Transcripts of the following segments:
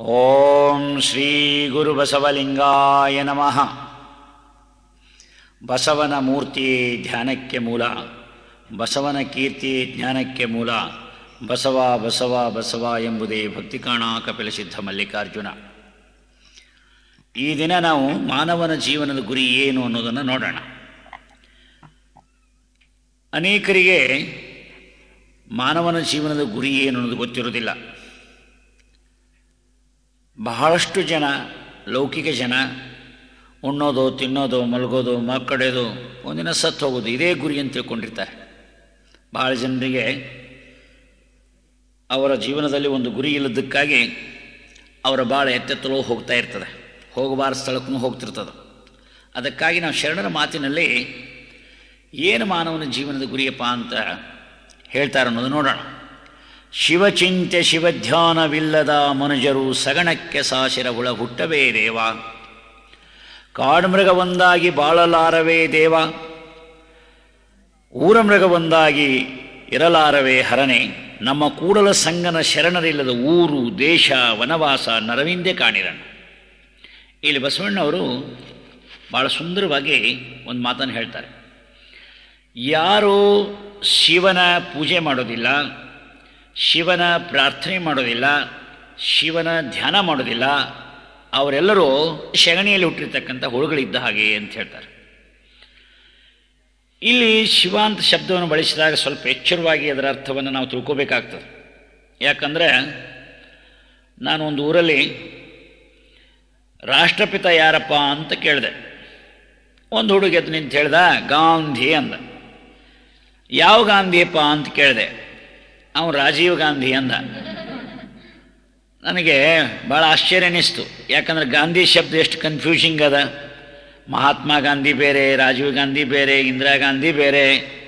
ಓಂ ಶ್ರೀ ಗುರು ಬಸವಲಿಂಗಾಯ ನಮಃ ಬಸವನ ಮೂರ್ತಿ ಧ್ಯಾನಕ್ಕೆ ಮೂಲ ಬಸವನ ಕೀರ್ತಿ ಜ್ಞಾನಕ್ಕೆ ಮೂಲ ಬಸವ ಬಸವ ಬಸವ ಎಂಬುದೇ ಭಕ್ತಿಕಾಣ ಕಪಿಲ ಸಿದ್ಧ ಮಲ್ಲಿಕಾರ್ಜುನ ಈ ದಿನ ನಾವು ಮಾನವನ ಜೀವನದ ಗುರಿ ಏನು ಅನ್ನೋದನ್ನು ನೋಡೋಣ ಅನೇಕರಿಗೆ ಮಾನವನ ಜೀವನದ ಗುರಿ ಏನು ಅನ್ನೋದು ಗೊತ್ತಿರೋದಿಲ್ಲ ಬಹಳಷ್ಟು ಜನ ಲೌಕಿಕ ಜನ ಉಣ್ಣೋದು ತಿನ್ನೋದು ಮಲಗೋದು ಮಕ್ಕಡೆಯೋದು ಒಂದಿನ ಸತ್ತು ಹೋಗೋದು ಇದೇ ಗುರಿ ಅಂತ ತಿಳ್ಕೊಂಡಿರ್ತಾರೆ ಭಾಳ ಜನರಿಗೆ ಅವರ ಜೀವನದಲ್ಲಿ ಒಂದು ಗುರಿ ಇಲ್ಲದಕ್ಕಾಗಿ ಅವರ ಭಾಳ ಎತ್ತೆತ್ತಲೋ ಹೋಗ್ತಾ ಇರ್ತದೆ ಹೋಗಬಾರ ಸ್ಥಳಕ್ಕೂ ಹೋಗ್ತಿರ್ತದೆ ಅದಕ್ಕಾಗಿ ನಾವು ಶರಣರ ಮಾತಿನಲ್ಲಿ ಏನು ಮಾನವನ ಜೀವನದ ಗುರಿಯಪ್ಪ ಅಂತ ಹೇಳ್ತಾರೆ ಅನ್ನೋದು ನೋಡೋಣ ಶಿವಚಿಂತೆ ಶಿವಧ್ಯಾನವಿಲ್ಲದ ಮನುಜರು ಸಗಣಕ್ಕೆ ಸಾಸಿರ ಹುಳ ಹುಟ್ಟವೇ ದೇವ ಕಾಡುಮೃಗ ಒಂದಾಗಿ ಬಾಳಲಾರವೇ ದೇವ ಊರ ಮೃಗ ಒಂದಾಗಿ ಇರಲಾರವೇ ಹರನೆ ನಮ್ಮ ಕೂಡಲ ಸಂಗನ ಶರಣರಿಲ್ಲದ ಊರು ದೇಶ ವನವಾಸ ನರವಿಂದೆ ಕಾಣಿರಣ ಇಲ್ಲಿ ಬಸವಣ್ಣವರು ಭಾಳ ಸುಂದರವಾಗಿ ಒಂದು ಮಾತನ್ನು ಹೇಳ್ತಾರೆ ಯಾರು ಶಿವನ ಪೂಜೆ ಮಾಡೋದಿಲ್ಲ ಶಿವನ ಪ್ರಾರ್ಥನೆ ಮಾಡೋದಿಲ್ಲ ಶಿವನ ಧ್ಯಾನ ಮಾಡೋದಿಲ್ಲ ಅವರೆಲ್ಲರೂ ಶಗಣಿಯಲ್ಲಿ ಹುಟ್ಟಿರ್ತಕ್ಕಂಥ ಹುಳುಗಳಿದ್ದ ಹಾಗೆ ಅಂತ ಹೇಳ್ತಾರೆ ಇಲ್ಲಿ ಶಿವ ಅಂತ ಶಬ್ದವನ್ನು ಬಳಸಿದಾಗ ಸ್ವಲ್ಪ ಎಚ್ಚರವಾಗಿ ಅದರ ಅರ್ಥವನ್ನು ನಾವು ತಿಳ್ಕೋಬೇಕಾಗ್ತದೆ ಯಾಕಂದರೆ ನಾನು ಒಂದು ಊರಲ್ಲಿ ರಾಷ್ಟ್ರಪಿತ ಯಾರಪ್ಪ ಅಂತ ಕೇಳಿದೆ ಒಂದು ಹುಡುಗ ಎದ್ದು ನಿಂತು ಹೇಳ್ದ ಗಾಂಧಿ ಅಂದ ಯಾವ ಗಾಂಧಿಯಪ್ಪ ಅಂತ ಕೇಳಿದೆ ಅವನು ರಾಜೀವ್ ಗಾಂಧಿ ಅಂದ ನನಗೆ ಭಾಳ ಆಶ್ಚರ್ಯ ಅನ್ನಿಸ್ತು ಯಾಕಂದ್ರೆ ಗಾಂಧಿ ಶಬ್ದ ಎಷ್ಟು ಕನ್ಫ್ಯೂಷಿಂಗ್ ಅದ ಮಹಾತ್ಮ ಗಾಂಧಿ ಬೇರೆ ರಾಜೀವ್ ಗಾಂಧಿ ಬೇರೆ ಇಂದಿರಾ ಗಾಂಧಿ ಬೇರೆ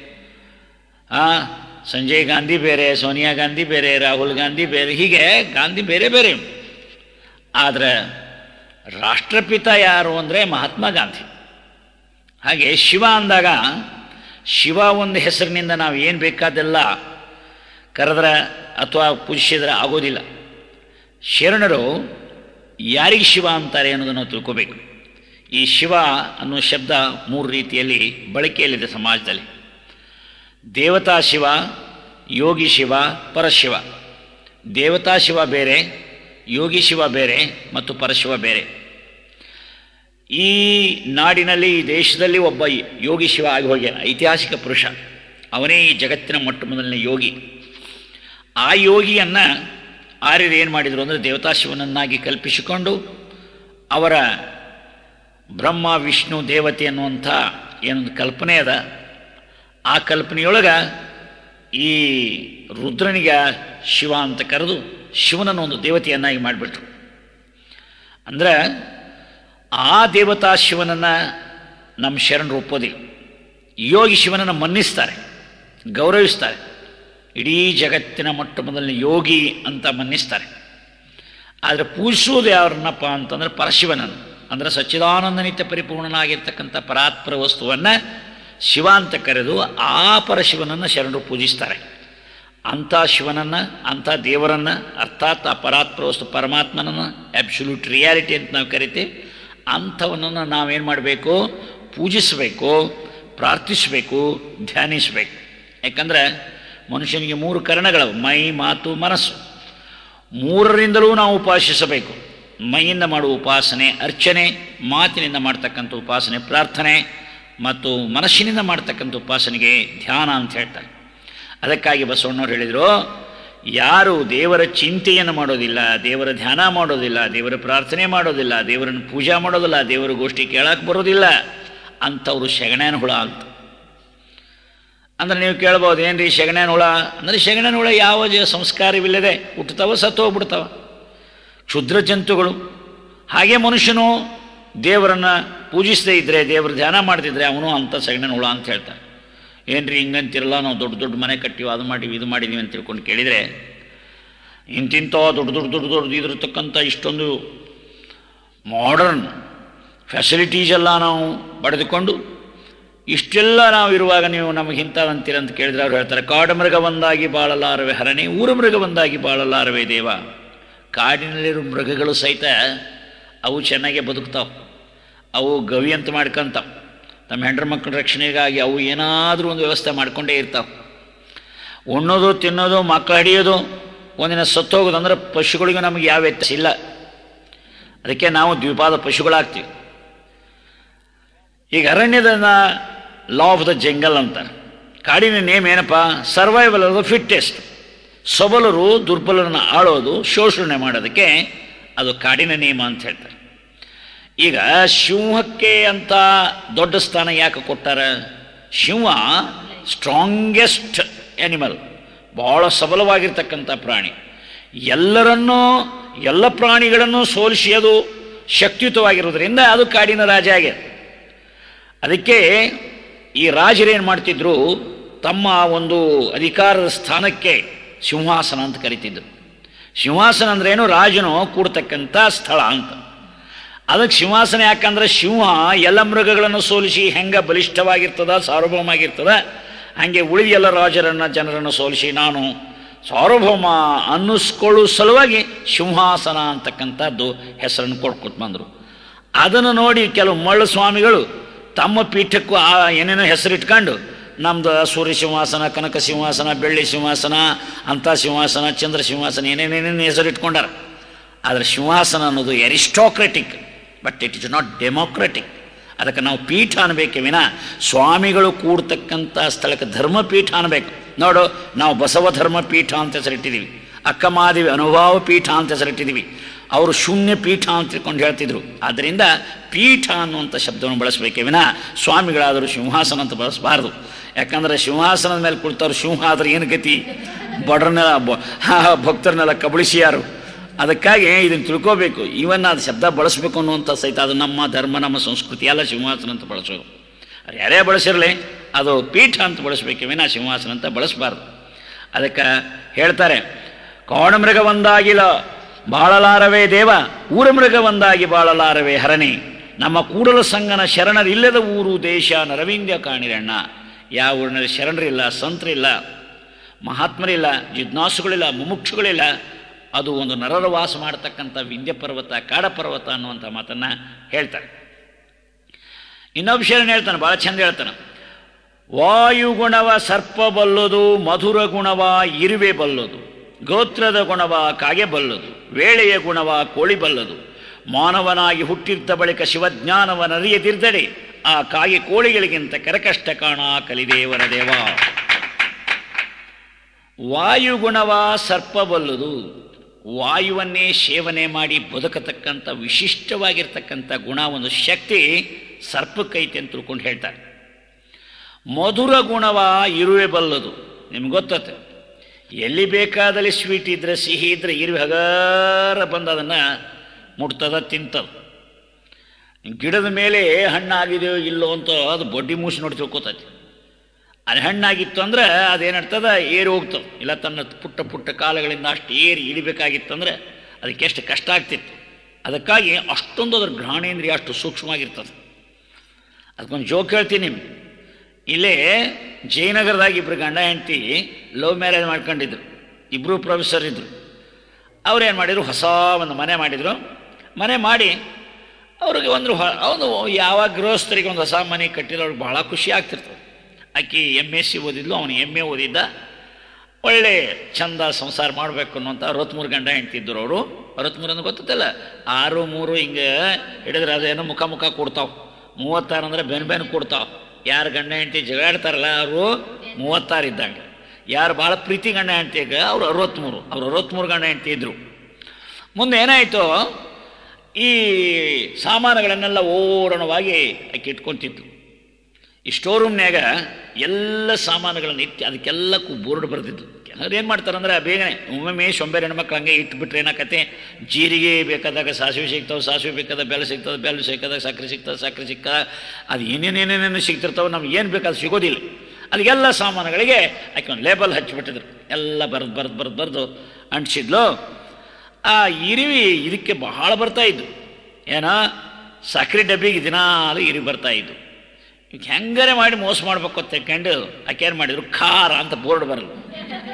ಸಂಜಯ್ ಗಾಂಧಿ ಬೇರೆ ಸೋನಿಯಾ ಗಾಂಧಿ ಬೇರೆ ರಾಹುಲ್ ಗಾಂಧಿ ಬೇರೆ ಹೀಗೆ ಗಾಂಧಿ ಬೇರೆ ಬೇರೆ ಆದರೆ ರಾಷ್ಟ್ರಪಿತ ಯಾರು ಅಂದರೆ ಮಹಾತ್ಮ ಗಾಂಧಿ ಹಾಗೆ ಶಿವ ಅಂದಾಗ ಶಿವ ಒಂದು ಹೆಸರಿನಿಂದ ನಾವು ಏನು ಬೇಕಾದೆಲ್ಲ ಕರೆದ್ರೆ ಅಥವಾ ಪೂಜಿಸಿದ್ರೆ ಆಗೋದಿಲ್ಲ ಶರಣರು ಯಾರಿಗೆ ಶಿವ ಅಂತಾರೆ ಅನ್ನೋದನ್ನು ನಾವು ತಿಳ್ಕೋಬೇಕು ಈ ಶಿವ ಅನ್ನೋ ಶಬ್ದ ಮೂರು ರೀತಿಯಲ್ಲಿ ಬಳಕೆಯಲ್ಲಿದೆ ಸಮಾಜದಲ್ಲಿ ದೇವತಾ ಶಿವ ಯೋಗಿ ಶಿವ ಪರಶಿವ ದೇವತಾ ಶಿವ ಬೇರೆ ಯೋಗಿ ಶಿವ ಬೇರೆ ಮತ್ತು ಪರಶಿವ ಬೇರೆ ಈ ನಾಡಿನಲ್ಲಿ ಈ ದೇಶದಲ್ಲಿ ಒಬ್ಬ ಯೋಗಿ ಶಿವ ಆಗಿ ಹೋಗ್ಯಾನ ಐತಿಹಾಸಿಕ ಪುರುಷ ಅವನೇ ಈ ಜಗತ್ತಿನ ಮೊಟ್ಟ ಮೊದಲನೇ ಯೋಗಿ ಆ ಯೋಗಿಯನ್ನು ಆರ್ಯರು ಏನು ಮಾಡಿದರು ಅಂದರೆ ದೇವತಾ ಶಿವನನ್ನಾಗಿ ಕಲ್ಪಿಸಿಕೊಂಡು ಅವರ ಬ್ರಹ್ಮ ವಿಷ್ಣು ದೇವತೆ ಅನ್ನುವಂಥ ಏನೊಂದು ಕಲ್ಪನೆ ಅದ ಆ ಕಲ್ಪನೆಯೊಳಗೆ ಈ ರುದ್ರನಿಗೆ ಶಿವ ಅಂತ ಕರೆದು ಶಿವನನ್ನು ಒಂದು ದೇವತೆಯನ್ನಾಗಿ ಮಾಡಿಬಿಟ್ರು ಅಂದರೆ ಆ ದೇವತಾ ಶಿವನನ್ನು ನಮ್ಮ ಶರಣರು ಒಪ್ಪೋದಿಲ್ಲ ಯೋಗಿ ಶಿವನನ್ನು ಮನ್ನಿಸ್ತಾರೆ ಗೌರವಿಸ್ತಾರೆ ಇಡೀ ಜಗತ್ತಿನ ಮೊಟ್ಟ ಮೊದಲನೇ ಯೋಗಿ ಅಂತ ಮನ್ನಿಸ್ತಾರೆ ಆದರೆ ಪೂಜಿಸೋದು ಯಾರನ್ನಪ್ಪ ಅಂತಂದರೆ ಪರಶಿವನನ್ನು ಅಂದರೆ ಸಚ್ಚಿದಾನಂದ ನಿತ್ಯ ಪರಿಪೂರ್ಣನಾಗಿರ್ತಕ್ಕಂಥ ಪರಾತ್ಪರ ವಸ್ತುವನ್ನು ಶಿವ ಅಂತ ಕರೆದು ಆ ಪರಶಿವನನ್ನು ಶರಣರು ಪೂಜಿಸ್ತಾರೆ ಅಂಥ ಶಿವನನ್ನು ಅಂಥ ದೇವರನ್ನು ಅರ್ಥಾತ್ ಆ ಪರಾತ್ಪರ ವಸ್ತು ಪರಮಾತ್ಮನನ್ನು ಆ್ಯಬ್ಸುಲ್ಯೂಟ್ ರಿಯಾಲಿಟಿ ಅಂತ ನಾವು ಕರಿತೀವಿ ಅಂಥವನನ್ನು ನಾವೇನು ಮಾಡಬೇಕು ಪೂಜಿಸಬೇಕು ಪ್ರಾರ್ಥಿಸಬೇಕು ಧ್ಯಾನಿಸಬೇಕು ಯಾಕಂದರೆ ಮನುಷ್ಯನಿಗೆ ಮೂರು ಕರ್ಣಗಳು ಮೈ ಮಾತು ಮನಸ್ಸು ಮೂರರಿಂದಲೂ ನಾವು ಉಪಾಸಿಸಬೇಕು ಮೈಯಿಂದ ಮಾಡುವ ಉಪಾಸನೆ ಅರ್ಚನೆ ಮಾತಿನಿಂದ ಮಾಡ್ತಕ್ಕಂಥ ಉಪಾಸನೆ ಪ್ರಾರ್ಥನೆ ಮತ್ತು ಮನಸ್ಸಿನಿಂದ ಮಾಡ್ತಕ್ಕಂಥ ಉಪಾಸನೆಗೆ ಧ್ಯಾನ ಅಂತ ಹೇಳ್ತಾರೆ ಅದಕ್ಕಾಗಿ ಬಸವಣ್ಣವ್ರು ಹೇಳಿದರು ಯಾರು ದೇವರ ಚಿಂತೆಯನ್ನು ಮಾಡೋದಿಲ್ಲ ದೇವರ ಧ್ಯಾನ ಮಾಡೋದಿಲ್ಲ ದೇವರ ಪ್ರಾರ್ಥನೆ ಮಾಡೋದಿಲ್ಲ ದೇವರನ್ನು ಪೂಜಾ ಮಾಡೋದಿಲ್ಲ ದೇವರ ಗೋಷ್ಠಿ ಕೇಳಕ್ಕೆ ಬರೋದಿಲ್ಲ ಅಂಥವ್ರು ಶಗಣ್ಯಾನ ಹುಳ ಅಂತ ಅಂದ್ರೆ ನೀವು ಕೇಳ್ಬೋದು ಏನು ರೀ ಶಗಣ್ಯಾನ ಹುಳ ಅಂದರೆ ಶಗಣ್ಯಾನ ಹುಳ ಯಾವ ಜ ಸಂಸ್ಕಾರವಿಲ್ಲದೆ ಹುಟ್ಟುತ್ತವ ಸತ್ತು ಹೋಗ್ಬಿಡ್ತಾವ ಕ್ಷುದ್ರ ಜಂತುಗಳು ಹಾಗೆ ಮನುಷ್ಯನು ದೇವರನ್ನು ಪೂಜಿಸದೇ ಇದ್ದರೆ ದೇವರ ಧ್ಯಾನ ಮಾಡ್ತಿದ್ರೆ ಅವನು ಅಂಥ ಸಗಣ್ಯಾನ ಹುಳ ಅಂತ ಹೇಳ್ತಾರೆ ಏನು ರೀ ಹಿಂಗಂತಿರಲ್ಲ ನಾವು ದೊಡ್ಡ ದೊಡ್ಡ ಮನೆ ಕಟ್ಟಿವಿ ಅದು ಮಾಡಿವಿ ಇದು ಮಾಡಿದ್ದೀವಿ ಅಂತ ತಿಳ್ಕೊಂಡು ಕೇಳಿದರೆ ಇಂತಿಂಥ ದೊಡ್ಡ ದೊಡ್ಡ ದೊಡ್ಡ ದೊಡ್ಡ ಇದಿರತಕ್ಕಂಥ ಇಷ್ಟೊಂದು ಮಾಡರ್ನ್ ಫೆಸಿಲಿಟೀಸ್ ಎಲ್ಲ ನಾವು ಪಡೆದುಕೊಂಡು ಇಷ್ಟೆಲ್ಲ ನಾವು ಇರುವಾಗ ನೀವು ನಮಗೆ ಇಂಥವಂತೀರ ಅಂತ ಕೇಳಿದ್ರೆ ಅವ್ರು ಹೇಳ್ತಾರೆ ಕಾಡು ಮೃಗ ಒಂದಾಗಿ ಬಾಳಲಾರವೆ ಹರಣೆ ಊರ ಮೃಗ ಒಂದಾಗಿ ಬಾಳಲಾರವೆ ದೇವ ಕಾಡಿನಲ್ಲಿರೋ ಮೃಗಗಳು ಸಹಿತ ಅವು ಚೆನ್ನಾಗೇ ಬದುಕ್ತಾವೆ ಅವು ಗವಿ ಅಂತ ಮಾಡ್ಕೊಂತಾವೆ ತಮ್ಮ ಹೆಂಡ್ರ ಮಕ್ಕಳ ರಕ್ಷಣೆಗಾಗಿ ಅವು ಏನಾದರೂ ಒಂದು ವ್ಯವಸ್ಥೆ ಮಾಡ್ಕೊಂಡೇ ಇರ್ತಾವೆ ಉಣ್ಣೋದು ತಿನ್ನೋದು ಮಕ್ಕಳು ಹಿಡಿಯೋದು ಒಂದಿನ ಸತ್ತೋಗೋದು ಅಂದ್ರೆ ಪಶುಗಳಿಗೂ ನಮಗೆ ಯಾವ ವ್ಯತ್ಯಾಸ ಇಲ್ಲ ಅದಕ್ಕೆ ನಾವು ದ್ವಿಪಾದ ಪಶುಗಳಾಗ್ತೀವಿ ಈಗ ಅರಣ್ಯದ ಲಾ ಆಫ್ ದ ಜಂಗಲ್ ಅಂತಾರೆ ಕಾಡಿನ ನೇಮ್ ಏನಪ್ಪ ಸರ್ವೈವಲ್ ಆಫ್ ದ ಫಿಟ್ಟೆಸ್ಟ್ ಸಬಲರು ದುರ್ಬಲರನ್ನು ಆಳೋದು ಶೋಷಣೆ ಮಾಡೋದಕ್ಕೆ ಅದು ಕಾಡಿನ ನಿಯಮ ಅಂತ ಹೇಳ್ತಾರೆ ಈಗ ಸಿಂಹಕ್ಕೆ ಅಂತ ದೊಡ್ಡ ಸ್ಥಾನ ಯಾಕೆ ಕೊಟ್ಟಾರ ಸಿಂಹ ಸ್ಟ್ರಾಂಗೆಸ್ಟ್ ಆ್ಯನಿಮಲ್ ಭಾಳ ಸಬಲವಾಗಿರ್ತಕ್ಕಂಥ ಪ್ರಾಣಿ ಎಲ್ಲರನ್ನೂ ಎಲ್ಲ ಪ್ರಾಣಿಗಳನ್ನು ಸೋಲಿಸಿ ಅದು ಶಕ್ತಿಯುತವಾಗಿರೋದ್ರಿಂದ ಅದು ಕಾಡಿನ ರಾಜ ಆಗ್ಯದ ಅದಕ್ಕೆ ಈ ರಾಜರೇನು ಮಾಡ್ತಿದ್ರು ತಮ್ಮ ಒಂದು ಅಧಿಕಾರದ ಸ್ಥಾನಕ್ಕೆ ಸಿಂಹಾಸನ ಅಂತ ಕರಿತಿದ್ರು ಸಿಂಹಾಸನ ಅಂದ್ರೇನು ರಾಜನು ಕೂಡ್ತಕ್ಕಂಥ ಸ್ಥಳ ಅಂತ ಅದಕ್ಕೆ ಸಿಂಹಾಸನ ಯಾಕಂದ್ರೆ ಸಿಂಹ ಎಲ್ಲ ಮೃಗಗಳನ್ನು ಸೋಲಿಸಿ ಹೆಂಗೆ ಬಲಿಷ್ಠವಾಗಿರ್ತದ ಸಾರ್ವಭೌಮ ಆಗಿರ್ತದ ಹಾಗೆ ಉಳಿದ ಎಲ್ಲ ರಾಜರನ್ನು ಜನರನ್ನು ಸೋಲಿಸಿ ನಾನು ಸಾರ್ವಭೌಮ ಅನ್ನಿಸ್ಕೊಳ್ಳೋ ಸಲುವಾಗಿ ಸಿಂಹಾಸನ ಅಂತಕ್ಕಂಥದ್ದು ಹೆಸರನ್ನು ಕೊಡ್ಕೊತ ಬಂದರು ಅದನ್ನು ನೋಡಿ ಕೆಲವು ಮಳ್ಳ ಸ್ವಾಮಿಗಳು ತಮ್ಮ ಪೀಠಕ್ಕೂ ಆ ಏನೇನೋ ಹೆಸರಿಟ್ಕೊಂಡು ನಮ್ದು ಸೂರ್ಯ ಸಿಂಹಾಸನ ಕನಕ ಸಿಂಹಾಸನ ಬೆಳ್ಳಿ ಸಿಂಹಾಸನ ಅಂಥ ಸಿಂಹಾಸನ ಚಂದ್ರ ಸಿಂಹಾಸನ ಏನೇನೇನೇನು ಹೆಸರಿಟ್ಕೊಂಡಾರ ಆದರೆ ಸಿಂಹಾಸನ ಅನ್ನೋದು aristocratic but it is not democratic ಅದಕ್ಕೆ ನಾವು ಪೀಠ ಅನ್ಬೇಕೆ ವಿನ ಸ್ವಾಮಿಗಳು ಕೂಡ್ತಕ್ಕಂಥ ಸ್ಥಳಕ್ಕೆ ಧರ್ಮಪೀಠ ಅನ್ಬೇಕು ನೋಡು ನಾವು ಬಸವ ಧರ್ಮ ಪೀಠ ಅಂತ ಹೆಸರಿಟ್ಟಿದ್ದೀವಿ ಅಕ್ಕಮಾದೇವಿ ಅನುಭವ ಪೀಠ ಅಂತ ಹೆಸರಿಟ್ಟಿದ್ದೀವಿ ಅವರು ಶೂನ್ಯ ಪೀಠ ಅಂತ ತಿಳ್ಕೊಂಡು ಹೇಳ್ತಿದ್ರು ಆದ್ದರಿಂದ ಪೀಠ ಅನ್ನುವಂಥ ಶಬ್ದವನ್ನು ಬಳಸಬೇಕೇ ವಿನ ಸ್ವಾಮಿಗಳಾದರೂ ಸಿಂಹಾಸನ ಅಂತ ಬಳಸಬಾರ್ದು ಯಾಕಂದರೆ ಸಿಂಹಾಸನದ ಮೇಲೆ ಕುಳಿತವ್ರು ಸಿಂಹ ಆದ್ರೆ ಏನು ಗತಿ ಬಡ್ರನ್ನೆಲ್ಲ ಬ- ಭಕ್ತರನ್ನೆಲ್ಲ ಕಬಳಿಸಿ ಯಾರು ಅದಕ್ಕಾಗಿ ಇದನ್ನು ತಿಳ್ಕೋಬೇಕು ಇವನ್ನ ಅದು ಶಬ್ದ ಬಳಸಬೇಕು ಅನ್ನುವಂಥ ಸಹಿತ ಅದು ನಮ್ಮ ಧರ್ಮ ನಮ್ಮ ಸಂಸ್ಕೃತಿ ಎಲ್ಲ ಸಿಂಹಾಸನ ಅಂತ ಬಳಸೋದು ಅದು ಯಾರೇ ಬಳಸಿರಲಿ ಅದು ಪೀಠ ಅಂತ ಬಳಸಬೇಕೆ ವಿನ ಸಿಂಹಾಸನ ಅಂತ ಬಳಸಬಾರ್ದು ಅದಕ್ಕೆ ಹೇಳ್ತಾರೆ ಕೋಣಮೃಗ ಒಂದಾಗಿಲ ಬಾಳಲಾರವೇ ದೇವ ಊರ ಮೃಗ ಒಂದಾಗಿ ಬಾಳಲಾರವೇ ಹರಣಿ ನಮ್ಮ ಕೂಡಲ ಸಂಗನ ಶರಣರಿಲ್ಲದ ಊರು ದೇಶ ನರವಿಂದ್ಯ ಕಾಣಿರಣ್ಣ ಯಾವ ಊರಿನಲ್ಲಿ ಶರಣರಿಲ್ಲ ಸಂತರಿಲ್ಲ ಮಹಾತ್ಮರಿಲ್ಲ ಜಿಜ್ಞಾಸುಗಳಿಲ್ಲ ಮುಮುಕ್ಷುಗಳಿಲ್ಲ ಅದು ಒಂದು ನರರ ವಾಸ ಮಾಡತಕ್ಕಂಥ ವಿಂಧ್ಯ ಪರ್ವತ ಕಾಡ ಪರ್ವತ ಅನ್ನುವಂಥ ಮಾತನ್ನು ಹೇಳ್ತಾರೆ ಇನ್ನೊಬ್ಬ ಶರಣ ಹೇಳ್ತಾನೆ ಭಾಳ ಚಂದ ಹೇಳ್ತಾನೆ ವಾಯುಗುಣವ ಸರ್ಪ ಬಲ್ಲದು ಮಧುರ ಗುಣವ ಇರುವೆ ಬಲ್ಲದು ಗೋತ್ರದ ಗುಣವ ಕಾಗೆ ಬಲ್ಲದು ವೇಳೆಯ ಗುಣವ ಕೋಳಿ ಬಲ್ಲದು ಮಾನವನಾಗಿ ಹುಟ್ಟಿದ್ದ ಬಳಿಕ ಶಿವಜ್ಞಾನವ ನರಿಯದಿರ್ದಡೆ ಆ ಕಾಗೆ ಕೋಳಿಗಳಿಗಿಂತ ಕರಕಷ್ಟ ಕಾಣ ಕಲಿದೇವರ ದೇವ ವಾಯುಗುಣವ ಸರ್ಪ ಬಲ್ಲದು ವಾಯುವನ್ನೇ ಸೇವನೆ ಮಾಡಿ ಬದುಕತಕ್ಕಂಥ ವಿಶಿಷ್ಟವಾಗಿರ್ತಕ್ಕಂಥ ಗುಣ ಒಂದು ಶಕ್ತಿ ಸರ್ಪಕ್ಕೈತೆ ಅಂತ ತಿಳ್ಕೊಂಡು ಹೇಳ್ತಾರೆ ಮಧುರ ಗುಣವ ಇರುವೆ ಬಲ್ಲದು ನಿಮ್ಗೆ ಗೊತ್ತತ್ತೆ ಎಲ್ಲಿ ಬೇಕಾದಲ್ಲಿ ಸ್ವೀಟ್ ಇದ್ರೆ ಸಿಹಿ ಇದ್ರೆ ಇರುವೆ ಹಗಾರ ಬಂದು ಅದನ್ನು ಮುಟ್ತದ ತಿಂತದ ಗಿಡದ ಮೇಲೆ ಹಣ್ಣಾಗಿದೆಯೋ ಇಲ್ಲೋ ಅಂತ ಅದು ಬಡ್ಡಿ ಮೂಸಿ ನೋಡಿ ತಿಳ್ಕೊತೈತಿ ಅದು ಹಣ್ಣಾಗಿತ್ತು ಅಂದ್ರೆ ಅದೇನರ್ತದ ಏರಿ ಹೋಗ್ತದೆ ಇಲ್ಲ ತನ್ನ ಪುಟ್ಟ ಪುಟ್ಟ ಕಾಲಗಳಿಂದ ಅಷ್ಟು ಏರಿ ಇಳಿಬೇಕಾಗಿತ್ತಂದ್ರೆ ಅದಕ್ಕೆ ಎಷ್ಟು ಕಷ್ಟ ಆಗ್ತಿತ್ತು ಅದಕ್ಕಾಗಿ ಅಷ್ಟೊಂದು ಅದ್ರ ಘ್ರಾಣೇಂದ್ರಿಯ ಅಷ್ಟು ಸೂಕ್ಷ್ಮವಾಗಿರ್ತದೆ ಅದಕ್ಕೊಂದು ಜೋಕ್ ಹೇಳ್ತೀನಿ ಇಲ್ಲೇ ಜಯನಗರದಾಗ ಇಬ್ಬರು ಗಂಡ ಹೆಂಡತಿ ಲವ್ ಮ್ಯಾರೇಜ್ ಮಾಡ್ಕೊಂಡಿದ್ರು ಇಬ್ಬರು ಪ್ರೊಫೆಸರ್ ಇದ್ದರು ಅವ್ರೇನು ಮಾಡಿದರು ಹೊಸ ಒಂದು ಮನೆ ಮಾಡಿದರು ಮನೆ ಮಾಡಿ ಅವ್ರಿಗೆ ಒಂದು ಹೊ- ಒಂದು ಯಾವ ಗೃಹಸ್ಥರಿಗೆ ಒಂದು ಹೊಸ ಮನೆ ಕಟ್ಟಿರೋರಿಗೆ ಭಾಳ ಖುಷಿ ಆಗ್ತಿರ್ತದೆ ಆಕಿ ಎಮ್ ಎಸ್ ಸಿ ಓದಿದ್ಲು ಅವನು ಎಮ್ ಎ ಓದಿದ್ದ ಒಳ್ಳೆ ಚಂದ ಸಂಸಾರ ಮಾಡಬೇಕು ಅನ್ನೋಂಥ ಅರವತ್ತ್ಮೂರು ಗಂಡ ಹೆಂಡ್ತಿದ್ರು ಅವರು ಅರವತ್ತ್ಮೂರು ಅಂದ್ರೆ ಗೊತ್ತಲ್ಲ ಆರು ಮೂರು ಹಿಂಗೆ ಹಿಡಿದ್ರೆ ಅದೇನೋ ಮುಖ ಮುಖ ಕೊಡ್ತಾವೆ ಮೂವತ್ತಾರು ಅಂದರೆ ಬೆನ್ ಬೆನ್ ಕೊಡ್ತಾವೆ ಯಾರು ಗಂಡ ಹೆಂಡತಿ ಜಗಾಡ್ತಾರಲ್ಲ ಅವರು ಮೂವತ್ತಾರು ಇದ್ದಂಗೆ ಯಾರು ಭಾಳ ಪ್ರೀತಿ ಗಂಡ ಹೆಂಡತಿಗೆ ಅವ್ರು ಅರವತ್ತ್ಮೂರು ಅವ್ರು ಅರವತ್ತ್ಮೂರು ಗಂಡ ಹೆಂಡತಿ ಇದ್ದರು ಮುಂದೆ ಏನಾಯಿತು ಈ ಸಾಮಾನುಗಳನ್ನೆಲ್ಲ ಓರಣವಾಗಿ ಆಕೆ ಇಟ್ಕೊಂತಿತ್ತು ಈ ಸ್ಟೋರ್ ರೂಮ್ನ್ಯಾಗ ಎಲ್ಲ ಸಾಮಾನುಗಳನ್ನು ಇಟ್ಟು ಅದಕ್ಕೆಲ್ಲಕ್ಕೂ ಬೋರ್ಡ್ ಬರೆದಿದ್ದು ಕೆಲವ್ರು ಏನು ಮಾಡ್ತಾರಂದ್ರೆ ಬೇಗನೆ ಒಮ್ಮೊಮ್ಮೆ ಸೊಂಬೇರೆ ಹೆಣ್ಮಕ್ಳು ಹಂಗೆ ಇಟ್ಬಿಟ್ರೆ ಏನಾಕತೆ ಜೀರಿಗೆ ಬೇಕಾದಾಗ ಸಾಸಿವೆ ಸಿಗ್ತಾವೆ ಸಾಸಿವೆ ಬೇಕಾದಾಗ ಬೆಲ್ಲ ಸಿಗ್ತದೆ ಬೆಲ್ಲ ಸಿಕ್ಕದಾಗ ಸಕ್ಕರೆ ಸಿಗ್ತದೆ ಸಕ್ಕರೆ ಸಿಕ್ಕ ಅದು ಏನೇನೇನೇನೇನು ಸಿಗ್ತಿರ್ತಾವೆ ನಮ್ಗೆ ಏನು ಬೇಕು ಅದು ಸಿಗೋದಿಲ್ಲ ಅದಕ್ಕೆಲ್ಲ ಸಾಮಾನುಗಳಿಗೆ ಆಕೆ ಒಂದು ಲೇಬಲ್ ಹಚ್ಚಿಬಿಟ್ಟಿದ್ರು ಎಲ್ಲ ಬರೆದು ಬರೆದು ಬರೆದು ಬರೆದು ಅಂಟಿಸಿದ್ಲು ಆ ಇರಿವಿ ಇದಕ್ಕೆ ಬಹಳ ಬರ್ತಾ ಇದ್ದು ಏನೋ ಸಕ್ಕರೆ ಡಬ್ಬಿಗೆ ದಿನಾಲು ಇರಿವಿ ಬರ್ತಾ ಇದ್ದು ಈಗ ಹೆಂಗಾರೆ ಮಾಡಿ ಮೋಸ ಮಾಡ್ಬೇಕು ಅಂತ ತಿಳ್ಕೊಂಡು ಆಕೆ ಏನು ಮಾಡಿದ್ರು ಖಾರ ಅಂತ ಬೋರ್ಡ್ ಬರಲ್ಲ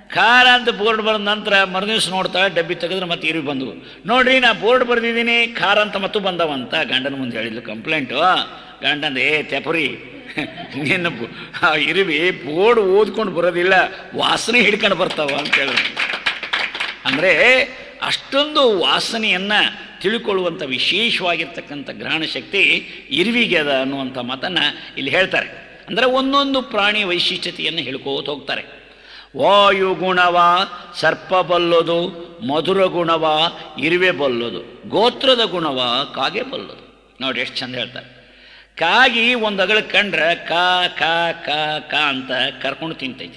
ಖಾರ ಅಂತ ಬೋರ್ಡ್ ಬರೆದ ನಂತರ ಮರುದಿವ್ಸ ನೋಡ್ತಾಳೆ ಡಬ್ಬಿ ತೆಗೆದ್ರೆ ಮತ್ತೆ ಇರುವಿ ಬಂದವು ನೋಡ್ರಿ ನಾ ಬೋರ್ಡ್ ಬರೆದಿದ್ದೀನಿ ಖಾರ ಅಂತ ಮತ್ತು ಬಂದವಂತ ಗಂಡನ ಮುಂದೆ ಹೇಳಿದ್ಲು ಕಂಪ್ಲೇಂಟು ಗಂಡಂದ ಏ ತೆಪರಿ ನಿನ್ನ ಬು- ಆ ಇರುವಿ ಬೋರ್ಡ್ ಓದ್ಕೊಂಡು ಬರೋದಿಲ್ಲ ವಾಸನೆ ಹಿಡ್ಕೊಂಡು ಬರ್ತಾವ ಅಂತ ಹೇಳಿದ್ರು ಅಂದರೆ ಅಷ್ಟೊಂದು ವಾಸನೆಯನ್ನು ತಿಳ್ಕೊಳ್ಳುವಂಥ ವಿಶೇಷವಾಗಿರ್ತಕ್ಕಂಥ ಗ್ರಹಣ ಶಕ್ತಿ ಇರುವಿಗೆ ಅದ ಅನ್ನುವಂಥ ಮಾತನ್ನು ಇಲ್ಲಿ ಹೇಳ್ತಾರೆ ಅಂದರೆ ಒಂದೊಂದು ಪ್ರಾಣಿ ವೈಶಿಷ್ಟ್ಯತೆಯನ್ನು ಹೇಳ್ಕೋತ ಹೋಗ್ತಾರೆ ವಾಯು ಗುಣವ ಸರ್ಪ ಬಲ್ಲದು ಮಧುರ ಗುಣವ ಇರುವೆ ಬಲ್ಲದು ಗೋತ್ರದ ಗುಣವ ಕಾಗೆ ಬಲ್ಲದು ನೋಡಿ ಎಷ್ಟು ಚಂದ ಹೇಳ್ತಾರೆ ಕಾಗಿ ಒಂದು ಅಗಳ ಕಂಡ್ರೆ ಕಾ ಕಾ ಕಾ ಕಾ ಅಂತ ಕರ್ಕೊಂಡು ತಿಂತೈತಿ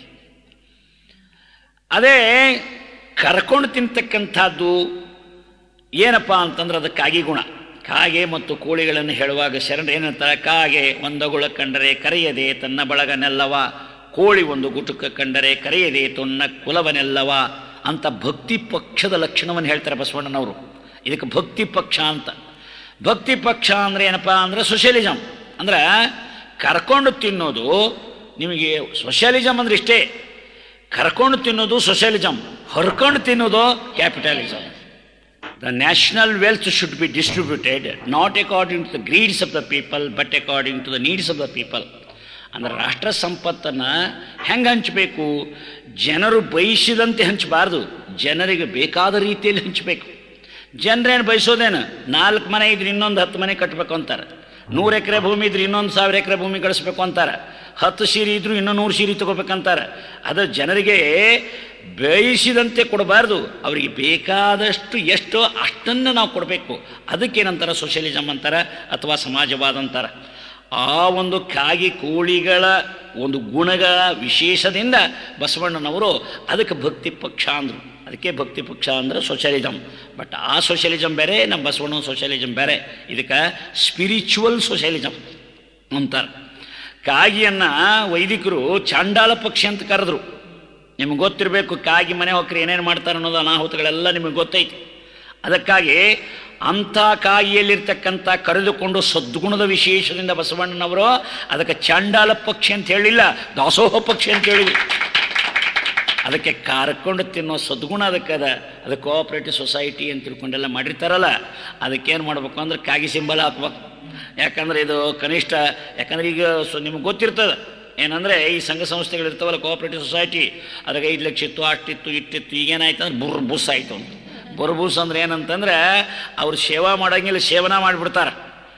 ಅದೇ ಕರ್ಕೊಂಡು ತಿಂತಕ್ಕಂಥದ್ದು ಏನಪ್ಪ ಅಂತಂದ್ರೆ ಅದು ಕಾಗಿ ಗುಣ ಕಾಗೆ ಮತ್ತು ಕೋಳಿಗಳನ್ನು ಹೇಳುವಾಗ ಶರಣರು ಏನಂತಾರೆ ಕಾಗೆ ಒಂದಗುಳ ಕಂಡರೆ ಕರೆಯದೆ ತನ್ನ ಬಳಗನೆಲ್ಲವ ಕೋಳಿ ಒಂದು ಗುಟುಕ ಕಂಡರೆ ಕರೆಯದೆ ತನ್ನ ಕುಲವನೆಲ್ಲವ ಅಂತ ಭಕ್ತಿ ಪಕ್ಷದ ಲಕ್ಷಣವನ್ನು ಹೇಳ್ತಾರೆ ಬಸವಣ್ಣನವರು ಇದಕ್ಕೆ ಭಕ್ತಿ ಪಕ್ಷ ಅಂತ ಭಕ್ತಿ ಪಕ್ಷ ಅಂದರೆ ಏನಪ್ಪ ಅಂದರೆ ಸೋಷಿಯಲಿಸಮ್ ಅಂದ್ರೆ ಕರ್ಕೊಂಡು ತಿನ್ನೋದು ನಿಮಗೆ ಸೋಷಿಯಲಿಸಮ್ ಅಂದ್ರೆ ಇಷ್ಟೇ ಕರ್ಕೊಂಡು ತಿನ್ನೋದು ಸೋಷಿಯಲಿಸಮ್ ಹರ್ಕೊಂಡು ತಿನ್ನೋದು capitalism the national wealth should be distributed not according to the greeds of the people but according to the needs of the people ಅಂದ್ರೆ ರಾಷ್ಟ್ರ ಸಂಪತ್ತನ್ನು ಹೆಂಗೆ ಹಂಚಬೇಕು ಜನರು ಬಯಸಿದಂತೆ ಹಂಚಬಾರ್ದು ಜನರಿಗೆ ಬೇಕಾದ ರೀತಿಯಲ್ಲಿ ಹಂಚಬೇಕು ಜನರೇನು ಬಯಸೋದೇನು ನಾಲ್ಕು ಮನೆ ಇದ್ರೆ ಇನ್ನೊಂದು ಹತ್ತು ಮನೆ ಕಟ್ಟಬೇಕು ಅಂತಾರೆ ನೂರು ಎಕರೆ ಭೂಮಿ ಇದ್ರೆ ಇನ್ನೊಂದು ಸಾವಿರ ಎಕರೆ ಭೂಮಿ ಗಳಿಸ್ಬೇಕು ಅಂತಾರೆ ಹತ್ತು ಸೀರೆ ಇದ್ರು ಇನ್ನೂ ನೂರು ಸೀರೆ ತಗೋಬೇಕಂತಾರೆ ಅದು ಜನರಿಗೆ ಬೇಯಿಸಿದಂತೆ ಕೊಡಬಾರ್ದು ಅವರಿಗೆ ಬೇಕಾದಷ್ಟು ಎಷ್ಟೋ ಅಷ್ಟನ್ನು ನಾವು ಕೊಡಬೇಕು ಅದಕ್ಕೇನಂತಾರೆ ಸೋಷಿಯಲಿಸಮ್ ಅಂತಾರೆ ಅಥವಾ ಸಮಾಜವಾದ ಅಂತಾರೆ ಆ ಒಂದು ಕಾಗಿ ಕೋಳಿಗಳ ಒಂದು ಗುಣಗಳ ವಿಶೇಷದಿಂದ ಬಸವಣ್ಣನವರು ಅದಕ್ಕೆ ಭಕ್ತಿ ಪಕ್ಷ ಅಂದರು ಅದಕ್ಕೆ ಭಕ್ತಿ ಪಕ್ಷ ಅಂದರೆ ಸೋಷಿಯಲಿಸಮ್ ಬಟ್ ಆ ಸೋಷಿಯಲಿಸಮ್ ಬೇರೆ ನಮ್ಮ ಬಸವಣ್ಣ ಸೋಷಿಯಲಿಸಮ್ ಬೇರೆ ಇದಕ್ಕೆ ಸ್ಪಿರಿಚುವಲ್ ಸೋಷಿಯಲಿಸಮ್ ಅಂತಾರೆ ಕಾಗಿಯನ್ನು ವೈದಿಕರು ಚಾಂಡಾಲ ಪಕ್ಷಿ ಅಂತ ಕರೆದ್ರು ನಿಮ್ಗೆ ಗೊತ್ತಿರಬೇಕು ಕಾಗಿ ಮನೆ ಹೋಗ್ರಿ ಏನೇನು ಮಾಡ್ತಾರೆ ಅನ್ನೋದು ಅನಾಹುತಗಳೆಲ್ಲ ನಿಮಗೆ ಗೊತ್ತೈತಿ ಅದಕ್ಕಾಗಿ ಅಂಥ ಕಾಯಿಯಲ್ಲಿರ್ತಕ್ಕಂಥ ಕರೆದುಕೊಂಡು ಸದ್ಗುಣದ ವಿಶೇಷದಿಂದ ಬಸವಣ್ಣನವರು ಅದಕ್ಕೆ ಚಾಂಡಾಲ ಪಕ್ಷಿ ಅಂತ ಹೇಳಿಲ್ಲ ದಾಸೋಹ ಪಕ್ಷಿ ಅಂತ ಹೇಳಿದ್ರು ಅದಕ್ಕೆ ಕರ್ಕೊಂಡು ತಿನ್ನೋ ಸದ್ಗುಣ ಅದಕ್ಕೆ ಅದ ಅದು ಕೋಆಪ್ರೇಟಿವ್ ಸೊಸೈಟಿ ಅಂತ ತಿಳ್ಕೊಂಡೆಲ್ಲ ಮಾಡಿರ್ತಾರಲ್ಲ ಅದಕ್ಕೇನು ಮಾಡ್ಬೇಕು ಅಂದ್ರೆ ಕಾಗಿ ಸಿಂಬಲ್ ಹಾಕ್ಬೇಕು ಯಾಕಂದ್ರೆ ಇದು ಕನಿಷ್ಠ ಯಾಕಂದ್ರೆ ಈಗ ಸೊ ನಿಮ್ಗೆ ಗೊತ್ತಿರ್ತದೆ ಏನಂದರೆ ಈ ಸಂಘ ಸಂಸ್ಥೆಗಳು ಇರ್ತಾವಲ್ಲ ಕೋಆಪ್ರೇಟಿವ್ ಸೊಸೈಟಿ ಅದಕ್ಕೆ ಐದು ಲಕ್ಷ ಇತ್ತು ಅಷ್ಟಿತ್ತು ಇಟ್ಟಿತ್ತು ಈಗೇನಾಯ್ತು ಅಂದ್ರೆ ಬುರ್ ಬುಸ್ ಆಯಿತು ಅಂತ ಬುರ್ ಬುಸ್ ಅಂದ್ರೆ ಏನಂತಂದ್ರೆ ಅವ್ರು ಸೇವಾ ಮಾಡಂಗಿಲ್ಲ ಸೇವನ ಮಾಡಿಬಿಡ್ತಾರೆ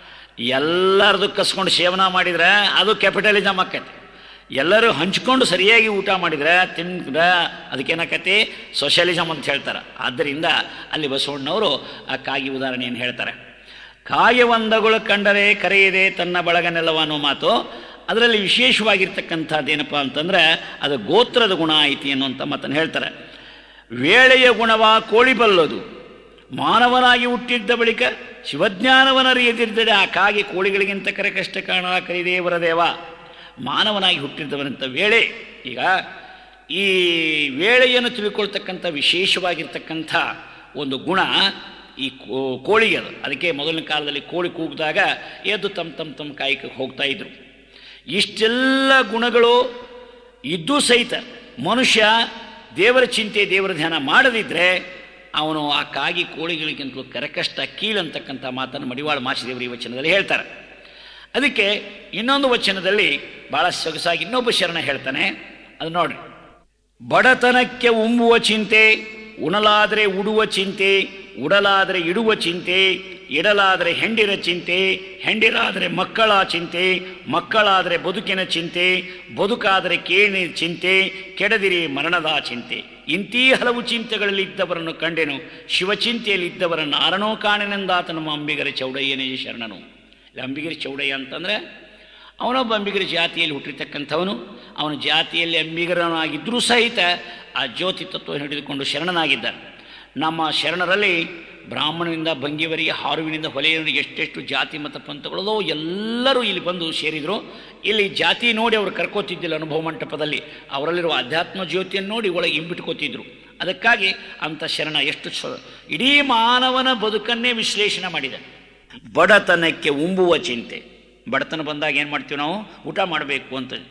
ಎಲ್ಲರದು ಕಸ್ಕೊಂಡು ಸೇವನ ಮಾಡಿದ್ರೆ ಅದು ಕ್ಯಾಪಿಟಲಿಸಮ್ ಆಕೈತಿ ಎಲ್ಲರೂ ಹಂಚ್ಕೊಂಡು ಸರಿಯಾಗಿ ಊಟ ಮಾಡಿದ್ರೆ ತಿಂದ್ರೆ ಅದಕ್ಕೇನಾಕತಿ ಸೋಷಿಯಲಿಸಮ್ ಅಂತ ಹೇಳ್ತಾರೆ ಆದ್ದರಿಂದ ಅಲ್ಲಿ ಬಸವಣ್ಣವರು ಆ ಕಾಗಿ ಉದಾಹರಣೆಯನ್ನು ಹೇಳ್ತಾರೆ ಕಾಗೆ ಒಂದಗಳು ಕಂಡರೆ ಕರೆಯದೆ ತನ್ನ ಬಳಗನೆಲ್ಲವ ಅನ್ನೋ ಮಾತು ಅದರಲ್ಲಿ ವಿಶೇಷವಾಗಿರ್ತಕ್ಕಂಥದ್ದೇನಪ್ಪ ಅಂತಂದ್ರೆ ಅದು ಗೋತ್ರದ ಗುಣ ಐತಿ ಅನ್ನುವಂಥ ಮಾತನ್ನು ಹೇಳ್ತಾರೆ ವೇಳೆಯ ಗುಣವ ಕೋಳಿ ಬಲ್ಲದು ಮಾನವನಾಗಿ ಹುಟ್ಟಿದ್ದ ಬಳಿಕ ಶಿವಜ್ಞಾನವನರಿಯದಿದ್ದರೆ ಆ ಕಾಗೆ ಕೋಳಿಗಳಿಗಿಂತ ಕರೆ ಕಷ್ಟ ಕಾರಣ ಕರಿದೇವರ ದೇವ ಮಾನವನಾಗಿ ಹುಟ್ಟಿದ್ದವನಂತ ವೇಳೆ ಈಗ ಈ ವೇಳೆಯನ್ನು ತಿಳ್ಕೊಳ್ತಕ್ಕಂಥ ವಿಶೇಷವಾಗಿರ್ತಕ್ಕಂಥ ಒಂದು ಗುಣ ಈ ಕೋ- ಕೋಳಿಗೆ ಅದು ಅದಕ್ಕೆ ಮೊದಲಿನ ಕಾಲದಲ್ಲಿ ಕೋಳಿ ಕೂಗಿದಾಗ ಎದ್ದು ತಮ್ಮ ತಮ್ಮ ತಮ್ಮ ಕಾಯಕ್ಕೆ ಹೋಗ್ತಾ ಇದ್ರು ಇಷ್ಟೆಲ್ಲ ಗುಣಗಳು ಇದ್ದೂ ಸಹಿತ ಮನುಷ್ಯ ದೇವರ ಚಿಂತೆ ದೇವರ ಧ್ಯಾನ ಮಾಡದಿದ್ದರೆ ಅವನು ಆ ಕಾಗಿ ಕೋಳಿಗಳಿಗಿಂತಲೂ ಕರಕಷ್ಟ ಕೀಳಂತಕ್ಕಂಥ ಮಾತನ್ನು ಮಡಿವಾಳ ಮಾಚಿದೇವರು ಈ ವಚನದಲ್ಲಿ ಹೇಳ್ತಾರೆ ಅದಕ್ಕೆ ಇನ್ನೊಂದು ವಚನದಲ್ಲಿ ಭಾಳ ಸೊಗಸಾಗಿ ಇನ್ನೊಬ್ಬ ಶರಣ ಹೇಳ್ತಾನೆ ಅದು ನೋಡ್ರಿ ಬಡತನಕ್ಕೆ ಉಂಬುವ ಚಿಂತೆ ಉಣಲಾದರೆ ಉಡುವ ಚಿಂತೆ ಉಡಲಾದರೆ ಇಡುವ ಚಿಂತೆ ಇಡಲಾದರೆ ಹೆಂಡಿರ ಚಿಂತೆ ಹೆಂಡಿರಾದರೆ ಮಕ್ಕಳ ಚಿಂತೆ ಮಕ್ಕಳಾದರೆ ಬದುಕಿನ ಚಿಂತೆ ಬದುಕಾದರೆ ಕೇಳಿ ಚಿಂತೆ ಕೆಡದಿರಿ ಮರಣದ ಚಿಂತೆ ಇಂತೀ ಹಲವು ಚಿಂತೆಗಳಲ್ಲಿ ಇದ್ದವರನ್ನು ಕಂಡೆನು ಶಿವಚಿಂತೆಯಲ್ಲಿ ಇದ್ದವರನ್ನು ಆರಣೋ ಕಾಣನೆಂದಾತ ನಮ್ಮ ಅಂಬಿಗರ ಚೌಡಯ್ಯನೇ ಶರಣನು ಇಲ್ಲಿ ಅಂಬಿಗರಿ ಚೌಡಯ್ಯ ಅಂತಂದರೆ ಅವನೊಬ್ಬ ಅಂಬಿಗರ ಜಾತಿಯಲ್ಲಿ ಹುಟ್ಟಿರ್ತಕ್ಕಂಥವನು ಅವನ ಜಾತಿಯಲ್ಲಿ ಅಂಬಿಗರನಾಗಿದ್ದರೂ ಸಹಿತ ಆ ಜ್ಯೋತಿ ತತ್ವ ಹಿಡಿದುಕೊಂಡು ಶರಣನಾಗಿದ್ದಾನೆ ನಮ್ಮ ಶರಣರಲ್ಲಿ ಬ್ರಾಹ್ಮಣನಿಂದ ಭಂಗಿವರಿಗೆ ಹಾರುವಿನಿಂದ ಹೊಲೆಯವರಿಗೆ ಎಷ್ಟೆಷ್ಟು ಜಾತಿ ಮತ್ತು ಪಂಥಗಳದೋ ಎಲ್ಲರೂ ಇಲ್ಲಿ ಬಂದು ಸೇರಿದರು ಇಲ್ಲಿ ಜಾತಿ ನೋಡಿ ಅವರು ಕರ್ಕೋತಿದ್ದಿಲ್ಲ ಅನುಭವ ಮಂಟಪದಲ್ಲಿ ಅವರಲ್ಲಿರುವ ಅಧ್ಯಾತ್ಮ ಜ್ಯೋತಿಯನ್ನು ನೋಡಿ ಒಳಗೆ ಇಂಬಿಟ್ಕೋತಿದ್ರು ಅದಕ್ಕಾಗಿ ಅಂಥ ಶರಣ ಎಷ್ಟು ಸ- ಇಡೀ ಮಾನವನ ಬದುಕನ್ನೇ ವಿಶ್ಲೇಷಣೆ ಮಾಡಿದೆ ಬಡತನಕ್ಕೆ ಉಂಬುವ ಚಿಂತೆ ಬಡತನ ಬಂದಾಗ ಏನು ಮಾಡ್ತೀವಿ ನಾವು ಊಟ ಮಾಡಬೇಕು ಅಂತ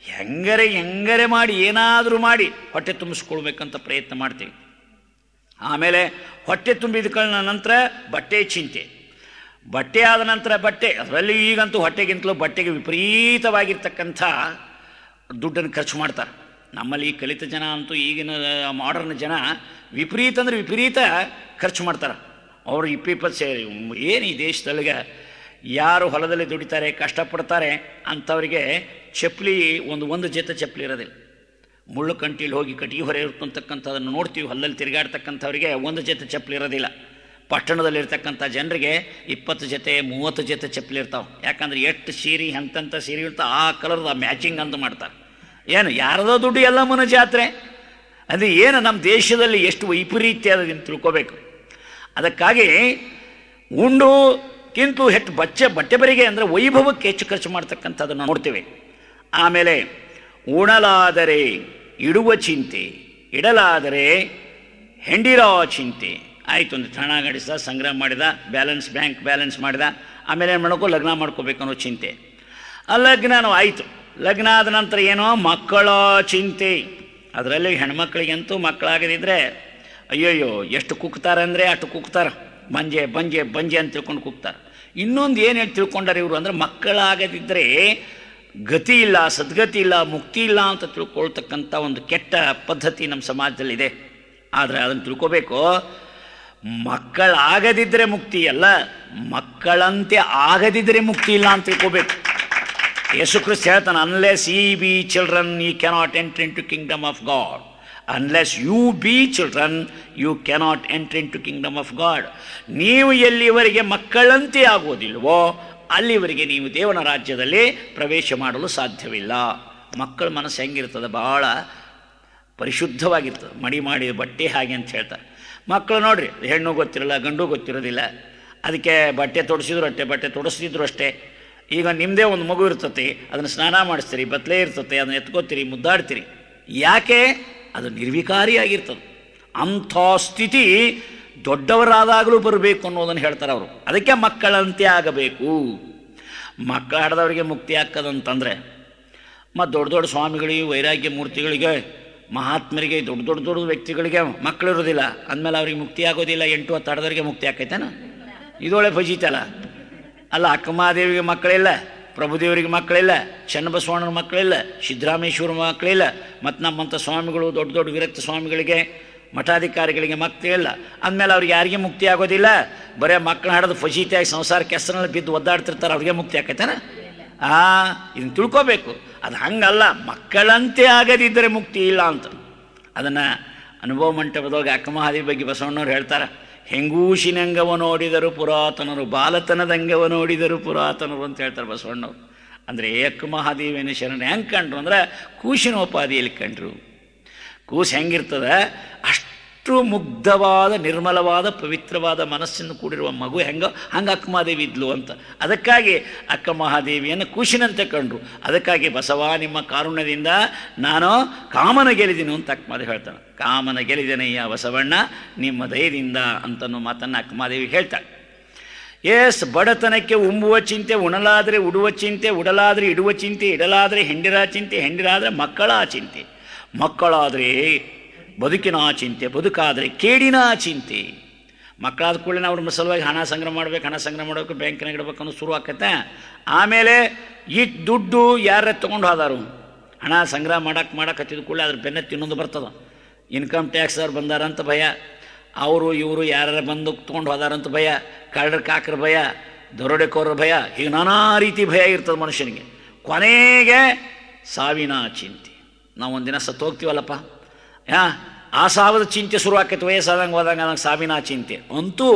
ಹೆಂಗರೆ ಹೆಂಗರೆ ಮಾಡಿ ಏನಾದರೂ ಮಾಡಿ ಹೊಟ್ಟೆ ತುಂಬಿಸ್ಕೊಳ್ಬೇಕಂತ ಪ್ರಯತ್ನ ಮಾಡ್ತೀವಿ ಆಮೇಲೆ ಹೊಟ್ಟೆ ತುಂಬಿದ ನಂತರ ಬಟ್ಟೆ ಚಿಂತೆ ಬಟ್ಟೆ ಆದ ನಂತರ ಬಟ್ಟೆ ಅದರಲ್ಲಿ ಈಗಂತೂ ಹೊಟ್ಟೆಗಿಂತಲೂ ಬಟ್ಟೆಗೆ ವಿಪರೀತವಾಗಿರ್ತಕ್ಕಂಥ ದುಡ್ಡನ್ನು ಖರ್ಚು ಮಾಡ್ತಾರೆ ನಮ್ಮಲ್ಲಿ ಈ ಕಲಿತ ಜನ ಅಂತೂ ಈಗಿನ ಮಾಡರ್ನ್ ಜನ ವಿಪರೀತ ಅಂದರೆ ವಿಪರೀತ ಖರ್ಚು ಮಾಡ್ತಾರೆ ಅವರು ಇಪ್ಪಿಪ್ಪತ್ತು ಸೇರಿ ಏನು ಈ ದೇಶದೊಳಗೆ ಯಾರು ಹೊಲದಲ್ಲಿ ದುಡಿತಾರೆ ಕಷ್ಟಪಡ್ತಾರೆ ಅಂಥವರಿಗೆ ಚಪ್ಪಲಿ ಒಂದು ಒಂದು ಜೊತೆ ಚಪ್ಪಲಿ ಇರೋದಿಲ್ಲ ಮುಳ್ಳು ಕಂಟಿಲಿ ಹೋಗಿ ಕಟ್ಟಿಗೆ ಹೊರೆ ಇರ್ತಕ್ಕಂಥದ್ದನ್ನು ನೋಡ್ತೀವಿ ಹೊಲದಲ್ಲಿ ತಿರುಗಾಡ್ತಕ್ಕಂಥವ್ರಿಗೆ ಒಂದು ಜೊತೆ ಚಪ್ಪಲಿ ಇರೋದಿಲ್ಲ ಪಟ್ಟಣದಲ್ಲಿರ್ತಕ್ಕಂಥ ಜನರಿಗೆ ಇಪ್ಪತ್ತು ಜೊತೆ ಮೂವತ್ತು ಜೊತೆ ಚಪ್ಪಲಿ ಇರ್ತಾವೆ ಯಾಕಂದ್ರೆ ಎಷ್ಟು ಸೀರೆ ಎಂತೆಂಥ ಸೀರೆ ಇರ್ತಾವೆ ಆ ಕಲರ್ದ ಮ್ಯಾಚಿಂಗ್ ಅಂತ ಮಾಡ್ತಾರೆ ಏನು ಯಾರದೋ ದುಡ್ಡು ಎಲ್ಲ ಮನ ಜಾತ್ರೆ ಅದು ಏನು ನಮ್ಮ ದೇಶದಲ್ಲಿ ಎಷ್ಟು ವೈಪರೀತ್ಯ ಅದನ್ನು ತಿಳ್ಕೋಬೇಕು ಅದಕ್ಕಾಗಿ ಉಂಡು ಕಿಂತು ಹೆಚ್ಚು ಬಚ್ಚೆ ಬಟ್ಟೆ ಬರಿಗೆ ಅಂದರೆ ವೈಭವಕ್ಕೆ ಹೆಚ್ಚು ಖರ್ಚು ಮಾಡ್ತಕ್ಕಂಥದ್ದನ್ನು ನೋಡ್ತೇವೆ ಆಮೇಲೆ ಉಣಲಾದರೆ ಇಡುವ ಚಿಂತೆ ಇಡಲಾದರೆ ಹೆಂಡಿರೋ ಚಿಂತೆ ಆಯಿತು ಒಂದು ಹಣ ಗಳಿಸಿದ ಸಂಗ್ರಹ ಮಾಡಿದ ಬ್ಯಾಲೆನ್ಸ್ ಬ್ಯಾಂಕ್ ಬ್ಯಾಲೆನ್ಸ್ ಮಾಡಿದ ಆಮೇಲೆ ಏನು ಮಾಡ್ಕೋ ಲಗ್ನ ಮಾಡ್ಕೋಬೇಕು ಅನ್ನೋ ಚಿಂತೆ ಆ ಲಗ್ನನೂ ಆಯಿತು ಲಗ್ನ ಆದ ನಂತರ ಏನೋ ಮಕ್ಕಳ ಚಿಂತೆ ಅದರಲ್ಲಿ ಹೆಣ್ಮಕ್ಳಿಗಂತೂ ಮಕ್ಕಳಾಗದಿದ್ರೆ ಅಯ್ಯೋಯ್ಯೋ ಎಷ್ಟು ಕುಕ್ತಾರೆ ಅಂದರೆ ಅಷ್ಟು ಕುಕ್ತಾರೆ ಬಂಜೆ ಬಂಜೆ ಬಂಜೆ ಅಂತ ತಿಳ್ಕೊಂಡು ಕುಕ್ತಾರೆ ಇನ್ನೊಂದು ಏನು ಹೇಳಿ ತಿಳ್ಕೊಂಡಾರೆ ಇವರು ಅಂದರೆ ಮಕ್ಕಳಾಗದಿದ್ದರೆ ಗತಿ ಇಲ್ಲ ಸದ್ಗತಿ ಇಲ್ಲ ಮುಕ್ತಿ ಇಲ್ಲ ಅಂತ ತಿಳ್ಕೊಳ್ತಕ್ಕಂಥ ಒಂದು ಕೆಟ್ಟ ಪದ್ಧತಿ ನಮ್ಮ ಸಮಾಜದಲ್ಲಿದೆ ಆದರೆ ಅದನ್ನು ತಿಳ್ಕೋಬೇಕು ಮಕ್ಕಳಾಗದಿದ್ದರೆ ಮುಕ್ತಿ ಅಲ್ಲ ಮಕ್ಕಳಂತೆ ಆಗದಿದ್ದರೆ ಮುಕ್ತಿ ಇಲ್ಲ ಅಂತ ತಿಳ್ಕೋಬೇಕು ಯೇಸು ಕ್ರಿಸ್ತ ಹೇಳ್ತಾನೆ unless ye be children you cannot enter into kingdom of God unless you be children you cannot enter into kingdom of God ನೀವು ಎಲ್ಲಿವರೆಗೆ ಮಕ್ಕಳಂತೆ ಆಗೋದಿಲ್ವೋ ಅಲ್ಲಿವರೆಗೆ ನೀವು ದೇವನ ರಾಜ್ಯದಲ್ಲಿ ಪ್ರವೇಶ ಮಾಡಲು ಸಾಧ್ಯವಿಲ್ಲ ಮಕ್ಕಳ ಮನಸ್ಸು ಹೆಂಗಿರ್ತದೆ ಭಾಳ ಪರಿಶುದ್ಧವಾಗಿರ್ತದೆ ಮಡಿ ಮಾಡಿ ಬಟ್ಟೆ ಹಾಗೆ ಅಂತ ಹೇಳ್ತಾರೆ ಮಕ್ಕಳು ನೋಡ್ರಿ ಹೆಣ್ಣು ಗೊತ್ತಿರಲ್ಲ ಗಂಡು ಗೊತ್ತಿರೋದಿಲ್ಲ ಅದಕ್ಕೆ ಬಟ್ಟೆ ತೊಡಿಸಿದ್ರು ಅಷ್ಟೇ ಬಟ್ಟೆ ತೊಡಿಸ್ತಿದ್ರು ಅಷ್ಟೇ ಈಗ ನಿಮ್ಮದೇ ಒಂದು ಮಗು ಇರ್ತತಿ ಅದನ್ನು ಸ್ನಾನ ಮಾಡಿಸ್ತೀರಿ ಬತ್ತಲೇ ಇರ್ತತೆ ಅದನ್ನು ಎತ್ಕೋತೀರಿ ಮುದ್ದಾಡ್ತೀರಿ ಯಾಕೆ ಅದು ನಿರ್ವಿಕಾರಿಯಾಗಿರ್ತದೆ ಅಂಥ ಸ್ಥಿತಿ ದೊಡ್ಡವರಾದಾಗಲೂ ಬರಬೇಕು ಅನ್ನೋದನ್ನು ಹೇಳ್ತಾರೆ ಅವರು ಅದಕ್ಕೆ ಮಕ್ಕಳಂತೆ ಆಗಬೇಕು ಮಕ್ಕಳು ಹಾಡ್ದವರಿಗೆ ಮುಕ್ತಿ ಆಗ್ತದಂತಂದರೆ ಮತ್ತು ದೊಡ್ಡ ದೊಡ್ಡ ಸ್ವಾಮಿಗಳಿಗೆ ವೈರಾಗ್ಯ ಮೂರ್ತಿಗಳಿಗೆ ಮಹಾತ್ಮರಿಗೆ ದೊಡ್ಡ ದೊಡ್ಡ ದೊಡ್ಡ ವ್ಯಕ್ತಿಗಳಿಗೆ ಮಕ್ಕಳಿರೋದಿಲ್ಲ ಅಂದಮೇಲೆ ಅವ್ರಿಗೆ ಮುಕ್ತಿ ಆಗೋದಿಲ್ಲ ಎಂಟು ಹತ್ತು ಹಡ್ದವ್ರಿಗೆ ಮುಕ್ತಿ ಆಕೈತೇನ ಇದೊಳೆ ಫಜೀತಲ್ಲ ಅಲ್ಲ ಅಕ್ಕಮಹಾದೇವಿಗೆ ಮಕ್ಕಳಿಲ್ಲ ಪ್ರಭುದೇವರಿಗೆ ಮಕ್ಕಳಿಲ್ಲ ಚನ್ನಬಸವಣ್ಣನ ಮಕ್ಕಳಿಲ್ಲ ಸಿದ್ದರಾಮೇಶ್ವರ ಮಕ್ಕಳಿಲ್ಲ ಮತ್ತು ನಮ್ಮಂಥ ಸ್ವಾಮಿಗಳು ದೊಡ್ಡ ದೊಡ್ಡ ವಿರಕ್ತ ಸ್ವಾಮಿಗಳಿಗೆ ಮಠಾಧಿಕಾರಿಗಳಿಗೆ ಮಕ್ಕಳಿಲ್ಲ ಅಂದಮೇಲೆ ಅವ್ರಿಗೆ ಯಾರಿಗೆ ಮುಕ್ತಿ ಆಗೋದಿಲ್ಲ ಬರೀ ಮಕ್ಕಳು ಹಾಡೋದು ಫಜೀತಿಯಾಗಿ ಸಂಸಾರಕ್ಕೆ ಹೆಸರಲ್ಲಿ ಬಿದ್ದು ಒದ್ದಾಡ್ತಿರ್ತಾರೆ ಅವ್ರಿಗೆ ಮುಕ್ತಿ ಆಕೈತೇನ ಆ ಇದನ್ನು ತಿಳ್ಕೋಬೇಕು ಅದು ಹಂಗಲ್ಲ ಮಕ್ಕಳಂತೆ ಆಗದಿದ್ದರೆ ಮುಕ್ತಿ ಇಲ್ಲ ಅಂತ ಅದನ್ನು ಅನುಭವ ಮಂಟಪದೊಳಗೆ ಅಕ್ಕಮಹಾದೇವಿ ಬಗ್ಗೆ ಬಸವಣ್ಣವ್ರು ಹೇಳ್ತಾರೆ ಹೆಂಗೂಶಿನಂಗವ ನೋಡಿದರು ಪುರಾತನರು ಬಾಲತನದಂಗವ ನೋಡಿದರು ಪುರಾತನರು ಅಂತ ಹೇಳ್ತಾರೆ ಬಸವಣ್ಣವ್ರು ಅಂದರೆ ಅಕ್ಕಮಹಾದೇವಿನ ಶರಣ ಹೆಂಗೆ ಕಂಡ್ರು ಅಂದ್ರೆ ಕೂಶಿನೋಪಾದಿಯಲ್ಲಿ ಕಂಡ್ರು ಕೂಸು ಹೆಂಗಿರ್ತದೆ ಅಷ್ಟು ಮುಗ್ಧವಾದ ನಿರ್ಮಲವಾದ ಪವಿತ್ರವಾದ ಮನಸ್ಸಿಂದ ಕೂಡಿರುವ ಮಗು ಹೆಂಗೋ ಹಂಗೆ ಅಕ್ಕ ಮಹಾದೇವಿ ಇದ್ಲು ಅಂತ ಅದಕ್ಕಾಗಿ ಅಕ್ಕ ಮಹಾದೇವಿಯನ್ನು ಕೂಸಿನಂತೆ ಕಂಡ್ರು ಅದಕ್ಕಾಗಿ ಬಸವ ನಿಮ್ಮ ಕಾರುಣ್ಯದಿಂದ ನಾನು ಕಾಮನ ಗೆಲಿದೀನಿ ಅಂತ ಅಕ್ಕ ಮಹಾದೇವಿ ಹೇಳ್ತಾನೆ ಕಾಮನ ಗೆಲಿದನಯ್ಯ ಬಸವಣ್ಣ ನಿಮ್ಮ ದಯದಿಂದ ಅಂತನೂ ಮಾತನ್ನು ಅಕ್ಕ ಮಹಾದೇವಿ ಹೇಳ್ತಾಳೆ ಎಸ್ ಬಡತನಕ್ಕೆ ಉಂಬುವ ಚಿಂತೆ ಉಣಲಾದರೆ ಉಡುವ ಚಿಂತೆ ಉಡಲಾದರೆ ಇಡುವ ಚಿಂತೆ ಇಡಲಾದರೆ ಹೆಂಡಿರ ಚಿಂತೆ ಹೆಂಡಿರಾದರೆ ಮಕ್ಕಳ ಚಿಂತೆ ಮಕ್ಕಳಾದರೆ ಬದುಕಿನ ಚಿಂತೆ ಬದುಕಾದರೆ ಕೇಡಿನ ಚಿಂತೆ ಮಕ್ಕಳಾದ ಕೂಡಲೇ ಅವ್ರ ಸಲುವಾಗಿ ಹಣ ಸಂಗ್ರಹ ಮಾಡ್ಬೇಕು ಹಣ ಸಂಗ್ರಹ ಮಾಡಬೇಕು ಬ್ಯಾಂಕಿನಾಗ ಇಡ್ಬೇಕು ಅನ್ನೋ ಶುರು ಆಕತ್ತೆ ಆಮೇಲೆ ಈ ದುಡ್ಡು ಯಾರ ತೊಗೊಂಡು ಹೋದಾರು ಹಣ ಸಂಗ್ರಹ ಮಾಡಕ್ಕೆ ಮಾಡಕ್ಕೆ ಕೂಡಲೇ ಅದ್ರ ಬೆನ್ನ ತಿನ್ನೋದು ಬರ್ತದ ಇನ್ಕಮ್ ಟ್ಯಾಕ್ಸ್ ಅವ್ರು ಬಂದಾರಂತ ಭಯ ಅವರು ಇವರು ಯಾರು ಬಂದು ತೊಗೊಂಡು ಹೋದಾರಂತ ಭಯ ಕಳ್ಳರ ಕಾಕರ ಭಯ ದರೋಡೆಕೋರ ಭಯ ಹೀಗೆ ನಾನಾ ರೀತಿ ಭಯ ಇರ್ತದೆ ಮನುಷ್ಯನಿಗೆ ಕೊನೆಗೆ ಸಾವಿನ ಚಿಂತೆ ನಾವು ಒಂದಿನ ಸತ್ತು ಹೋಗ್ತೀವಲ್ಲಪ್ಪ ಯಾ ಆ ಸಾವಿರದ ಚಿಂತೆ ಶುರು ಆಕೈತೆ ವಯಸ್ಸಾದಂಗೆ ಹೋದಂಗೆ ನಂಗೆ ಸಾವಿನ ಚಿಂತೆ ಅಂತೂ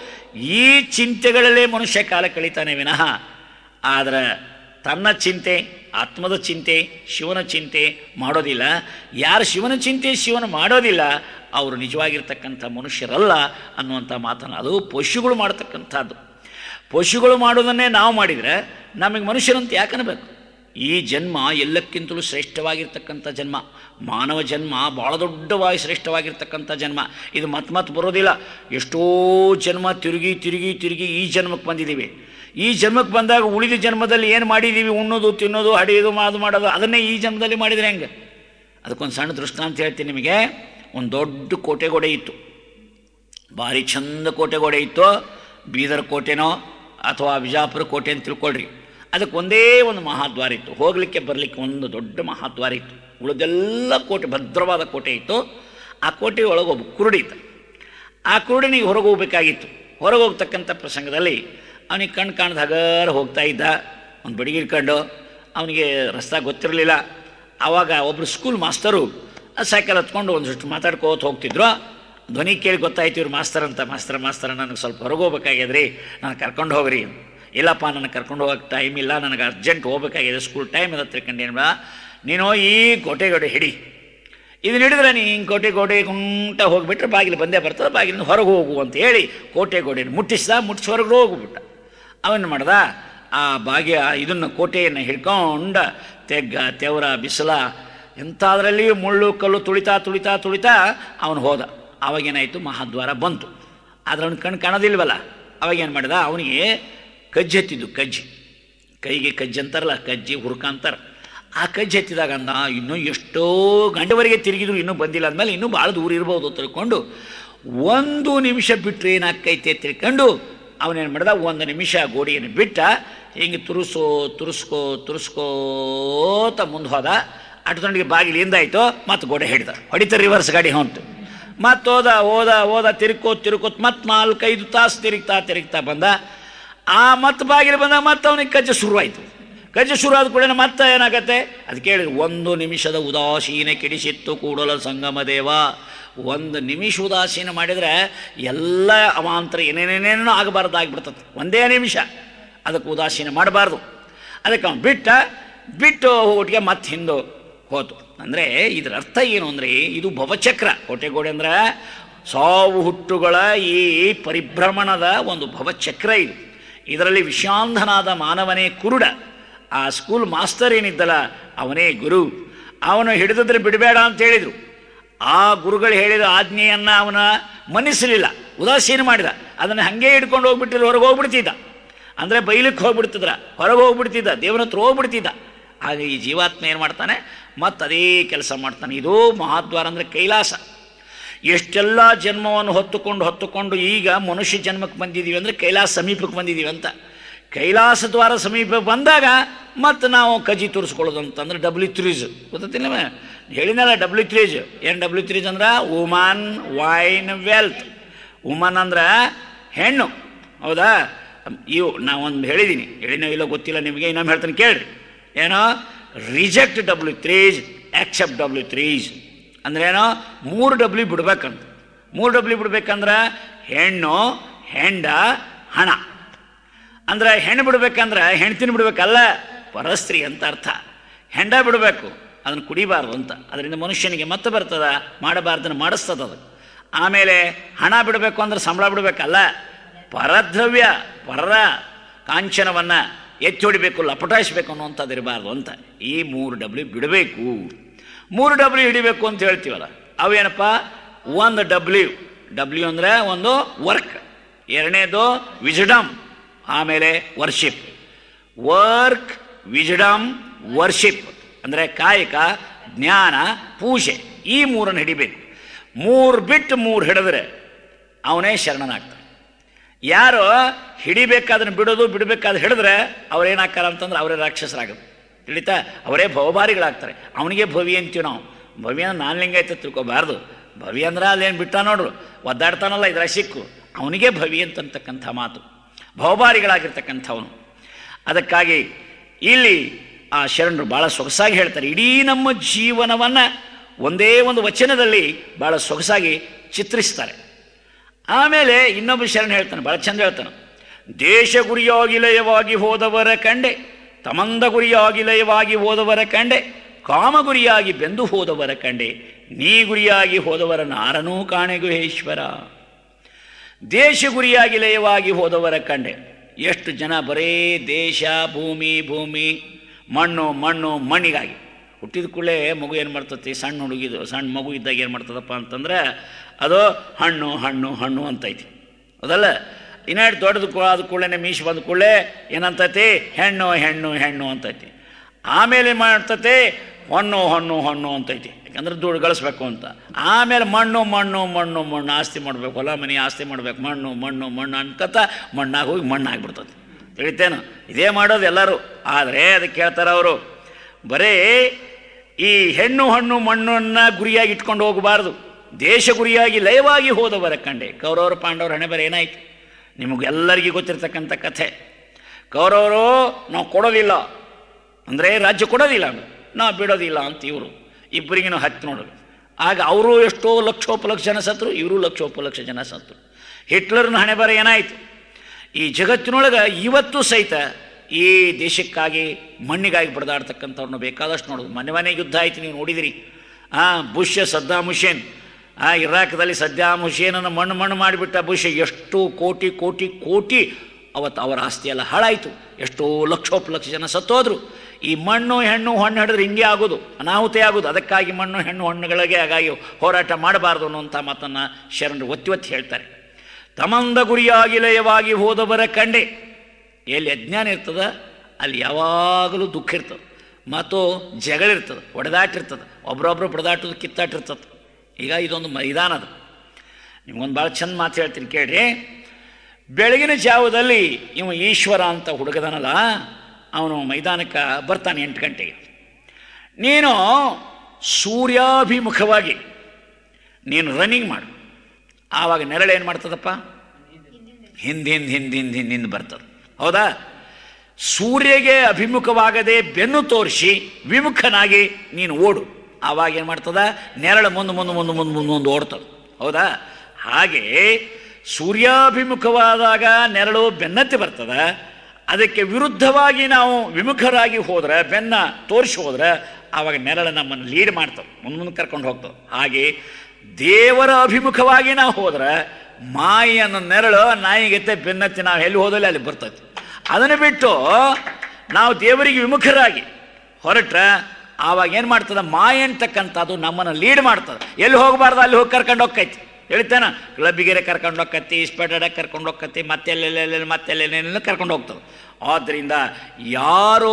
ಈ ಚಿಂತೆಗಳಲ್ಲೇ ಮನುಷ್ಯ ಕಾಲ ಕಳೀತಾನೆ ವಿನಃ ಆದರೆ ತನ್ನ ಚಿಂತೆ ಆತ್ಮದ ಚಿಂತೆ ಶಿವನ ಚಿಂತೆ ಮಾಡೋದಿಲ್ಲ ಯಾರು ಶಿವನ ಚಿಂತೆ ಶಿವನ ಮಾಡೋದಿಲ್ಲ ಅವರು ನಿಜವಾಗಿರ್ತಕ್ಕಂಥ ಮನುಷ್ಯರಲ್ಲ ಅನ್ನುವಂಥ ಮಾತನ್ನು ಅದು ಪಶುಗಳು ಮಾಡ್ತಕ್ಕಂಥದ್ದು ಪಶುಗಳು ಮಾಡೋದನ್ನೇ ನಾವು ಮಾಡಿದರೆ ನಮಗೆ ಮನುಷ್ಯರಂತ ಯಾಕೆ ಅನ್ಬೇಕು ಈ ಜನ್ಮ ಎಲ್ಲಕ್ಕಿಂತಲೂ ಶ್ರೇಷ್ಠವಾಗಿರ್ತಕ್ಕಂಥ ಜನ್ಮ ಮಾನವ ಜನ್ಮ ಭಾಳ ದೊಡ್ಡವಾಗಿ ಶ್ರೇಷ್ಠವಾಗಿರ್ತಕ್ಕಂಥ ಜನ್ಮ ಇದು ಮತ್ತೆ ಮತ್ತೆ ಬರೋದಿಲ್ಲ ಎಷ್ಟೋ ಜನ್ಮ ತಿರುಗಿ ತಿರುಗಿ ತಿರುಗಿ ಈ ಜನ್ಮಕ್ಕೆ ಬಂದಿದ್ದೀವಿ ಈ ಜನ್ಮಕ್ಕೆ ಬಂದಾಗ ಉಳಿದ ಜನ್ಮದಲ್ಲಿ ಏನು ಮಾಡಿದ್ದೀವಿ ಉಣ್ಣೋದು ತಿನ್ನೋದು ಹಡಿಯೋದು ಅದು ಮಾಡೋದು ಅದನ್ನೇ ಈ ಜನ್ಮದಲ್ಲಿ ಮಾಡಿದರೆ ಹೆಂಗೆ ಅದಕ್ಕೊಂದು ಸಣ್ಣ ದೃಷ್ಟಾಂತ ಹೇಳ್ತೀನಿ ನಿಮಗೆ ಒಂದು ದೊಡ್ಡ ಕೋಟೆಗೋಡೆ ಇತ್ತು ಭಾರಿ ಚಂದ ಕೋಟೆಗೋಡೆ ಇತ್ತು ಬೀದರ್ ಕೋಟೆನೋ ಅಥವಾ ಬಿಜಾಪುರ ಕೋಟೆ ಅಂತ ತಿಳ್ಕೊಳ್ರಿ ಅದಕ್ಕೆ ಒಂದೇ ಒಂದು ಮಹಾದ್ವಾರ ಇತ್ತು ಹೋಗಲಿಕ್ಕೆ ಬರಲಿಕ್ಕೆ ಒಂದು ದೊಡ್ಡ ಮಹಾದ್ವಾರ ಇತ್ತು ಉಳಿದೆಲ್ಲ ಕೋಟೆ ಭದ್ರವಾದ ಕೋಟೆ ಇತ್ತು ಆ ಕೋಟೆ ಒಳಗೆ ಒಬ್ಬ ಕುರುಡಿ ಇತ್ತು ಆ ಕುರುಡಿನಿಗೆ ಹೊರಗೆ ಹೋಗ್ಬೇಕಾಗಿತ್ತು ಹೊರಗೆ ಹೋಗ್ತಕ್ಕಂಥ ಪ್ರಸಂಗದಲ್ಲಿ ಅವನಿಗೆ ಕಣ್ಣು ಕಾಣ್ದು ಹಗರ ಹೋಗ್ತಾ ಇದ್ದ ಒಂದು ಬಡಿಗೆ ಇಟ್ಕೊಂಡು ಅವನಿಗೆ ರಸ್ತೆ ಗೊತ್ತಿರಲಿಲ್ಲ ಆವಾಗ ಒಬ್ಬರು ಸ್ಕೂಲ್ ಮಾಸ್ತರು ಆ ಸೈಕಲ್ ಹತ್ಕೊಂಡು ಒಂದಷ್ಟು ಮಾತಾಡ್ಕೋತ ಹೋಗ್ತಿದ್ರು ಧ್ವನಿ ಕೇಳಿ ಗೊತ್ತಾಯ್ತು ಇವ್ರು ಮಾಸ್ತರ್ ಅಂತ ಮಾಸ್ತರ್ ಮಾಸ್ತರ ನನಗೆ ಸ್ವಲ್ಪ ಹೊರಗೆ ಹೋಗ್ಬೇಕಾಗ್ಯದ್ರಿ ನಾನು ಕರ್ಕೊಂಡು ಹೋಗ್ರಿ ಇಲ್ಲಪ್ಪ ನನಗೆ ಕರ್ಕೊಂಡು ಹೋಗಕ್ಕೆ ಟೈಮ್ ಇಲ್ಲ ನನಗೆ ಅರ್ಜೆಂಟ್ ಹೋಗ್ಬೇಕಾಗಿದೆ ಸ್ಕೂಲ್ ಟೈಮ್ ಅದ ತಿಳ್ಕೊಂಡೇನು ನೀನು ಈ ಕೋಟೆಗೋಡೆ ಹಿಡಿ ಇದನ್ನ ಹಿಡಿದ್ರೆ ನೀ ಹಿಂಗೆ ಕೋಟೆ ಗೋಡೆ ಕುಂಟ ಹೋಗ್ಬಿಟ್ರೆ ಬಾಗಿಲು ಬಂದೇ ಬರ್ತದೆ ಬಾಗಿಲಿಂದ ಹೊರಗೆ ಹೋಗು ಅಂತ ಹೇಳಿ ಕೋಟೆ ಗೋಡೆನ ಮುಟ್ಟಿಸ್ದ ಮುಟ್ಟಿಸಿ ಹೊರಗೆ ಹೋಗ್ಬಿಟ್ಟ ಅವನು ಮಾಡ್ದ ಆ ಭಾಗ್ಯ ಇದನ್ನು ಕೋಟೆಯನ್ನು ಹಿಡ್ಕೊಂಡ ತೆಗ್ಗ ತೆವರ ಬಿಸಿಲ ಎಂಥದ್ರಲ್ಲಿ ಮುಳ್ಳು ಕಲ್ಲು ತುಳಿತಾ ತುಳಿತಾ ತುಳಿತಾ ಅವನು ಹೋದ ಅವಾಗೇನಾಯಿತು ಮಹಾದ್ವಾರ ಬಂತು ಆದ್ರೆ ಅವ್ನ ಕಣ್ಣು ಕಾಣೋದಿಲ್ವಲ್ಲ ಅವಾಗೇನು ಮಾಡಿದ ಅವನಿಗೆ ಕಜ್ಜಿ ಹತ್ತಿದ್ದು ಕಜ್ಜಿ ಕೈಗೆ ಕಜ್ಜಿ ಅಂತಾರಲ್ಲ ಕಜ್ಜಿ ಹುರ್ಕ ಅಂತಾರೆ ಆ ಕಜ್ಜಿ ಹತ್ತಿದಾಗ ಅಂದ ಇನ್ನೂ ಎಷ್ಟೋ ಗಂಟೆವರೆಗೆ ತಿರುಗಿದ್ರು ಇನ್ನೂ ಬಂದಿಲ್ಲ ಅಂದಮೇಲೆ ಇನ್ನೂ ಭಾಳ ದೂರ ಇರ್ಬೋದು ತಿಳ್ಕೊಂಡು ಒಂದು ನಿಮಿಷ ಬಿಟ್ಟರೆ ಏನಾಕೈತೆ ತಿಳ್ಕೊಂಡು ಅವನೇನು ಮಾಡ್ದ ಒಂದು ನಿಮಿಷ ಗೋಡೆಯನ್ನು ಬಿಟ್ಟ ಹಿಂಗೆ ತುರುಸೋ ತುರುಸ್ಕೋ ತುರುಸ್ಕೋತ ಮುಂದೆ ಹೋದ ಅಟ್ದೊಂಡಿಗೆ ಬಾಗಿಲು ಎಂದಾಯ್ತು ಮತ್ತು ಗೋಡೆ ಹಿಡಿದ ಹೊಡಿತ ರಿವರ್ಸ್ ಗಾಡಿ ಹೊಂಟು ಮತ್ತೆ ಹೋದ ಹೋದ ಹೋದ ತಿರುಕೋತ್ ತಿರುಕೋತ್ ಮತ್ತೆ ನಾಲ್ಕೈದು ತಾಸು ತಿರುಗ್ತಾ ತಿರುಗ್ತಾ ಬಂದ ಆ ಮತ್ತೆ ಬಾಗಿಲು ಬಂದ ಮತ್ತೆ ಅವನಿಗೆ ಕಜ್ಜೆ ಶುರುವಾಯಿತು ಕಜ್ಜೆ ಶುರು ಆದ ಕೂಡ ಮತ್ತೆ ಏನಾಗತ್ತೆ ಅದು ಕೇಳಿ ಒಂದು ನಿಮಿಷದ ಉದಾಸೀನ ಕೆಡಿಸಿತ್ತು ಕೂಡಲ ಸಂಗಮ ದೇವ ಒಂದು ನಿಮಿಷ ಉದಾಸೀನ ಮಾಡಿದರೆ ಎಲ್ಲ ಅವಾಂತರ ಏನೇನೇನೇನೋ ಆಗಬಾರ್ದಾಗ್ಬಿಡ್ತದೆ ಒಂದೇ ನಿಮಿಷ ಅದಕ್ಕೆ ಉದಾಸೀನ ಮಾಡಬಾರ್ದು ಅದಕ್ಕೆ ಅವನು ಬಿಟ್ಟ ಬಿಟ್ಟು ಒಟ್ಟಿಗೆ ಮತ್ತೆ ಹಿಂದೆ ಹೋತು ಅಂದರೆ ಇದರ ಅರ್ಥ ಏನು ಅಂದರೆ ಇದು ಭವಚಕ್ರ ಕೋಟೆಗೋಡೆ ಅಂದ್ರೆ ಸಾವು ಹುಟ್ಟುಗಳ ಈ ಪರಿಭ್ರಮಣದ ಒಂದು ಭವಚಕ್ರ ಇದು ಇದರಲ್ಲಿ ವಿಷಾಂಧನಾದ ಮಾನವನೇ ಕುರುಡ ಆ ಸ್ಕೂಲ್ ಮಾಸ್ತರ್ ಏನಿದ್ದಲ್ಲ ಅವನೇ ಗುರು ಅವನು ಹಿಡಿದಿದ್ರೆ ಬಿಡಬೇಡ ಅಂತ ಹೇಳಿದರು ಆ ಗುರುಗಳು ಹೇಳಿದ ಆಜ್ಞೆಯನ್ನು ಅವನ ಮನ್ನಿಸಲಿಲ್ಲ ಉದಾಸೀನ ಮಾಡಿದ ಅದನ್ನು ಹಾಗೆ ಹಿಡ್ಕೊಂಡು ಹೋಗ್ಬಿಟ್ಟಿಲ್ಲ ಹೊರಗೆ ಹೋಗ್ಬಿಡ್ತಿದ್ದ ಅಂದರೆ ಬೈಲಿಕ್ಕೆ ಹೋಗ್ಬಿಡ್ತಿದ್ರ ಹೊರಗೆ ಹೋಗ್ಬಿಡ್ತಿದ್ದ ದೇವನ ಹತ್ರ ಹೋಗ್ಬಿಡ್ತಿದ್ದ ಆಗ ಈ ಜೀವಾತ್ಮ ಏನು ಮಾಡ್ತಾನೆ ಮತ್ತೆ ಅದೇ ಕೆಲಸ ಮಾಡ್ತಾನೆ ಇದು ಮಹಾದ್ವಾರ ಅಂದರೆ ಕೈಲಾಸ ಎಷ್ಟೆಲ್ಲ ಜನ್ಮವನ್ನು ಹೊತ್ತುಕೊಂಡು ಹೊತ್ತುಕೊಂಡು ಈಗ ಮನುಷ್ಯ ಜನ್ಮಕ್ಕೆ ಬಂದಿದ್ದೀವಿ ಅಂದರೆ ಕೈಲಾಸ ಸಮೀಪಕ್ಕೆ ಬಂದಿದ್ದೀವಿ ಅಂತ ಕೈಲಾಸ ದ್ವಾರ ಸಮೀಪ ಬಂದಾಗ ಮತ್ತೆ ನಾವು ಕಜಿ ತೋರಿಸ್ಕೊಳ್ಳೋದು ಅಂತಂದ್ರೆ ಡಬ್ಲ್ಯೂ ತ್ರೀಸ್ ಗೊತ್ತಿಲ್ಲ ಹೇಳಿನಲ್ಲ ಡಬ್ಲ್ಯೂ ತ್ರೀಸ್ ಏನು ಡಬ್ಲ್ಯೂ ತ್ರೀಸ್ ಅಂದ್ರೆ ವುಮನ್ ವೈನ್ ವೆಲ್ತ್ ವುಮನ್ ಅಂದ್ರೆ ಹೆಣ್ಣು ಹೌದಾ ಇವು ನಾವೊಂದು ಹೇಳಿದ್ದೀನಿ ಹೇಳಿನೋ ಇಲ್ಲೋ ಗೊತ್ತಿಲ್ಲ ನಿಮಗೆ ಇನ್ನೊಮ್ಮೆ ಹೇಳ್ತಾನೆ ಕೇಳ್ರಿ ಏನೋ reject W threes accept W threes ಅಂದ್ರೆ ಏನೋ ಮೂರು ಡಬ್ಲ್ಯೂ ಬಿಡ್ಬೇಕಂತ ಮೂರು ಡಬ್ಲ್ಯೂ ಬಿಡ್ಬೇಕಂದ್ರೆ ಹೆಣ್ಣು ಹೆಂಡ ಹಣ ಅಂದ್ರೆ ಹೆಣ್ಣು ಬಿಡ್ಬೇಕಂದ್ರೆ ಹೆಣ್ತಿನ ಬಿಡ್ಬೇಕಲ್ಲ ಪರಸ್ತ್ರೀ ಅಂತ ಅರ್ಥ ಹೆಂಡ ಬಿಡಬೇಕು ಅದನ್ನು ಕುಡಿಬಾರ್ದು ಅಂತ ಅದರಿಂದ ಮನುಷ್ಯನಿಗೆ ಮತ್ತೆ ಬರ್ತದ ಮಾಡಬಾರ್ದನ್ನು ಮಾಡಿಸ್ತದ ಅದು ಆಮೇಲೆ ಹಣ ಬಿಡಬೇಕು ಅಂದ್ರೆ ಸಂಬಳ ಬಿಡಬೇಕಲ್ಲ ಪರದ್ರವ್ಯ ಪರರ ಕಾಂಚನವನ್ನು ಎತ್ತಿ ಹೊಡಿಬೇಕು ಲಪಟಾಯಿಸ್ಬೇಕು ಅನ್ನುವಂಥದ್ದು ಇರಬಾರ್ದು ಅಂತ ಈ ಮೂರು ಡಬ್ಲ್ಯೂ ಬಿಡಬೇಕು ಮೂರು ಡಬ್ಲ್ಯೂ ಹಿಡಿಬೇಕು ಅಂತ ಹೇಳ್ತೀವಲ್ಲ ಅವೇನಪ್ಪ ಒಂದು ಡಬ್ಲ್ಯೂ ಡಬ್ಲ್ಯೂ ಅಂದರೆ ಒಂದು ವರ್ಕ್ ಎರಡನೇದು ವಿಜಡಮ್ ಆಮೇಲೆ ವರ್ಷಿಪ್ ವರ್ಕ್ ವಿಜಡಮ್ ವರ್ಷಿಪ್ ಅಂದರೆ ಕಾಯಕ ಜ್ಞಾನ ಪೂಜೆ ಈ ಮೂರನ್ನು ಹಿಡಿಬೇಕು ಮೂರು ಬಿಟ್ಟು ಮೂರು ಹಿಡಿದ್ರೆ ಅವನೇ ಶರಣನಾಗ್ತಾನೆ ಯಾರು ಹಿಡಿಬೇಕಾದನ್ನು ಬಿಡೋದು ಬಿಡಬೇಕಾದ್ರೆ ಹಿಡಿದ್ರೆ ಅವ್ರೇನಾಗ್ತಾರ ಅಂತಂದ್ರೆ ಅವರೇ ರಾಕ್ಷಸರಾಗೋದು ತಿಳಿತಾ ಅವರೇ ಭವಭಾರಿಗಳಾಗ್ತಾರೆ ಅವನಿಗೆ ಭವಿ ಅಂತೀವಿ ನಾವು ಭವಿ ಅಂದ್ರೆ ನಾನು ಲಿಂಗ ಐತೆ ತಿಳ್ಕೊಬಾರ್ದು ಭವಿ ಅಂದ್ರೆ ಅಲ್ಲೇನು ಬಿಟ್ಟ ನೋಡ್ರು ಒದ್ದಾಡ್ತಾನಲ್ಲ ಇದ್ರ ಸಿಕ್ಕು ಅವನಿಗೆ ಭವಿ ಅಂತಕ್ಕಂಥ ಮಾತು ಭವಭಾರಿಗಳಾಗಿರ್ತಕ್ಕಂಥವನು ಅದಕ್ಕಾಗಿ ಇಲ್ಲಿ ಆ ಶರಣರು ಭಾಳ ಸೊಗಸಾಗಿ ಹೇಳ್ತಾರೆ ಇಡೀ ನಮ್ಮ ಜೀವನವನ್ನು ಒಂದೇ ಒಂದು ವಚನದಲ್ಲಿ ಭಾಳ ಸೊಗಸಾಗಿ ಚಿತ್ರಿಸ್ತಾರೆ ಆಮೇಲೆ ಇನ್ನೊಬ್ಬ ಶರಣ ಹೇಳ್ತಾನೆ ಭಾಳ ಚಂದ ಹೇಳ್ತಾನೆ ದೇಶ ಗುರಿಯಾಗಿ ಲಯವಾಗಿ ಹೋದವರ ಕಂಡೆ ತಮಂದ ಗುರಿಯಾಗಿ ಲಯವಾಗಿ ಹೋದವರ ಕಂಡೆ ಕಾಮ ಗುರಿಯಾಗಿ ಬೆಂದು ಹೋದವರ ಕಂಡೆ ನೀ ಗುರಿಯಾಗಿ ಹೋದವರ ನಾರನೂ ಕಾಣೆಗುಹೇಶ್ವರ ದೇಶ ಗುರಿಯಾಗಿ ಲಯವಾಗಿ ಹೋದವರ ಕಂಡೆ ಎಷ್ಟು ಜನ ಬರೇ ದೇಶ ಭೂಮಿ ಭೂಮಿ ಮಣ್ಣು ಮಣ್ಣು ಮಣ್ಣಿಗಾಗಿ ಹುಟ್ಟಿದ ಕೂಡಲೇ ಮಗು ಏನು ಮಾಡ್ತತಿ ಸಣ್ಣ ಹುಡುಗಿದು ಸಣ್ಣ ಮಗು ಇದ್ದಾಗ ಏನು ಮಾಡ್ತದಪ್ಪ ಅಂತಂದ್ರೆ ಅದು ಹಣ್ಣು ಹಣ್ಣು ಹಣ್ಣು ಅಂತೈತಿ ಹೌದಲ್ಲ ಇನ್ನೆರಡು ದೊಡ್ಡದು ಆದ ಕೂಡಲೇ ಮೀಸು ಬಂದ ಕೂಡಲೇ ಏನಂತೈತಿ ಹೆಣ್ಣು ಹೆಣ್ಣು ಹೆಣ್ಣು ಅಂತೈತಿ ಆಮೇಲೆ ಏನು ಮಾಡ್ತೈತಿ ಹೊಣ್ಣು ಹೊಣ್ಣು ಹೊಣ್ಣು ಅಂತೈತಿ ಯಾಕಂದ್ರೆ ದುಡ್ಡು ಗಳಿಸ್ಬೇಕು ಅಂತ ಆಮೇಲೆ ಮಣ್ಣು ಮಣ್ಣು ಮಣ್ಣು ಮಣ್ಣು ಆಸ್ತಿ ಮಾಡಬೇಕು ಹೊಲ ಮನೆ ಆಸ್ತಿ ಮಾಡಬೇಕು ಮಣ್ಣು ಮಣ್ಣು ಮಣ್ಣು ಅನ್ಕತ್ತ ಮಣ್ಣಾಗಿ ಹೋಗಿ ಮಣ್ಣು ಆಗ್ಬಿಡ್ತದೆ ತಿಳಿತೇನು ಇದೇ ಮಾಡೋದು ಎಲ್ಲರೂ ಆದರೆ ಅದಕ್ಕೆ ಹೇಳ್ತಾರೆ ಅವರು ಬರೀ ಈ ಹೆಣ್ಣು ಹಣ್ಣು ಮಣ್ಣನ್ನು ಗುರಿಯಾಗಿ ಇಟ್ಕೊಂಡು ಹೋಗಬಾರ್ದು ದೇಶ ಗುರಿಯಾಗಿ ಲಯವಾಗಿ ಹೋದವರ ಕಂಡೆ ಕೌರವರು ಪಾಂಡವರು ಹಣೆ ಬರ ಏನಾಯ್ತು ನಿಮಗೆಲ್ಲರಿಗೂ ಗೊತ್ತಿರ್ತಕ್ಕಂಥ ಕಥೆ ಕೌರವರು ನಾವು ಕೊಡೋದಿಲ್ಲ ಅಂದರೆ ರಾಜ್ಯ ಕೊಡೋದಿಲ್ಲ ನಾವು ಬಿಡೋದಿಲ್ಲ ಅಂತ ಇವರು ಇಬ್ಬರಿಗಿನೂ ಹತ್ತು ನೋಡೋದು ಆಗ ಅವರು ಎಷ್ಟೋ ಲಕ್ಷೋಪಲಕ್ಷ ಜನ ಸತ್ರು ಇವರು ಲಕ್ಷೋಪಲಕ್ಷ ಜನ ಸತ್ರು ಹಿಟ್ಲರ್ನ ಹಣೆ ಬರ ಏನಾಯಿತು ಈ ಜಗತ್ತಿನೊಳಗೆ ಇವತ್ತು ಸಹಿತ ಈ ದೇಶಕ್ಕಾಗಿ ಮಣ್ಣಿಗಾಗಿ ಬಡ್ದಾಡ್ತಕ್ಕಂಥವ್ರನ್ನ ಬೇಕಾದಷ್ಟು ನೋಡೋದು ಮನೆ ಮನೆ ಯುದ್ಧ ಆಯ್ತು ನೀವು ನೋಡಿದಿರಿ ಆ ಬುಷ್ ಸದ್ದಾಮ್ ಹುಸೇನ್ ಆ ಇರಾಕ್ದಲ್ಲಿ ಸದ್ದಾಮ್ ಹುಸೇನನ್ನು ಮಣ್ಣು ಮಣ್ಣು ಮಾಡಿಬಿಟ್ಟ ಬುಷ್ ಎಷ್ಟು ಕೋಟಿ ಕೋಟಿ ಕೋಟಿ ಅವತ್ತು ಅವರ ಆಸ್ತಿ ಎಲ್ಲ ಹಾಳಾಯಿತು ಎಷ್ಟೋ ಲಕ್ಷೋಪಲಕ್ಷ ಜನ ಸತ್ತೋದ್ರು ಈ ಮಣ್ಣು ಹೆಣ್ಣು ಹಣ್ಣು ಹಿಡಿದ್ರೆ ಹಿಂಗೆ ಆಗೋದು ಅನಾಹುತಿ ಆಗೋದು ಅದಕ್ಕಾಗಿ ಮಣ್ಣು ಹೆಣ್ಣು ಹಣ್ಣುಗಳಿಗೆ ಹಾಗಾಗಿ ಹೋರಾಟ ಮಾಡಬಾರ್ದು ಅನ್ನುವಂಥ ಮಾತನ್ನು ಶರಣರು ಒತ್ತಿ ಒತ್ತಿ ಹೇಳ್ತಾರೆ ತಮಂದ ಗುರಿಯಾಗಿ ಲಯವಾಗಿ ಹೋದವರ ಕಂಡೆ ಎಲ್ಲಿ ಅಜ್ಞಾನ ಇರ್ತದ ಅಲ್ಲಿ ಯಾವಾಗಲೂ ದುಃಖ ಇರ್ತದೆ ಮತ್ತು ಜಗಳಿರ್ತದೆ ಹೊಡೆದಾಟಿರ್ತದೆ ಒಬ್ರೊಬ್ರು ಹೊಡೆದಾಟದ ಕಿತ್ತಾಟಿರ್ತದೆ ಈಗ ಇದೊಂದು ಮೈದಾನ ಅದು ನಿಮ್ಗೊಂದು ಭಾಳ ಚಂದ ಮಾತು ಹೇಳ್ತೀನಿ ಕೇಳ್ರಿ ಬೆಳಗಿನ ಜಾವದಲ್ಲಿ ಇವ ಈಶ್ವರ ಅಂತ ಹುಡುಗದನಲ್ಲ ಅವನು ಮೈದಾನಕ್ಕೆ ಬರ್ತಾನೆ ಎಂಟು ಗಂಟೆಗೆ ನೀನು ಸೂರ್ಯಾಭಿಮುಖವಾಗಿ ನೀನು ರನ್ನಿಂಗ್ ಮಾಡು ಆವಾಗ ನೆರಳು ಏನು ಮಾಡ್ತದಪ್ಪ ಹಿಂದಿಂದ ಹಿಂದಿಂದ ಹಿಂದಿಂದ ಬರ್ತದೆ ಹೌದಾ ಸೂರ್ಯಗೆ ಅಭಿಮುಖವಾಗದೆ ಬೆನ್ನು ತೋರಿಸಿ ವಿಮುಖನಾಗಿ ನೀನು ಓಡು ಆವಾಗ ಏನು ಮಾಡ್ತದ ನೆರಳು ಮುಂದೆ ಮುಂದೆ ಮುಂದೆ ಮುಂದೆ ಮುಂದೆ ಮುಂದೆ ಓಡ್ತದೆ ಹೌದಾ ಹಾಗೆ ಸೂರ್ಯಾಭಿಮುಖವಾದಾಗ ನೆರಳು ಬೆನ್ನತ್ತಿ ಬರ್ತದ ಅದಕ್ಕೆ ವಿರುದ್ಧವಾಗಿ ನಾವು ವಿಮುಖರಾಗಿ ಹೋದ್ರೆ ಬೆನ್ನ ತೋರಿಸಿ ಹೋದ್ರೆ ಆವಾಗ ನೆರಳು ನಮ್ಮನ್ನು ಲೀಡ್ ಮಾಡ್ತವೆ ಮುಂದೆ ಮುಂದೆ ಕರ್ಕೊಂಡು ಹೋಗ್ತವೆ ಹಾಗೆ ದೇವರ ಅಭಿಮುಖವಾಗಿ ನಾವು ಹೋದ್ರೆ ಮಾಯಿಯನ್ನು ನೆರಳು ನಾಯಿಗೆತ್ತೆ ಬೆನ್ನತ್ತಿ ನಾವು ಎಲ್ಲಿ ಹೋದಲ್ಲಿ ಅಲ್ಲಿ ಬರ್ತೈತಿ ಅದನ್ನು ಬಿಟ್ಟು ನಾವು ದೇವರಿಗೆ ವಿಮುಖರಾಗಿ ಹೊರಟ್ರೆ ಆವಾಗ ಏನು ಮಾಡ್ತದೆ ಮಾಯ ಅಂತಕ್ಕಂಥದ್ದು ನಮ್ಮನ್ನು ಲೀಡ್ ಮಾಡ್ತದೆ ಎಲ್ಲಿ ಹೋಗಬಾರ್ದು ಅಲ್ಲಿ ಹೋಗಿ ಕರ್ಕೊಂಡು ಹೋಗ್ತೈತಿ ಹೇಳ್ತೇನ ಕ್ಲಬ್ಬಿಗೆರೆ ಕರ್ಕೊಂಡು ಹೋಗ್ಕತ್ತಿ ಇಸ್ಪೇಟಡಕ್ಕೆ ಕರ್ಕೊಂಡು ಹೋಗ್ಕತ್ತಿ ಮತ್ತೆಲ್ಲೆಲ್ಲೆಲ್ಲ ಮತ್ತೆಲ್ಲೆಲ್ಲೆಲ್ಲ ಕರ್ಕೊಂಡು ಹೋಗ್ತದೆ ಆದ್ದರಿಂದ ಯಾರೋ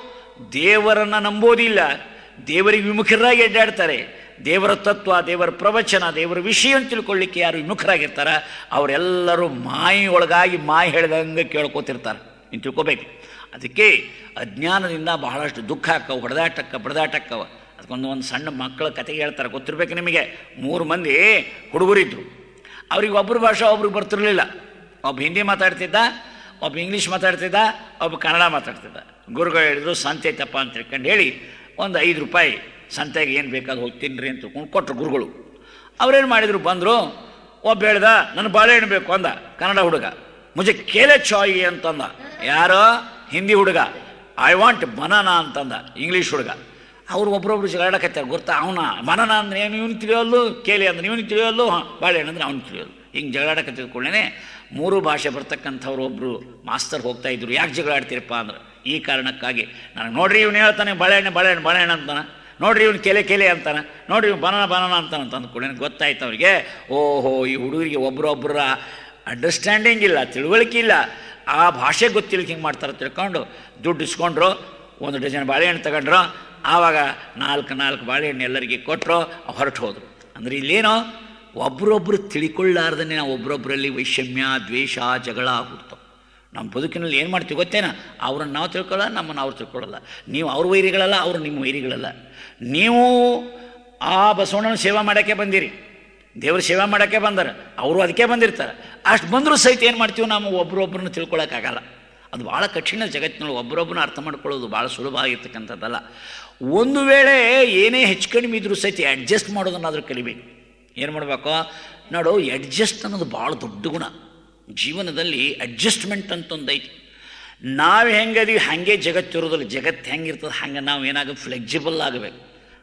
ದೇವರನ್ನು ನಂಬೋದಿಲ್ಲ ದೇವರಿಗೆ ವಿಮುಖರಾಗಿ ಅಡ್ಡಾಡ್ತಾರೆ ದೇವರ ತತ್ವ ದೇವರ ಪ್ರವಚನ ದೇವರ ವಿಷಯ ಅಂತ ತಿಳ್ಕೊಳ್ಳಿಕ್ಕೆ ಯಾರು ವಿಮುಖರಾಗಿರ್ತಾರ ಅವರೆಲ್ಲರೂ ಮಾಯಿ ಒಳಗಾಗಿ ಮಾಯಿ ಹೇಳ್ದಂಗೆ ಕೇಳ್ಕೊತಿರ್ತಾರೆ ನೀವು ತಿಳ್ಕೊಬೇಕು ಅದಕ್ಕೆ ಅಜ್ಞಾನದಿಂದ ಬಹಳಷ್ಟು ದುಃಖ ಆಕ್ಕವು ಹೊಡೆದಾಟಕ್ಕ ಬಡದಾಟಕ್ಕವ ಅದಕ್ಕೊಂದು ಒಂದು ಸಣ್ಣ ಮಕ್ಕಳ ಕತೆ ಹೇಳ್ತಾರೆ ಗೊತ್ತಿರ್ಬೇಕು ನಿಮಗೆ ಮೂರು ಮಂದಿ ಹುಡುಗರಿದ್ರು ಅವ್ರಿಗೆ ಒಬ್ಬರು ಭಾಷೆ ಒಬ್ರಿಗೆ ಬರ್ತಿರ್ಲಿಲ್ಲ ಒಬ್ಬ ಹಿಂದಿ ಮಾತಾಡ್ತಿದ್ದ ಒಬ್ಬ ಇಂಗ್ಲೀಷ್ ಮಾತಾಡ್ತಿದ್ದ ಒಬ್ಬ ಕನ್ನಡ ಮಾತಾಡ್ತಿದ್ದ ಗುರುಗಳು ಹೇಳಿದ್ರು ಸಂತೆ ಐತಪ್ಪ ಅಂತ ತಿಳ್ಕೊಂಡು ಹೇಳಿ ಒಂದು ಐದು ರೂಪಾಯಿ ಸಂತೆಗೆ ಏನು ಬೇಕಾದ ಹೋಗಿ ತಿನ್ನಿರಿ ಅಂತ ತಿಳ್ಕೊಂಡು ಕೊಟ್ಟರು ಗುರುಗಳು ಅವ್ರೇನು ಮಾಡಿದರು ಬಂದರು ಒಬ್ಬ ಹೇಳ್ದ ನನ್ನ ಬಾಳೆಹಣ್ಣು ಬೇಕು ಅಂದ ಕನ್ನಡ ಹುಡುಗ ಮುಜೆ ಕೇಲೆ ಚಾಯಿ ಅಂತಂದ ಯಾರೋ ಹಿಂದಿ ಹುಡುಗ ಐ ವಾಂಟ್ ಬನಾನ ಅಂತಂದ ಇಂಗ್ಲೀಷ್ ಹುಡುಗ ಅವ್ರು ಒಬ್ರೊಬ್ರು ಜಗಳಾಡಕತ್ತಾರೆ ಗೊತ್ತಾ ಅವನ ಬನಾನ ಅಂದ್ರೆ ಏನು ಇವನು ತಿಳಿಯೋಲ್ಲು ಕೇಳಿ ಅಂದ್ರೆ ಇವನು ತಿಳಿಯೋಲ್ಲು ಹಾಂ ಬಾಳೆಹಣ್ಣು ಅಂದ್ರೆ ಅವ್ನು ತಿಳಿಯೋದು ಹಿಂಗೆ ಜಗಳಾಡಕತ್ತಿದ ಕೂಡಲೇ ಮೂರು ಭಾಷೆ ಬರ್ತಕ್ಕಂಥವ್ರು ಒಬ್ಬರು ಮಾಸ್ತರ್ ಹೋಗ್ತಾ ಇದ್ರು ಯಾಕೆ ಜಗಳ ಆಡ್ತೀರಪ್ಪ ಅಂದ್ರೆ ಈ ಕಾರಣಕ್ಕಾಗಿ ನನಗೆ ನೋಡ್ರಿ ಇವನು ಹೇಳ್ತಾನೆ ಬಾಳೆಹಣ್ಣು ಬಾಳೆಹಣ್ಣು ಬಾಳೆಹಣ್ಣು ಅಂತಾನೆ ನೋಡ್ರಿ ಇವ್ನು ಕೆಲೆ ಕೆಲೆ ಅಂತಾನೆ ನೋಡ್ರಿ ಇವ್ನು ಬನಾನ ಬನಾನ ಅಂತಾನೆ ಅಂತ ಅಂದ್ಕೊಳ್ಳಿ ಗೊತ್ತಾಯ್ತು ಅವ್ರಿಗೆ ಓಹೋ ಈ ಹುಡುಗರಿಗೆ ಒಬ್ಬರೊಬ್ಬರ ಅಂಡರ್ಸ್ಟ್ಯಾಂಡಿಂಗ್ ಇಲ್ಲ ತಿಳುವಳಿಕೆ ಇಲ್ಲ ಆ ಭಾಷೆ ಗೊತ್ತಿಲ್ಲ ಹಿಂಗೆ ಮಾಡ್ತಾರೆ ತಿಳ್ಕೊಂಡು ದುಡ್ಡು ಇಸ್ಕೊಂಡ್ರು ಒಂದು ಡಜನ್ ಬಾಳೆಹಣ್ಣು ತಗೊಂಡ್ರು ಆವಾಗ ನಾಲ್ಕು ನಾಲ್ಕು ಬಾಳೆಹಣ್ಣು ಎಲ್ಲರಿಗೆ ಕೊಟ್ಟರು ಹೊರಟು ಹೋದರು ಅಂದರೆ ಇಲ್ಲೇನೋ ಒಬ್ರೊಬ್ರು ತಿಳ್ಕೊಳ್ಳಾರ್ದೇ ನಾವು ಒಬ್ರೊಬ್ಬರಲ್ಲಿ ವೈಷಮ್ಯ ದ್ವೇಷ ಜಗಳ ಹುಡ್ತಾವೆ ನಮ್ಮ ಬದುಕಿನಲ್ಲಿ ಏನು ಮಾಡ್ತೀವಿ ಗೊತ್ತೇನ ಅವ್ರನ್ನ ನಾವು ತಿಳ್ಕೊಳ್ಳಲ್ಲ ನಮ್ಮನ್ನು ಅವ್ರು ತಿಳ್ಕೊಳ್ಳಲ್ಲ ನೀವು ಅವ್ರ ವೈರಿಗಳಲ್ಲ ಅವರು ನಿಮ್ಮ ವೈರಿಗಳಲ್ಲ ನೀವು ಆ ಬಸವಣ್ಣನ ಸೇವೆ ಮಾಡೋಕ್ಕೆ ಬಂದಿರಿ ದೇವ್ರ ಸೇವೆ ಮಾಡೋಕ್ಕೆ ಬಂದಾರೆ ಅವರು ಅದಕ್ಕೆ ಬಂದಿರ್ತಾರೆ ಅಷ್ಟು ಬಂದರೂ ಸಹಿತ ಏನು ಮಾಡ್ತೀವಿ ನಾವು ಒಬ್ರೊಬ್ಬರನ್ನ ತಿಳ್ಕೊಳ್ಳೋಕ್ಕಾಗಲ್ಲ ಅದು ಭಾಳ ಕಠಿಣ ಜಗತ್ತಿನೊಳಗೆ ಒಬ್ಬರೊಬ್ಬರನ್ನ ಅರ್ಥ ಮಾಡ್ಕೊಳ್ಳೋದು ಭಾಳ ಸುಲಭ ಆಗಿರ್ತಕ್ಕಂಥದ್ದಲ್ಲ ಒಂದು ವೇಳೆ ಏನೇ ಹೆಚ್ಚು ಕಡಿಮೆ ಇದ್ರೂ ಸಹಿತ ಅಡ್ಜಸ್ಟ್ ಮಾಡೋದನ್ನಾದರೂ ಕಲಿಬೇಕು ಏನು ಮಾಡಬೇಕು ನೋಡು ಅಡ್ಜಸ್ಟ್ ಅನ್ನೋದು ಭಾಳ ದೊಡ್ಡ ಗುಣ ಜೀವನದಲ್ಲಿ ಅಡ್ಜಸ್ಟ್ಮೆಂಟ್ ಅಂತ ಒಂದು ಐತಿ ನಾವು ಹೆಂಗದೀವಿ ಹಾಗೆ ಜಗತ್ತಿರೋದಿಲ್ಲ ಜಗತ್ತು ಹೆಂಗಿರ್ತದೆ ಹಂಗೆ ನಾವು ಏನಾಗ ಫ್ಲೆಕ್ಸಿಬಲ್ ಆಗಬೇಕು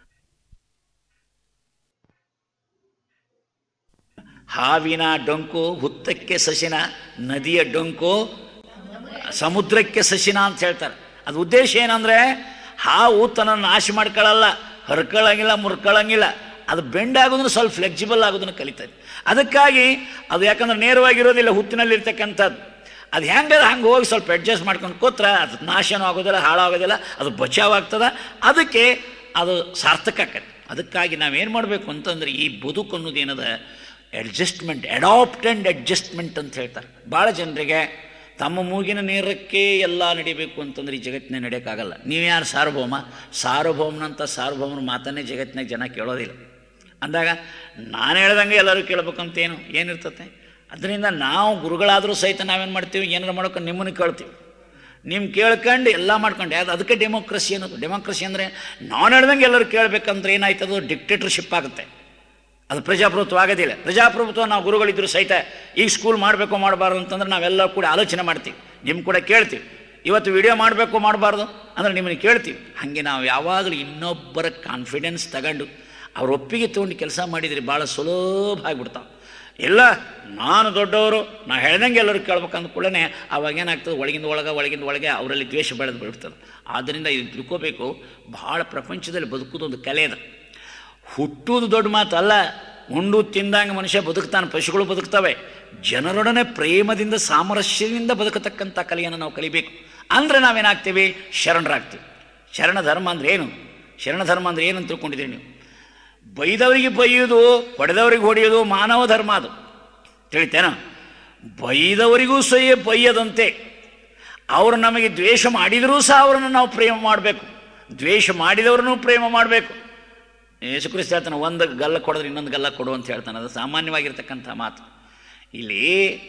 ಹಾವಿನ ಡೊಂಕು ಹುತ್ತಕ್ಕೆ ಸಸಿನ ನದಿಯ ಡೊಂಕು ಸಮುದ್ರಕ್ಕೆ ಸಸಿನ ಅಂತ ಹೇಳ್ತಾರೆ ಅದು ಉದ್ದೇಶ ಏನಂದರೆ ಹಾವು ತನ್ನನ್ನು ನಾಶ ಮಾಡ್ಕೊಳ್ಳಲ್ಲ ಹರ್ಕೊಳ್ಳಂಗಿಲ್ಲ ಮುರ್ಕೊಳ್ಳಂಗಿಲ್ಲ ಅದು ಬೆಂಡ್ ಆಗೋದನ್ನು ಸ್ವಲ್ಪ ಫ್ಲೆಕ್ಸಿಬಲ್ ಆಗೋದನ್ನು ಕಲಿತದೆ ಅದಕ್ಕಾಗಿ ಅದು ಯಾಕಂದ್ರೆ ನೇರವಾಗಿರೋದಿಲ್ಲ ಹುತ್ತಿನಲ್ಲಿರ್ತಕ್ಕಂಥದ್ದು ಅದು ಹೆಂಗದ ಹಂಗೆ ಹೋಗಿ ಸ್ವಲ್ಪ ಅಡ್ಜಸ್ಟ್ ಮಾಡ್ಕೊಂಡು ಕೂತ್ರ ಅದು ನಾಶನೂ ಆಗೋದಿಲ್ಲ ಹಾಳಾಗೋದಿಲ್ಲ ಅದು ಬಚಾವಾಗ್ತದ ಅದಕ್ಕೆ ಅದು ಸಾರ್ಥಕ ಆಕತ್ತೆ ಅದಕ್ಕಾಗಿ ನಾವೇನು ಮಾಡಬೇಕು ಅಂತಂದ್ರೆ ಈ ಬದುಕು ಅನ್ನೋದು ಏನದ ಅಡ್ಜಸ್ಟ್ಮೆಂಟ್ ಅಡಾಪ್ಟ್ ಆ್ಯಂಡ್ ಅಡ್ಜಸ್ಟ್ಮೆಂಟ್ ಅಂತ ಹೇಳ್ತಾರೆ ಭಾಳ ಜನರಿಗೆ ತಮ್ಮ ಮೂಗಿನ ನೇರಕ್ಕೆ ಎಲ್ಲ ನಡಿಬೇಕು ಅಂತಂದ್ರೆ ಈ ಜಗತ್ತಿನ ನಡೆಯೋಕ್ಕಾಗಲ್ಲ ನೀವು ಯಾರು ಸಾರ್ವಭೌಮ ಸಾರ್ವಭೌಮನಂತ ಸಾರ್ವಭೌಮನ ಮಾತನ್ನೇ ಜಗತ್ತಿನಾಗ ಜನ ಕೇಳೋದಿಲ್ಲ ಅಂದಾಗ ನಾನು ಹೇಳ್ದಂಗೆ ಎಲ್ಲರೂ ಕೇಳ್ಬೇಕಂತ ಏನು ಏನಿರ್ತತೆ ಅದರಿಂದ ನಾವು ಗುರುಗಳಾದರೂ ಸಹಿತ ನಾವೇನು ಮಾಡ್ತೀವಿ ಏನಾರು ಮಾಡೋಕೆ ನಿಮ್ಮನ್ನು ಕೇಳ್ತೀವಿ ನಿಮ್ಮ ಕೇಳ್ಕೊಂಡು ಎಲ್ಲ ಮಾಡ್ಕೊಂಡು ಯಾವ್ದು ಅದಕ್ಕೆ ಡೆಮೋಕ್ರಸಿ ಅನ್ನೋದು ಡೆಮೋಕ್ರಸಿ ಅಂದರೆ ನಾನು ಹೇಳ್ದಂಗೆ ಎಲ್ಲರೂ ಕೇಳಬೇಕಂದ್ರೆ ಏನಾಯ್ತದು ಡಿಕ್ಟೇಟರ್ಶಿಪ್ ಆಗುತ್ತೆ ಅದು ಪ್ರಜಾಪ್ರಭುತ್ವ ಆಗೋದಿಲ್ಲ ಪ್ರಜಾಪ್ರಭುತ್ವ ನಾವು ಗುರುಗಳಿದ್ರು ಸಹಿತ ಈಗ ಸ್ಕೂಲ್ ಮಾಡಬೇಕು ಮಾಡಬಾರ್ದು ಅಂತಂದ್ರೆ ನಾವೆಲ್ಲ ಕೂಡ ಆಲೋಚನೆ ಮಾಡ್ತೀವಿ ನಿಮ್ಮ ಕೂಡ ಕೇಳ್ತೀವಿ ಇವತ್ತು ವಿಡಿಯೋ ಮಾಡಬೇಕು ಮಾಡಬಾರ್ದು ಅಂದ್ರೆ ನಿಮ್ಮನ್ನು ಕೇಳ್ತೀವಿ ಹಾಗೆ ನಾವು ಯಾವಾಗಲೂ ಇನ್ನೊಬ್ಬರ ಕಾನ್ಫಿಡೆನ್ಸ್ ತಗೊಂಡು ಅವ್ರ ಒಪ್ಪಿಗೆ ತೊಗೊಂಡು ಕೆಲಸ ಮಾಡಿದರೆ ಭಾಳ ಸುಲಭ ಆಗಿಬಿಡ್ತಾವೆ ಇಲ್ಲ ನಾನು ದೊಡ್ಡವರು ನಾ ಹೇಳ್ದಂಗೆ ಎಲ್ಲರೂ ಕೇಳ್ಬೇಕು ಅಂದ್ಕೊಳ್ಳೇ ಅವಾಗ ಏನಾಗ್ತದೆ ಒಳಗಿಂದ ಒಳಗೆ ಒಳಗಿಂದ ಒಳಗೆ ಅವರಲ್ಲಿ ದ್ವೇಷ ಬೆಳೆದು ಬಿಡ್ತದೆ ಆದ್ದರಿಂದ ಇದು ತಿಳ್ಕೋಬೇಕು ಭಾಳ ಪ್ರಪಂಚದಲ್ಲಿ ಬದುಕೋದು ಒಂದು ಕಲೆ ಅದು ಹುಟ್ಟುವುದು ದೊಡ್ಡ ಮಾತಲ್ಲ ಉಂಡು ತಿಂದಂಗೆ ಮನುಷ್ಯ ಬದುಕ್ತಾನೆ ಪಶುಗಳು ಬದುಕ್ತವೆ ಜನರೊಡನೆ ಪ್ರೇಮದಿಂದ ಸಾಮರಸ್ಯದಿಂದ ಬದುಕತಕ್ಕಂಥ ಕಲೆಯನ್ನು ನಾವು ಕಲಿಬೇಕು ಅಂದರೆ ನಾವೇನಾಗ್ತೀವಿ ಶರಣರಾಗ್ತೀವಿ ಶರಣ ಧರ್ಮ ಅಂದ್ರೆ ಏನು ಶರಣ ಧರ್ಮ ಅಂದ್ರೆ ಏನು ಅಂತ ತಿಳ್ಕೊಂಡಿದ್ದೀರಿ ನೀವು ಬೈದವರಿಗೆ ಬೈಯೋದು ಹೊಡೆದವರಿಗೆ ಹೊಡೆಯೋದು ಮಾನವ ಧರ್ಮ ಅದು ತಿಳಿತೇನೋ ಬೈದವರಿಗೂ ಸಹ ಬೈಯದಂತೆ ಅವರು ನಮಗೆ ದ್ವೇಷ ಮಾಡಿದರೂ ಸಹ ಅವರನ್ನು ನಾವು ಪ್ರೇಮ ಮಾಡಬೇಕು ದ್ವೇಷ ಮಾಡಿದವರನ್ನು ಪ್ರೇಮ ಮಾಡಬೇಕು ಯೇಸು ಕ್ರಿಸ್ತ ಹೇಳ್ತಾನೆ ಒಂದು ಗಲ್ಲ ಕೊಡಿದ್ರೆ ಇನ್ನೊಂದು ಗಲ್ಲ ಕೊಡು ಅಂತ ಹೇಳ್ತಾನೆ ಅದು ಸಾಮಾನ್ಯವಾಗಿರ್ತಕ್ಕಂಥ ಮಾತು ಇಲ್ಲಿ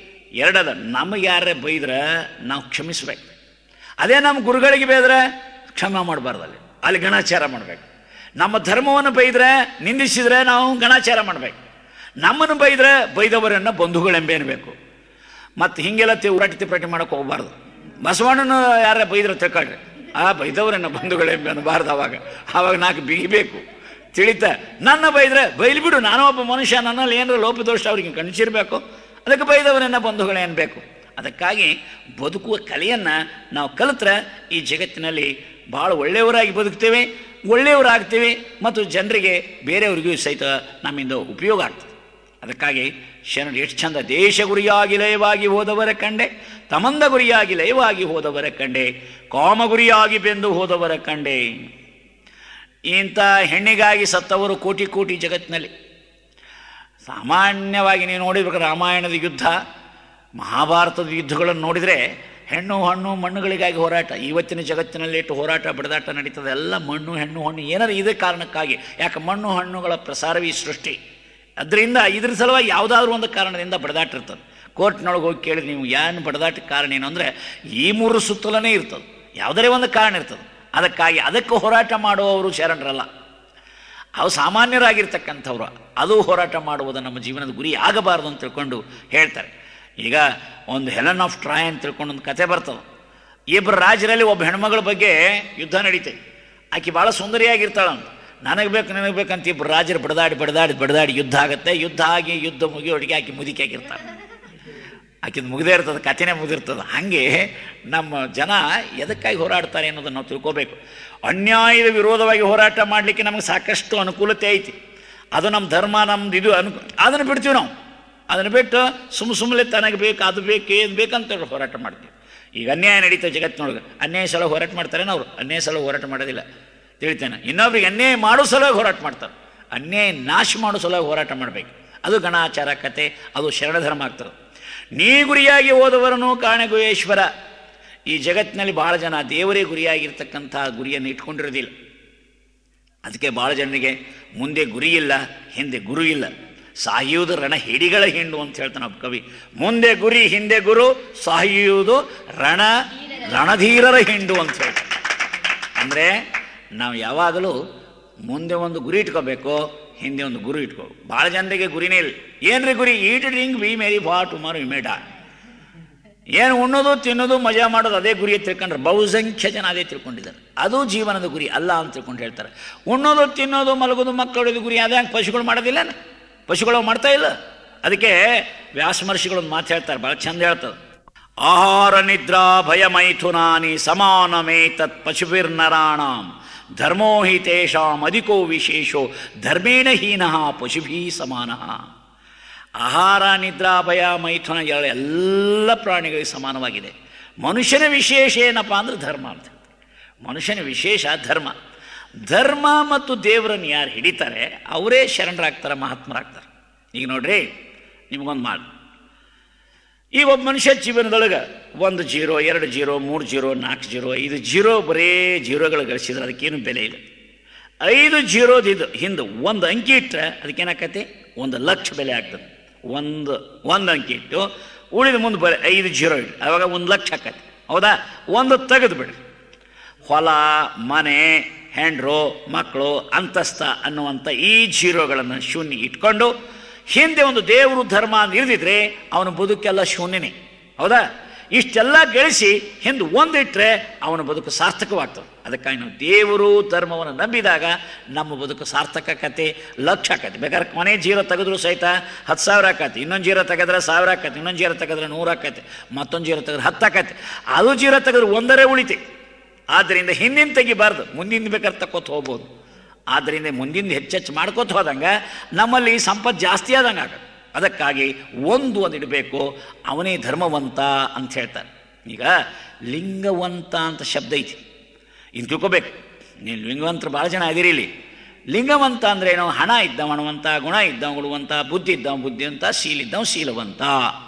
ಎರಡದ ನಮಗೆ ಯಾರೇ ಬೈದ್ರೆ ನಾವು ಕ್ಷಮಿಸ್ಬೇಕು ಅದೇ ನಮ್ಮ ಗುರುಗಳಿಗೆ ಬೈದ್ರೆ ಕ್ಷಮ ಮಾಡಬಾರ್ದು ಅಲ್ಲಿ ಅಲ್ಲಿ ಗಣಾಚಾರ ಮಾಡಬೇಕು ನಮ್ಮ ಧರ್ಮವನ್ನು ಬೈದ್ರೆ ನಿಂದಿಸಿದ್ರೆ ನಾವು ಗಣಾಚಾರ ಮಾಡಬೇಕು ನಮ್ಮನ್ನು ಬೈದ್ರೆ ಬೈದವರನ್ನು ಬಂಧುಗಳೆಂಬೆ ಅನ್ಬೇಕು ಮತ್ತು ಹಿಂಗೆಲ್ಲ ತಿ ಉರಾಟಿ ತಿಪ್ರಾಟಿ ಮಾಡೋಕೆ ಹೋಗ್ಬಾರ್ದು ಬಸವಣ್ಣನ ಯಾರ ಬೈದ್ರೆ ತಿಳ್ಕೊಳ್ರಿ ಆ ಬೈದವರನ್ನ ಬಂಧುಗಳೆಂಬೆ ಅನ್ನಬಾರ್ದು ಅವಾಗ ಆವಾಗ ನಾಲ್ಕು ಬಿಗಿಬೇಕು ತಿಳಿತ ನನ್ನ ಬೈದ್ರೆ ಬೈಲಿ ಬಿಡು ನಾನು ಒಬ್ಬ ಮನುಷ್ಯ ನನ್ನಲ್ಲಿ ಏನಾರ ಲೋಪದೋಷ ಅವ್ರಿಗೆ ಕಣಿಸಿರ್ಬೇಕು ಅದಕ್ಕೆ ಬೈದವರನ್ನ ಬಂಧುಗಳೇ ಅನ್ಬೇಕು ಅದಕ್ಕಾಗಿ ಬದುಕುವ ಕಲೆಯನ್ನು ನಾವು ಕಲಿತ್ರೆ ಈ ಜಗತ್ತಿನಲ್ಲಿ ಭಾಳ ಒಳ್ಳೆಯವರಾಗಿ ಬದುಕ್ತೇವೆ ಒಳ್ಳೆಯವರಾಗ್ತೀವಿ ಮತ್ತು ಜನರಿಗೆ ಬೇರೆಯವರಿಗೂ ಸಹಿತ ನಮ್ಮಿಂದ ಉಪಯೋಗ ಆಗ್ತದೆ ಅದಕ್ಕಾಗಿ ಶರಣರು ಎಷ್ಟು ಚಂದ ದೇಶ ಗುರಿಯಾಗಿ ಲಯವಾಗಿ ಹೋದವರ ಕಂಡೆ ತಮಂದ ಗುರಿಯಾಗಿ ಲಯವಾಗಿ ಹೋದವರ ಕಂಡೆ ಕಾಮ ಗುರಿಯಾಗಿ ಬೆಂದು ಹೋದವರ ಕಂಡೆ ಇಂಥ ಹೆಣ್ಣಿಗಾಗಿ ಸತ್ತವರು ಕೋಟಿ ಕೋಟಿ ಜಗತ್ತಿನಲ್ಲಿ ಸಾಮಾನ್ಯವಾಗಿ ನೀವು ನೋಡಿರ್ಬೇಕು ರಾಮಾಯಣದ ಯುದ್ಧ ಮಹಾಭಾರತದ ಯುದ್ಧಗಳನ್ನು ನೋಡಿದರೆ ಹೆಣ್ಣು ಹಣ್ಣು ಮಣ್ಣುಗಳಿಗಾಗಿ ಹೋರಾಟ ಇವತ್ತಿನ ಜಗತ್ತಿನಲ್ಲಿ ಇಟ್ಟು ಹೋರಾಟ ಬಡದಾಟ ನಡೀತದೆ ಎಲ್ಲ ಮಣ್ಣು ಹೆಣ್ಣು ಹಣ್ಣು ಏನಾರು ಇದೇ ಕಾರಣಕ್ಕಾಗಿ ಯಾಕೆ ಮಣ್ಣು ಹಣ್ಣುಗಳ ಪ್ರಸಾರವೇ ಸೃಷ್ಟಿ ಅದರಿಂದ ಇದ್ರ ಸಲುವಾಗಿ ಯಾವುದಾದ್ರೂ ಒಂದು ಕಾರಣದಿಂದ ಬಡದಾಟ ಇರ್ತದೆ ಕೋರ್ಟ್ನೊಳಗೆ ಹೋಗಿ ಕೇಳಿದ್ರೆ ನೀವು ಏನು ಬಡದಾಟಕ್ಕೆ ಕಾರಣ ಏನು ಅಂದರೆ ಈ ಮೂರು ಸುತ್ತಲನೇ ಇರ್ತದೆ ಯಾವುದರೇ ಒಂದು ಕಾರಣ ಇರ್ತದೆ ಅದಕ್ಕಾಗಿ ಅದಕ್ಕೆ ಹೋರಾಟ ಮಾಡುವವರು ಶರಣರಲ್ಲ ಅವು ಸಾಮಾನ್ಯರಾಗಿರ್ತಕ್ಕಂಥವ್ರು ಅದು ಹೋರಾಟ ಮಾಡುವುದು ನಮ್ಮ ಜೀವನದ ಗುರಿ ಆಗಬಾರ್ದು ಅಂತ ತಿಳ್ಕೊಂಡು ಹೇಳ್ತಾರೆ ಈಗ ಒಂದು ಹೆಲನ್ ಆಫ್ ಟ್ರಾಯ್ ಅಂತ ತಿಳ್ಕೊಂಡು ಒಂದು ಕತೆ ಬರ್ತದೆ ಇಬ್ಬರು ರಾಜರಲ್ಲಿ ಒಬ್ಬ ಹೆಣ್ಮಗಳ ಬಗ್ಗೆ ಯುದ್ಧ ನಡೀತೈತೆ ಆಕೆ ಭಾಳ ಸುಂದರಿಯಾಗಿರ್ತಾಳಂತ ನನಗೆ ಬೇಕು ನನಗೆ ಬೇಕಂತ ಇಬ್ಬರು ರಾಜರು ಬಡದಾಡಿ ಬಡದಾಡಿ ಬಡದಾಡಿ ಯುದ್ಧ ಆಗುತ್ತೆ ಯುದ್ಧ ಆಗಿ ಯುದ್ಧ ಮುಗಿಯೋಡಿಗೆ ಆಕೆ ಮುದುಕಿಯಾಗಿರ್ತಾಳೆ ಆಕಿದು ಮುಗ್ದೇ ಇರ್ತದೆ ಕಥೆನೇ ಮುಗಿದಿರ್ತದೆ ಹಾಗೆ ನಮ್ಮ ಜನ ಎದಕ್ಕಾಗಿ ಹೋರಾಡ್ತಾರೆ ಅನ್ನೋದನ್ನು ನಾವು ತಿಳ್ಕೋಬೇಕು ಅನ್ಯಾಯದ ವಿರೋಧವಾಗಿ ಹೋರಾಟ ಮಾಡಲಿಕ್ಕೆ ನಮಗೆ ಸಾಕಷ್ಟು ಅನುಕೂಲತೆ ಐತಿ ಅದು ನಮ್ಮ ಧರ್ಮ ನಮ್ದು ಇದು ಅನು ಅದನ್ನು ಬಿಡ್ತೀವಿ ನಾವು ಅದನ್ನು ಬಿಟ್ಟು ಸುಮ್ಮ ಸುಮ್ಮನೆ ತನಗೆ ಬೇಕು ಅದು ಬೇಕು ಏನು ಬೇಕಂತ ಹೋರಾಟ ಮಾಡ್ತೀವಿ ಈಗ ಅನ್ಯಾಯ ನಡೀತದೆ ಜಗತ್ತಿನೊಳಗೆ ಅನ್ಯಾಯ ಸಲ ಹೋರಾಟ ಮಾಡ್ತಾರೇನೋ ಅವರು ಅನ್ಯಾಯ ಸಲ ಹೋರಾಟ ಮಾಡೋದಿಲ್ಲ ತಿಳಿತೇನೆ ಇನ್ನೊಬ್ರಿಗೆ ಅನ್ಯಾಯ ಮಾಡೋ ಸಲುವಾಗಿ ಹೋರಾಟ ಮಾಡ್ತಾರೆ ಅನ್ಯಾಯ ನಾಶ ಮಾಡೋ ಸಲುವಾಗಿ ಹೋರಾಟ ಮಾಡಬೇಕು ಅದು ಗಣಾಚಾರ ಕತೆ ಅದು ಶರಣಧರ್ಮ ಆಗ್ತದೆ ನೀ ಗುರಿಯಾಗಿ ಹೋದವರನು ಕಾಣಗುಹೇಶ್ವರ ಈ ಜಗತ್ತಿನಲ್ಲಿ ಭಾಳ ಜನ ದೇವರೇ ಗುರಿಯಾಗಿರ್ತಕ್ಕಂಥ ಗುರಿಯನ್ನು ಇಟ್ಕೊಂಡಿರೋದಿಲ್ಲ ಅದಕ್ಕೆ ಭಾಳ ಜನರಿಗೆ ಮುಂದೆ ಗುರಿ ಇಲ್ಲ ಹಿಂದೆ ಗುರು ಇಲ್ಲ ಸಾಯುವುದು ರಣ ಹಿಡಿಗಳ ಹಿಂಡು ಅಂತ ಹೇಳ್ತಾನೆ ಒಬ್ಬ ಕವಿ ಮುಂದೆ ಗುರಿ ಹಿಂದೆ ಗುರು ಸಾಯುವುದು ರಣ ರಣಧೀರರ ಹಿಂಡು ಅಂತ ಹೇಳ್ತಾನೆ ಅಂದರೆ ನಾವು ಯಾವಾಗಲೂ ಮುಂದೆ ಒಂದು ಗುರಿ ಇಟ್ಕೋಬೇಕು ಹಿಂದೆ ಒಂದು ಗುರು ಇಟ್ಕೋ ಭಾಳ ಜನರಿಗೆ ಗುರಿನೇ ಇಲ್ಲ ಏನ್ರಿ ಗುರಿ ಈಟ್ ಡ್ರಿಂಕ್ ವಿ ಮೇರಿ ಬಾ ಟುಮಾರೋ ಇಮೇಡ ಏನು ಉಣ್ಣೋದು ತಿನ್ನೋದು ಮಜಾ ಮಾಡೋದು ಅದೇ ಗುರಿ ತಿಳ್ಕೊಂಡ್ರೆ ಬಹುಸಂಖ್ಯ ಜನ ಅದೇ ತಿಳ್ಕೊಂಡಿದ್ದಾರೆ ಅದು ಜೀವನದ ಗುರಿ ಅಲ್ಲ ಅಂತ ತಿಳ್ಕೊಂಡು ಹೇಳ್ತಾರೆ ಉಣ್ಣೋದು ತಿನ್ನೋದು ಮಲಗೋದು ಮಕ್ಕಳು ಗುರಿ ಅದೇ ಹಂಗೆ ಪಶುಗಳು ಮಾಡೋದಿಲ್ಲ ಪಶುಗಳು ಮಾಡ್ತಾ ಇಲ್ಲ ಅದಕ್ಕೆ ವ್ಯಾಸ ಮಹರ್ಷಿಗಳೊಂದು ಮಾತು ಹೇಳ್ತಾರೆ ಭಾಳ ಚಂದ ಹೇಳ್ತದೆ ಆಹಾರ ನಿದ್ರಾ ಭಯ ಮೈಥುನಾನಿ ಸಮಾನಮೇ ತತ್ ಪಶುಭಿರ್ನರಾಣಾಂ ಧರ್ಮೋ ಹಿ ತೇಷಾಂ ಅಧಿಕೋ ವಿಶೇಷೋ ಧರ್ಮೇಣ ಹೀನಃ ಪಶುಭೀ ಸಮಾನಃ ಆಹಾರ ನಿದ್ರಾ ಭಯ ಮೈಥುನ ಎಲ್ಲ ಎಲ್ಲ ಪ್ರಾಣಿಗಳಿಗೆ ಸಮಾನವಾಗಿದೆ ಮನುಷ್ಯನ ವಿಶೇಷ ಏನಪ್ಪ ಅಂದ್ರೆ ಧರ್ಮ ಅಂತ ಮನುಷ್ಯನ ವಿಶೇಷ ಧರ್ಮ ಧರ್ಮ ಮತ್ತು ದೇವರನ್ನು ಯಾರು ಹಿಡಿತಾರೆ ಅವರೇ ಶರಣರಾಗ್ತಾರೆ ಮಹಾತ್ಮರಾಗ್ತಾರೆ ಈಗ ನೋಡ್ರಿ ನಿಮಗೊಂದು ಮಾಡು ಈ ಒಬ್ಬ ಮನುಷ್ಯ ಜೀವನದೊಳಗೆ ಒಂದು ಜೀರೋ ಎರಡು ಜೀರೋ ಮೂರು ಜೀರೋ ನಾಲ್ಕು ಜೀರೋ ಐದು ಜೀರೋ ಬರೇ ಜೀರೋಗಳು ಗಳಿಸಿದ್ರೆ ಅದಕ್ಕೇನು ಬೆಲೆ ಇಲ್ಲ ಐದು ಜೀರೋದಿದ್ದು ಹಿಂದೆ ಒಂದು ಅಂಕಿ ಇಟ್ಟರೆ ಅದಕ್ಕೇನಾಕತಿ ಒಂದು ಲಕ್ಷ ಬೆಲೆ ಆಗ್ತದೆ ಒಂದು ಒಂದು ಅಂಕಿ ಇಟ್ಟು ಉಳಿದ ಮುಂದೆ ಬರೀ ಐದು ಜೀರೋ ಇಟ್ಟು ಅವಾಗ ಒಂದು ಲಕ್ಷ ಆಕತಿ ಹೌದಾ ಒಂದು ತೆಗೆದು ಬಿಡ್ರಿ ಹೊಲ ಮನೆ ಹೆಂಡ್ರು ಮಕ್ಕಳು ಅಂತಸ್ತ ಅನ್ನುವಂಥ ಈ ಜೀರೋಗಳನ್ನು ಶೂನ್ಯ ಇಟ್ಕೊಂಡು ಹಿಂದೆ ಒಂದು ದೇವರು ಧರ್ಮ ಅಂತ ಇರಿದಿದ್ರೆ ಅವನ ಬದುಕೆಲ್ಲ ಶೂನ್ಯನೇ ಹೌದಾ ಇಷ್ಟೆಲ್ಲ ಗಳಿಸಿ ಹಿಂದೆ ಒಂದಿಟ್ರೆ ಅವನ ಬದುಕು ಸಾರ್ಥಕವಾಗ್ತದೆ ಅದಕ್ಕಾಗಿ ನಾವು ದೇವರು ಧರ್ಮವನ್ನು ನಂಬಿದಾಗ ನಮ್ಮ ಬದುಕು ಸಾರ್ಥಕತೆ ಲಕ್ಷ ಆಕತಿ ಬೇಕಾದ್ರೆ ಕೊನೆ ಜೀರೋ ತೆಗೆದ್ರು ಸಹಿತ ಹತ್ತು ಸಾವಿರ ಆಕತಿ ಇನ್ನೊಂದು ಜೀರೋ ತೆಗೆದ್ರೆ ಸಾವಿರ ಆಕತಿ ಇನ್ನೊಂದು ಜೀರೋ ತೆಗೆದ್ರೆ ನೂರು ಆಕತಿ ಮತ್ತೊಂದು ಜೀರೋ ತೆಗೆದ್ರೆ ಹತ್ತು ಆಕತಿ ಅದು ಜೀರೋ ತೆಗೆದ್ರೆ ಒಂದರೇ ಉಳಿತಿ ಆದ್ದರಿಂದ ಹಿಂದಿನ ತೆಗಿಬಾರ್ದು ಮುಂದಿನ ಬೇಕಾದ್ರೆ ತಕ್ಕೋತ ಹೋಗ್ಬೋದು ಆದ್ದರಿಂದ ಮುಂದಿನ ಹೆಚ್ಚೆಚ್ಚು ಮಾಡ್ಕೋತ ಹೋದಂಗೆ ನಮ್ಮಲ್ಲಿ ಸಂಪತ್ತು ಜಾಸ್ತಿ ಆದಂಗೆ ಆಗುತ್ತೆ ಅದಕ್ಕಾಗಿ ಒಂದು ಒಂದು ಇಡಬೇಕು ಅವನೇ ಧರ್ಮವಂತ ಅಂತ ಹೇಳ್ತಾರೆ ಈಗ ಲಿಂಗವಂತ ಅಂತ ಶಬ್ದ ಐತಿ ಇನ್ನು ತಿಳ್ಕೊಬೇಕು ನೀನು ಲಿಂಗವಂತರು ಭಾಳ ಜನ ಅದಿರಿ ಇಲ್ಲಿ ಲಿಂಗವಂತ ಅಂದ್ರೆ ಏನೋ ಹಣ ಇದ್ದವ ಹಣವಂತ ಗುಣ ಇದ್ದವ ಗುಣವಂತ ಬುದ್ಧಿ ಇದ್ದವ ಬುದ್ಧಿವಂತ ಶೀಲ ಇದ್ದವ ಶೀಲವಂತ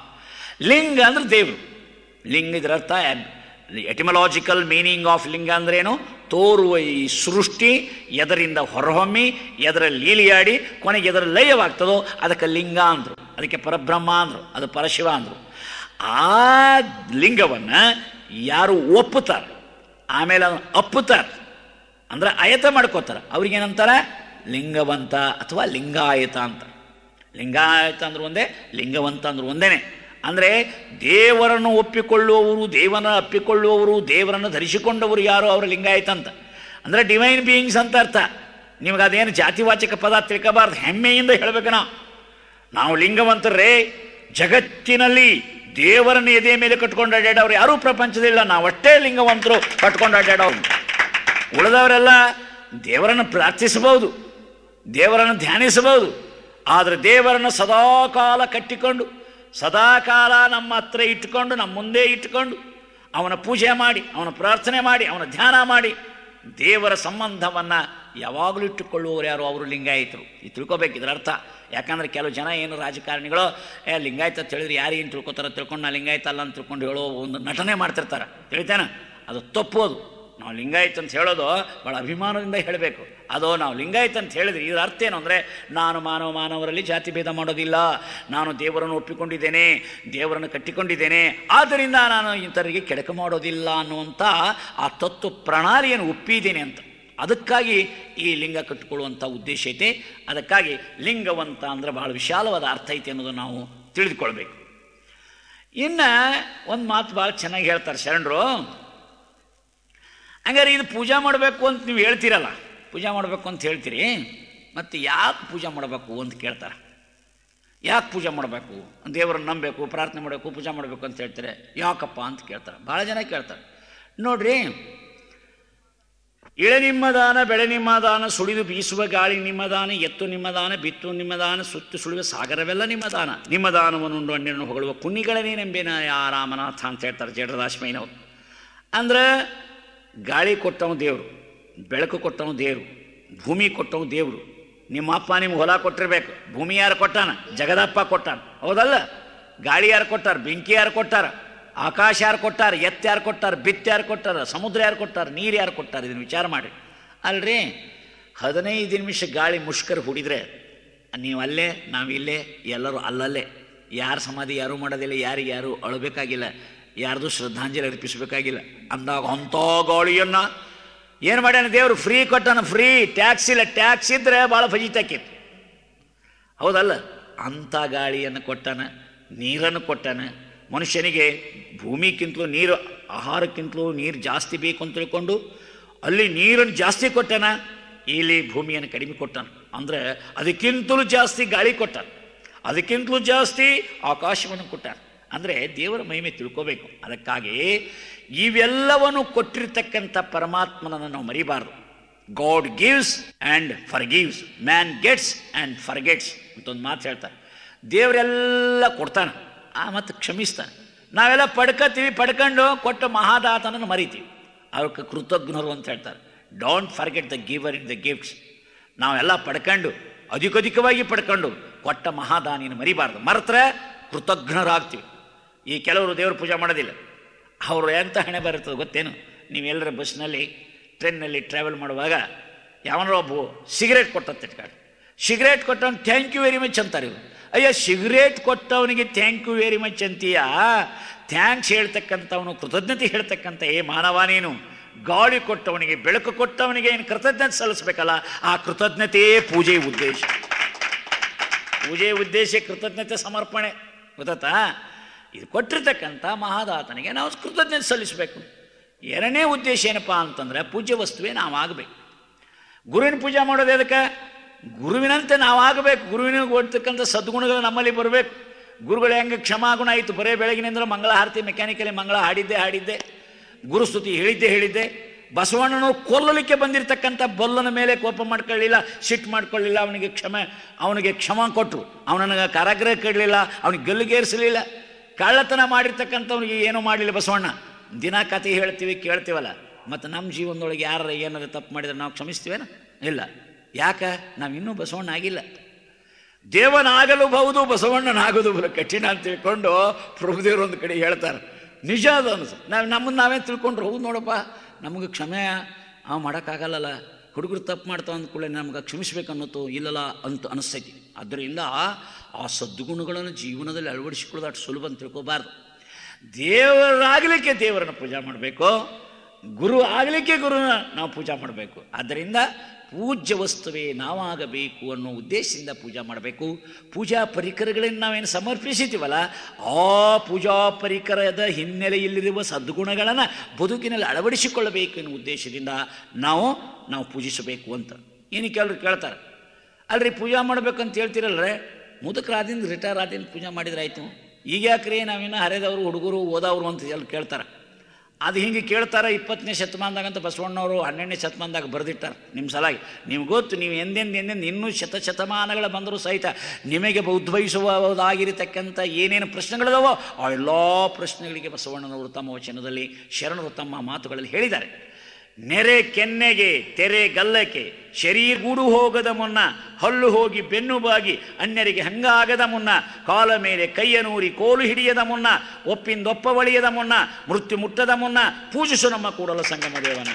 ಲಿಂಗ ಅಂದ್ರೆ ದೇವರು ಲಿಂಗ ಇದರ ಅರ್ಥ ಎಟಿಮಲಾಜಿಕಲ್ ಮೀನಿಂಗ್ ಆಫ್ ಲಿಂಗ ಅಂದ್ರೇನು ತೋರುವ ಈ ಸೃಷ್ಟಿ ಎದರಿಂದ ಹೊರಹೊಮ್ಮಿ ಎದರ ಲೀಲಿಯಾಡಿ ಕೊನೆಗೆ ಎದರ ಲಯವಾಗ್ತದೋ ಅದಕ್ಕೆ ಲಿಂಗ ಅಂದರು ಅದಕ್ಕೆ ಪರಬ್ರಹ್ಮ ಅಂದರು ಅದು ಪರಶಿವ ಅಂದರು ಆ ಲಿಂಗವನ್ನು ಯಾರು ಒಪ್ಪುತ್ತಾರೆ ಆಮೇಲೆ ಅದನ್ನು ಅಪ್ಪುತ್ತಾರೆ ಅಂದ್ರೆ ಆಯತ ಮಾಡ್ಕೋತಾರೆ ಅವ್ರಿಗೇನಂತಾರೆ ಲಿಂಗವಂತ ಅಥವಾ ಲಿಂಗಾಯತ ಅಂತ ಲಿಂಗಾಯತ ಅಂದ್ರೆ ಒಂದೇ ಲಿಂಗವಂತ ಅಂದ್ರೆ ಒಂದೇನೆ ಅಂದರೆ ದೇವರನ್ನು ಒಪ್ಪಿಕೊಳ್ಳುವವರು ದೇವರನ್ನು ಅಪ್ಪಿಕೊಳ್ಳುವವರು ದೇವರನ್ನು ಧರಿಸಿಕೊಂಡವರು ಯಾರು ಅವರು ಲಿಂಗಾಯತ ಅಂತ ಅಂದರೆ ಡಿವೈನ್ ಬೀಯಿಂಗ್ಸ್ ಅಂತ ಅರ್ಥ ನಿಮ್ಗೆ ಅದೇನು ಜಾತಿವಾಚಕ ಪದ ತಿಳ್ಕೋಬಾರ್ದು ಹೆಮ್ಮೆಯಿಂದ ಹೇಳ್ಬೇಕು ನಾವು ನಾವು ಲಿಂಗವಂತರೇ ಜಗತ್ತಿನಲ್ಲಿ ದೇವರನ್ನು ಎದೆ ಮೇಲೆ ಕಟ್ಕೊಂಡು ಅಡ್ಡಾಡೋರು ಯಾರೂ ಪ್ರಪಂಚದಿಲ್ಲ ನಾವಷ್ಟೇ ಲಿಂಗವಂತರು ಕಟ್ಕೊಂಡು ಅಡ್ಡಾಡೋರು ಉಳಿದವರೆಲ್ಲ ದೇವರನ್ನು ಪ್ರಾರ್ಥಿಸಬಹುದು ದೇವರನ್ನು ಧ್ಯಾನಿಸಬಹುದು ಆದರೆ ದೇವರನ್ನು ಸದಾಕಾಲ ಕಟ್ಟಿಕೊಂಡು ಸದಾಕಾಲ ನಮ್ಮ ಹತ್ರ ಇಟ್ಟುಕೊಂಡು ನಮ್ಮ ಮುಂದೆ ಇಟ್ಟುಕೊಂಡು ಅವನ ಪೂಜೆ ಮಾಡಿ ಅವನ ಪ್ರಾರ್ಥನೆ ಮಾಡಿ ಅವನ ಧ್ಯಾನ ಮಾಡಿ ದೇವರ ಸಂಬಂಧವನ್ನು ಯಾವಾಗಲೂ ಇಟ್ಟುಕೊಳ್ಳುವವರು ಯಾರು ಅವರು ಲಿಂಗಾಯತರು ಇದು ತಿಳ್ಕೊಬೇಕು ಇದರ ಅರ್ಥ ಯಾಕಂದ್ರೆ ಕೆಲವು ಜನ ಏನು ರಾಜಕಾರಣಿಗಳು ಏ ಲಿಂಗಾಯತ ಅಂತ ಹೇಳಿದ್ರೆ ಯಾರು ಏನು ತಿಳ್ಕೊತಾರ ತಿಳ್ಕೊಂಡು ನಾ ಲಿಂಗಾಯತ ಅಲ್ಲ ಅಂತ ತಿಳ್ಕೊಂಡು ಹೇಳೋ ಒಂದು ನಟನೆ ಮಾಡ್ತಿರ್ತಾರೆ ತಿಳಿತೇನ ಅದು ತಪ್ಪೋದು ನಾವು ಲಿಂಗಾಯತ್ ಅಂತ ಹೇಳೋದು ಭಾಳ ಅಭಿಮಾನದಿಂದ ಹೇಳಬೇಕು ಅದು ನಾವು ಲಿಂಗಾಯತ್ ಅಂತ ಹೇಳಿದ್ರೆ ಇದರ ಅರ್ಥ ಏನು ಅಂದರೆ ನಾನು ಮಾನವ ಮಾನವರಲ್ಲಿ ಜಾತಿ ಭೇದ ಮಾಡೋದಿಲ್ಲ ನಾನು ದೇವರನ್ನು ಒಪ್ಪಿಕೊಂಡಿದ್ದೇನೆ ದೇವರನ್ನು ಕಟ್ಟಿಕೊಂಡಿದ್ದೇನೆ ಆದ್ದರಿಂದ ನಾನು ಇಂಥವರಿಗೆ ಕೆಡಕ ಮಾಡೋದಿಲ್ಲ ಅನ್ನುವಂಥ ಆ ತತ್ವ ಪ್ರಣಾಳಿಯನ್ನು ಒಪ್ಪಿದ್ದೇನೆ ಅಂತ ಅದಕ್ಕಾಗಿ ಈ ಲಿಂಗ ಕಟ್ಟಿಕೊಳ್ಳುವಂಥ ಉದ್ದೇಶ ಐತೆ ಅದಕ್ಕಾಗಿ ಲಿಂಗವಂತ ಅಂದರೆ ಭಾಳ ವಿಶಾಲವಾದ ಅರ್ಥ ಐತೆ ಅನ್ನೋದು ನಾವು ತಿಳಿದುಕೊಳ್ಬೇಕು ಇನ್ನು ಒಂದು ಮಾತು ಭಾಳ ಚೆನ್ನಾಗಿ ಹೇಳ್ತಾರೆ ಶರಣರು ಹಂಗಾರೆ ಇದು ಪೂಜಾ ಮಾಡಬೇಕು ಅಂತ ನೀವು ಹೇಳ್ತೀರಲ್ಲ ಪೂಜಾ ಮಾಡಬೇಕು ಅಂತ ಹೇಳ್ತೀರಿ ಮತ್ತು ಯಾಕೆ ಪೂಜೆ ಮಾಡಬೇಕು ಅಂತ ಕೇಳ್ತಾರೆ ಯಾಕೆ ಪೂಜೆ ಮಾಡಬೇಕು ದೇವರನ್ನು ನಂಬಬೇಕು ಪ್ರಾರ್ಥನೆ ಮಾಡಬೇಕು ಪೂಜೆ ಮಾಡಬೇಕು ಅಂತ ಹೇಳ್ತಾರೆ ಯಾಕಪ್ಪ ಅಂತ ಕೇಳ್ತಾರೆ ಭಾಳ ಜನ ಕೇಳ್ತಾರೆ ನೋಡ್ರಿ ಇಳೆ ನಿಮ್ಮ ದಾನ ಬೆಳೆ ನಿಮ್ಮ ದಾನ ಸುಳಿದು ಬೀಸುವ ಗಾಳಿ ನಿಮ್ಮ ದಾನ ಎತ್ತು ನಿಮ್ಮ ದಾನ ಬಿತ್ತು ನಿಮ್ಮ ದಾನ ಸುತ್ತು ಸುಳಿಯುವ ಸಾಗರವೆಲ್ಲ ನಿಮ್ಮ ದಾನ ನಿಮ್ಮ ದಾನವನ್ನು ಹಣ್ಣನ್ನು ಹೊಗಳುವ ಕುನ್ನಿಗಳನ್ನೇ ನಂಬೇನ ಯಾ ರಾಮನಾಥ ಅಂತ ಹೇಳ್ತಾರೆ ಜಡದಾಶ್ಮಯ್ಯನವರು ಅಂದ್ರೆ ಗಾಳಿ ಕೊಟ್ಟವ ದೇವರು ಬೆಳಕು ಕೊಟ್ಟವ ದೇವರು ಭೂಮಿ ಕೊಟ್ಟವ ದೇವರು ನಿಮ್ಮ ಅಪ್ಪ ನಿಮ್ಗೆ ಹೊಲ ಕೊಟ್ಟಿರ್ಬೇಕು ಭೂಮಿ ಯಾರು ಕೊಟ್ಟಾನ ಜಗದಪ್ಪ ಕೊಟ್ಟಾನ ಹೌದಲ್ಲ ಗಾಳಿ ಯಾರು ಕೊಟ್ಟಾರ ಬೆಂಕಿ ಯಾರು ಕೊಟ್ಟಾರ ಆಕಾಶ ಯಾರು ಕೊಟ್ಟಾರ ಎತ್ತು ಯಾರು ಕೊಟ್ಟಾರ ಬಿತ್ತು ಯಾರು ಕೊಟ್ಟಾರ ಸಮುದ್ರ ಯಾರು ಕೊಟ್ಟಾರ ನೀರು ಯಾರು ಕೊಟ್ಟಾರ ಇದನ್ನು ವಿಚಾರ ಮಾಡಿ ಅಲ್ರಿ ಹದಿನೈದು ನಿಮಿಷ ಗಾಳಿ ಮುಷ್ಕರ ಹುಡಿದ್ರೆ ನೀವು ಅಲ್ಲೇ ನಾವಿಲ್ಲೇ ಎಲ್ಲರೂ ಅಲ್ಲಲ್ಲೇ ಯಾರ ಸಮಾಧಿ ಯಾರೂ ಮಾಡೋದಿಲ್ಲ ಯಾರಿಗೆ ಯಾರು ಅಳಬೇಕಾಗಿಲ್ಲ ಯಾರ್ದು ಶ್ರದ್ಧಾಂಜಲಿ ಅರ್ಪಿಸಬೇಕಾಗಿಲ್ಲ ಅಂದಾಗ ಅಂಥ ಗಾಳಿಯನ್ನು ಏನು ಮಾಡ್ಯಾನ ದೇವರು ಫ್ರೀ ಕೊಟ್ಟಾನ ಫ್ರೀ ಟ್ಯಾಕ್ಸ್ ಇಲ್ಲ ಟ್ಯಾಕ್ಸ್ ಇದ್ರೆ ಭಾಳ ಫಜಿತಾಕಿತ್ತು ಹೌದಲ್ಲ ಅಂಥ ಗಾಳಿಯನ್ನು ಕೊಟ್ಟಾನ ನೀರನ್ನು ಕೊಟ್ಟಾನ ಮನುಷ್ಯನಿಗೆ ಭೂಮಿಗಿಂತಲೂ ನೀರು ಆಹಾರಕ್ಕಿಂತಲೂ ನೀರು ಜಾಸ್ತಿ ಬೇಕು ಅಂತ ತಿಳ್ಕೊಂಡು ಅಲ್ಲಿ ನೀರನ್ನು ಜಾಸ್ತಿ ಕೊಟ್ಟಾನ ಇಲ್ಲಿ ಭೂಮಿಯನ್ನು ಕಡಿಮೆ ಕೊಟ್ಟಾನ ಅಂದರೆ ಅದಕ್ಕಿಂತಲೂ ಜಾಸ್ತಿ ಗಾಳಿ ಕೊಟ್ಟಾನ ಅದಕ್ಕಿಂತಲೂ ಜಾಸ್ತಿ ಆಕಾಶವನ್ನು ಕೊಟ್ಟಾನ ಅಂದರೆ ದೇವರ ಮಹಿಮೆ ತಿಳ್ಕೋಬೇಕು ಅದಕ್ಕಾಗಿ ಇವೆಲ್ಲವನ್ನು ಕೊಟ್ಟಿರ್ತಕ್ಕಂಥ ಪರಮಾತ್ಮನನ್ನು ನಾವು ಮರಿಬಾರ್ದು God gives and forgives man gets and forgets ಅಂತ ಒಂದು ಮಾತು ಹೇಳ್ತಾರೆ ದೇವರೆಲ್ಲ ಕೊಡ್ತಾನೆ ಆ ಮತ್ತು ಕ್ಷಮಿಸ್ತಾನೆ ನಾವೆಲ್ಲ ಪಡ್ಕೋತೀವಿ ಪಡ್ಕೊಂಡು ಕೊಟ್ಟ ಮಹಾದಾತನನ್ನು ಮರಿತೀವಿ ಅವ್ರಿಗೆ ಕೃತಜ್ಞರು ಅಂತ ಹೇಳ್ತಾರೆ don't forget the giver in the gifts ನಾವೆಲ್ಲ ಪಡ್ಕೊಂಡು ಅಧಿಕಧಿಕವಾಗಿ ಪಡ್ಕೊಂಡು ಕೊಟ್ಟ ಮಹಾದಾನಿನ ಮರಿಬಾರ್ದು ಮರೆತ್ರೆ ಕೃತಜ್ಞರಾಗ್ತೀವಿ ಈ ಕೆಲವರು ದೇವ್ರ ಪೂಜೆ ಮಾಡೋದಿಲ್ಲ ಅವರು ಎಂಥ ಹಣೆ ಬರುತ್ತದೆ ಗೊತ್ತೇನು ನೀವೆಲ್ಲರ ಬಸ್ನಲ್ಲಿ ಟ್ರೈನ್ನಲ್ಲಿ ಟ್ರಾವೆಲ್ ಮಾಡುವಾಗ ಯಾವನೋ ಒಬ್ಬ ಸಿಗರೇಟ್ ಕೊಟ್ಟಂತ ಇಟ್ಕೊಂಡು ಸಿಗರೇಟ್ ಕೊಟ್ಟವನು ಥ್ಯಾಂಕ್ ಯು ವೆರಿ ಮಚ್ ಅಂತಾರೆ ಇವರು ಅಯ್ಯ ಸಿಗರೇಟ್ ಕೊಟ್ಟವನಿಗೆ ಥ್ಯಾಂಕ್ ಯು ವೆರಿ ಮಚ್ ಅಂತೀಯ ಥ್ಯಾಂಕ್ಸ್ ಹೇಳ್ತಕ್ಕಂಥವನು ಕೃತಜ್ಞತೆ ಹೇಳ್ತಕ್ಕಂಥ ಏ ಮಾನವ ನೀನು ಗಾಳಿ ಕೊಟ್ಟವನಿಗೆ ಬೆಳಕು ಕೊಟ್ಟವನಿಗೆ ಏನು ಕೃತಜ್ಞತೆ ಸಲ್ಲಿಸ್ಬೇಕಲ್ಲ ಆ ಕೃತಜ್ಞತೆಯೇ ಪೂಜೆ ಉದ್ದೇಶ ಪೂಜೆ ಉದ್ದೇಶ ಕೃತಜ್ಞತೆ ಸಮರ್ಪಣೆ ಗೊತ್ತಾ ಇದು ಕೊಟ್ಟಿರ್ತಕ್ಕಂಥ ಮಹಾದಾತನಿಗೆ ನಾವು ಕೃತಜ್ಞತೆ ಸಲ್ಲಿಸಬೇಕು ಎರಡನೇ ಉದ್ದೇಶ ಏನಪ್ಪ ಅಂತಂದರೆ ಪೂಜ್ಯ ವಸ್ತುವೇ ನಾವು ಆಗಬೇಕು ಗುರುವಿನ ಪೂಜೆ ಮಾಡೋದು ಅದಕ್ಕೆ ಗುರುವಿನಂತೆ ನಾವು ಆಗಬೇಕು ಗುರುವಿನ ಕೊಡ್ತಕ್ಕಂಥ ಸದ್ಗುಣಗಳು ನಮ್ಮಲ್ಲಿ ಬರಬೇಕು ಗುರುಗಳು ಹೆಂಗೆ ಕ್ಷಮಾಗುಣ ಆಯಿತು ಬರೇ ಬೆಳಗಿನಿಂದ ಮಂಗಳ ಆರತಿ ಮೆಕ್ಯಾನಿಕಲಿ ಮಂಗಳ ಹಾಡಿದ್ದೆ ಹಾಡಿದ್ದೆ ಗುರುಸ್ತುತಿ ಹೇಳಿದ್ದೆ ಹೇಳಿದ್ದೆ ಬಸವಣ್ಣನವರು ಕೊಲ್ಲಲಿಕ್ಕೆ ಬಂದಿರತಕ್ಕಂಥ ಬೊಲ್ಲನ ಮೇಲೆ ಕೋಪ ಮಾಡ್ಕೊಳ್ಳಿಲ್ಲ ಸಿಟ್ಟು ಮಾಡ್ಕೊಳ್ಳಿಲ್ಲ ಅವನಿಗೆ ಕ್ಷಮೆ ಅವನಿಗೆ ಕ್ಷಮ ಕೊಟ್ಟರು ಅವನನ್ನು ಕಾರಾಗೃಹ ಕೆಡಲಿಲ್ಲ ಅವನಿಗೆ ಗಲ್ಲಿಗೇರಿಸಲಿಲ್ಲ ಕಳ್ಳತನ ಮಾಡಿರ್ತಕ್ಕಂಥವ್ನಿಗೆ ಏನೂ ಮಾಡಲಿಲ್ಲ ಬಸವಣ್ಣ ದಿನ ಕತೆ ಹೇಳ್ತೀವಿ ಕೇಳ್ತೀವಲ್ಲ ಮತ್ತು ನಮ್ಮ ಜೀವನದೊಳಗೆ ಯಾರು ಏನಾದ್ರು ತಪ್ಪು ಮಾಡಿದ್ರೆ ನಾವು ಕ್ಷಮಿಸ್ತೀವೇನ ಇಲ್ಲ ಯಾಕೆ ನಾವು ಇನ್ನೂ ಬಸವಣ್ಣ ಆಗಿಲ್ಲ ದೇವನಾಗಲು ಬಹುದು ಬಸವಣ್ಣನಾಗೋದು ಬಲು ಕಠಿಣ ಅಂತ ತಿಳ್ಕೊಂಡು ಪ್ರಭುದೇವರು ಒಂದು ಕಡೆ ಹೇಳ್ತಾರೆ ನಿಜ ಅದು ಅನ್ಸ ನಾವು ನಮ್ಮನ್ನು ನಾವೇ ತಿಳ್ಕೊಂಡ್ರು ಹೌದು ನೋಡಪ್ಪ ನಮಗೆ ಕ್ಷಮೆ ಅವ ಮಾಡೋಕ್ಕಾಗಲ್ಲಲ್ಲ ಹುಡುಗರು ತಪ್ಪು ಮಾಡ್ತಾವ ಅಂದ್ಕೊಳ್ಳೆ ನಮ್ಗೆ ಕ್ಷಮಿಸ್ಬೇಕು ಅನ್ನೋದು ಇಲ್ಲಲ್ಲ ಅಂತ ಅನಿಸ್ತೈತಿ ಅದರಿಂದ ಆ ಸದ್ಗುಣಗಳನ್ನು ಜೀವನದಲ್ಲಿ ಅಳವಡಿಸಿಕೊಳ್ಳೋದು ಅಷ್ಟು ಸುಲಭ ಅಂತ ತಿಳ್ಕೊಬಾರ್ದು ದೇವರಾಗಲಿಕ್ಕೆ ದೇವರನ್ನು ಪೂಜೆ ಮಾಡಬೇಕು ಗುರು ಆಗಲಿಕ್ಕೆ ಗುರುನ ನಾವು ಪೂಜೆ ಮಾಡಬೇಕು ಆದ್ದರಿಂದ ಪೂಜ್ಯ ವಸ್ತುವೇ ನಾವಾಗಬೇಕು ಅನ್ನೋ ಉದ್ದೇಶದಿಂದ ಪೂಜೆ ಮಾಡಬೇಕು ಪೂಜಾ ಪರಿಕರಗಳನ್ನು ನಾವೇನು ಸಮರ್ಪಿಸಿದ್ದೀವಲ್ಲ ಆ ಪೂಜಾ ಪರಿಕರದ ಹಿನ್ನೆಲೆಯಲ್ಲಿರುವ ಸದ್ಗುಣಗಳನ್ನು ಬದುಕಿನಲ್ಲಿ ಅಳವಡಿಸಿಕೊಳ್ಳಬೇಕು ಎನ್ನುವ ಉದ್ದೇಶದಿಂದ ನಾವು ನಾವು ಪೂಜಿಸಬೇಕು ಅಂತ ಏನು ಕೆಲವರು ಕೇಳ್ತಾರೆ ಅಲ್ರಿ ಪೂಜೆ ಮಾಡ್ಬೇಕಂತ ಹೇಳ್ತಿರಲ್ರೇ ಮುದುಕರಾದಿಂದ ರಿಟೈರ್ ಆದಿಂದ ಪೂಜೆ ಮಾಡಿದ್ರೆ ಆಯಿತು ಈಗ ಯಾಕ್ರಿ ನಾವಿನ್ನು ಹರಿದವರು ಹುಡುಗರು ಓದವರು ಅಂತ ಎಲ್ಲ ಕೇಳ್ತಾರೆ ಅದು ಹಿಂಗೆ ಕೇಳ್ತಾರೆ ಇಪ್ಪತ್ತನೇ ಶತಮಾನದಾಗ ಅಂತ ಬಸವಣ್ಣವರು ಹನ್ನೆರಡನೇ ಶತಮಾನದಾಗ ಬರೆದಿಟ್ಟಾರೆ ನಿಮ್ಮ ಸಲಾಗಿ ನಿಮ್ಗೆ ಗೊತ್ತು ನೀವು ಎಂದೆಂದು ಎಂದೆಂದು ಇನ್ನೂ ಶತ ಶತಮಾನಗಳ ಬಂದರೂ ಸಹಿತ ನಿಮಗೆ ಉದ್ಭವಿಸುವುದಾಗಿರತಕ್ಕಂಥ ಏನೇನು ಪ್ರಶ್ನೆಗಳಿದಾವೋ ಆ ಎಲ್ಲ ಪ್ರಶ್ನೆಗಳಿಗೆ ಬಸವಣ್ಣನವರು ತಮ್ಮ ವಚನದಲ್ಲಿ ಶರಣರು ತಮ್ಮ ಮಾತುಗಳಲ್ಲಿ ಹೇಳಿದ್ದಾರೆ ನೆರೆ ಕೆನ್ನೆಗೆ ತೆರೆ ಗಲ್ಲಕ್ಕೆ ಶರೀರ ಗೂಡು ಹೋಗದ ಮುನ್ನ ಹಲ್ಲು ಹೋಗಿ ಬೆನ್ನು ಬಾಗಿ ಅನ್ಯರಿಗೆ ಹಂಗಾಗದ ಮುನ್ನ ಕಾಲ ಮೇಲೆ ಕೈಯ ನೂರಿ ಕೋಲು ಹಿಡಿಯದ ಮುನ್ನ ಒಪ್ಪಿಂದೊಪ್ಪ ಒಳಿಯದ ಮುನ್ನ ಮೃತ್ಯು ಮುಟ್ಟದ ಮುನ್ನ ಪೂಜಿಸು ನಮ್ಮ ಕೂಡಲ ಸಂಗಮ ದೇವನ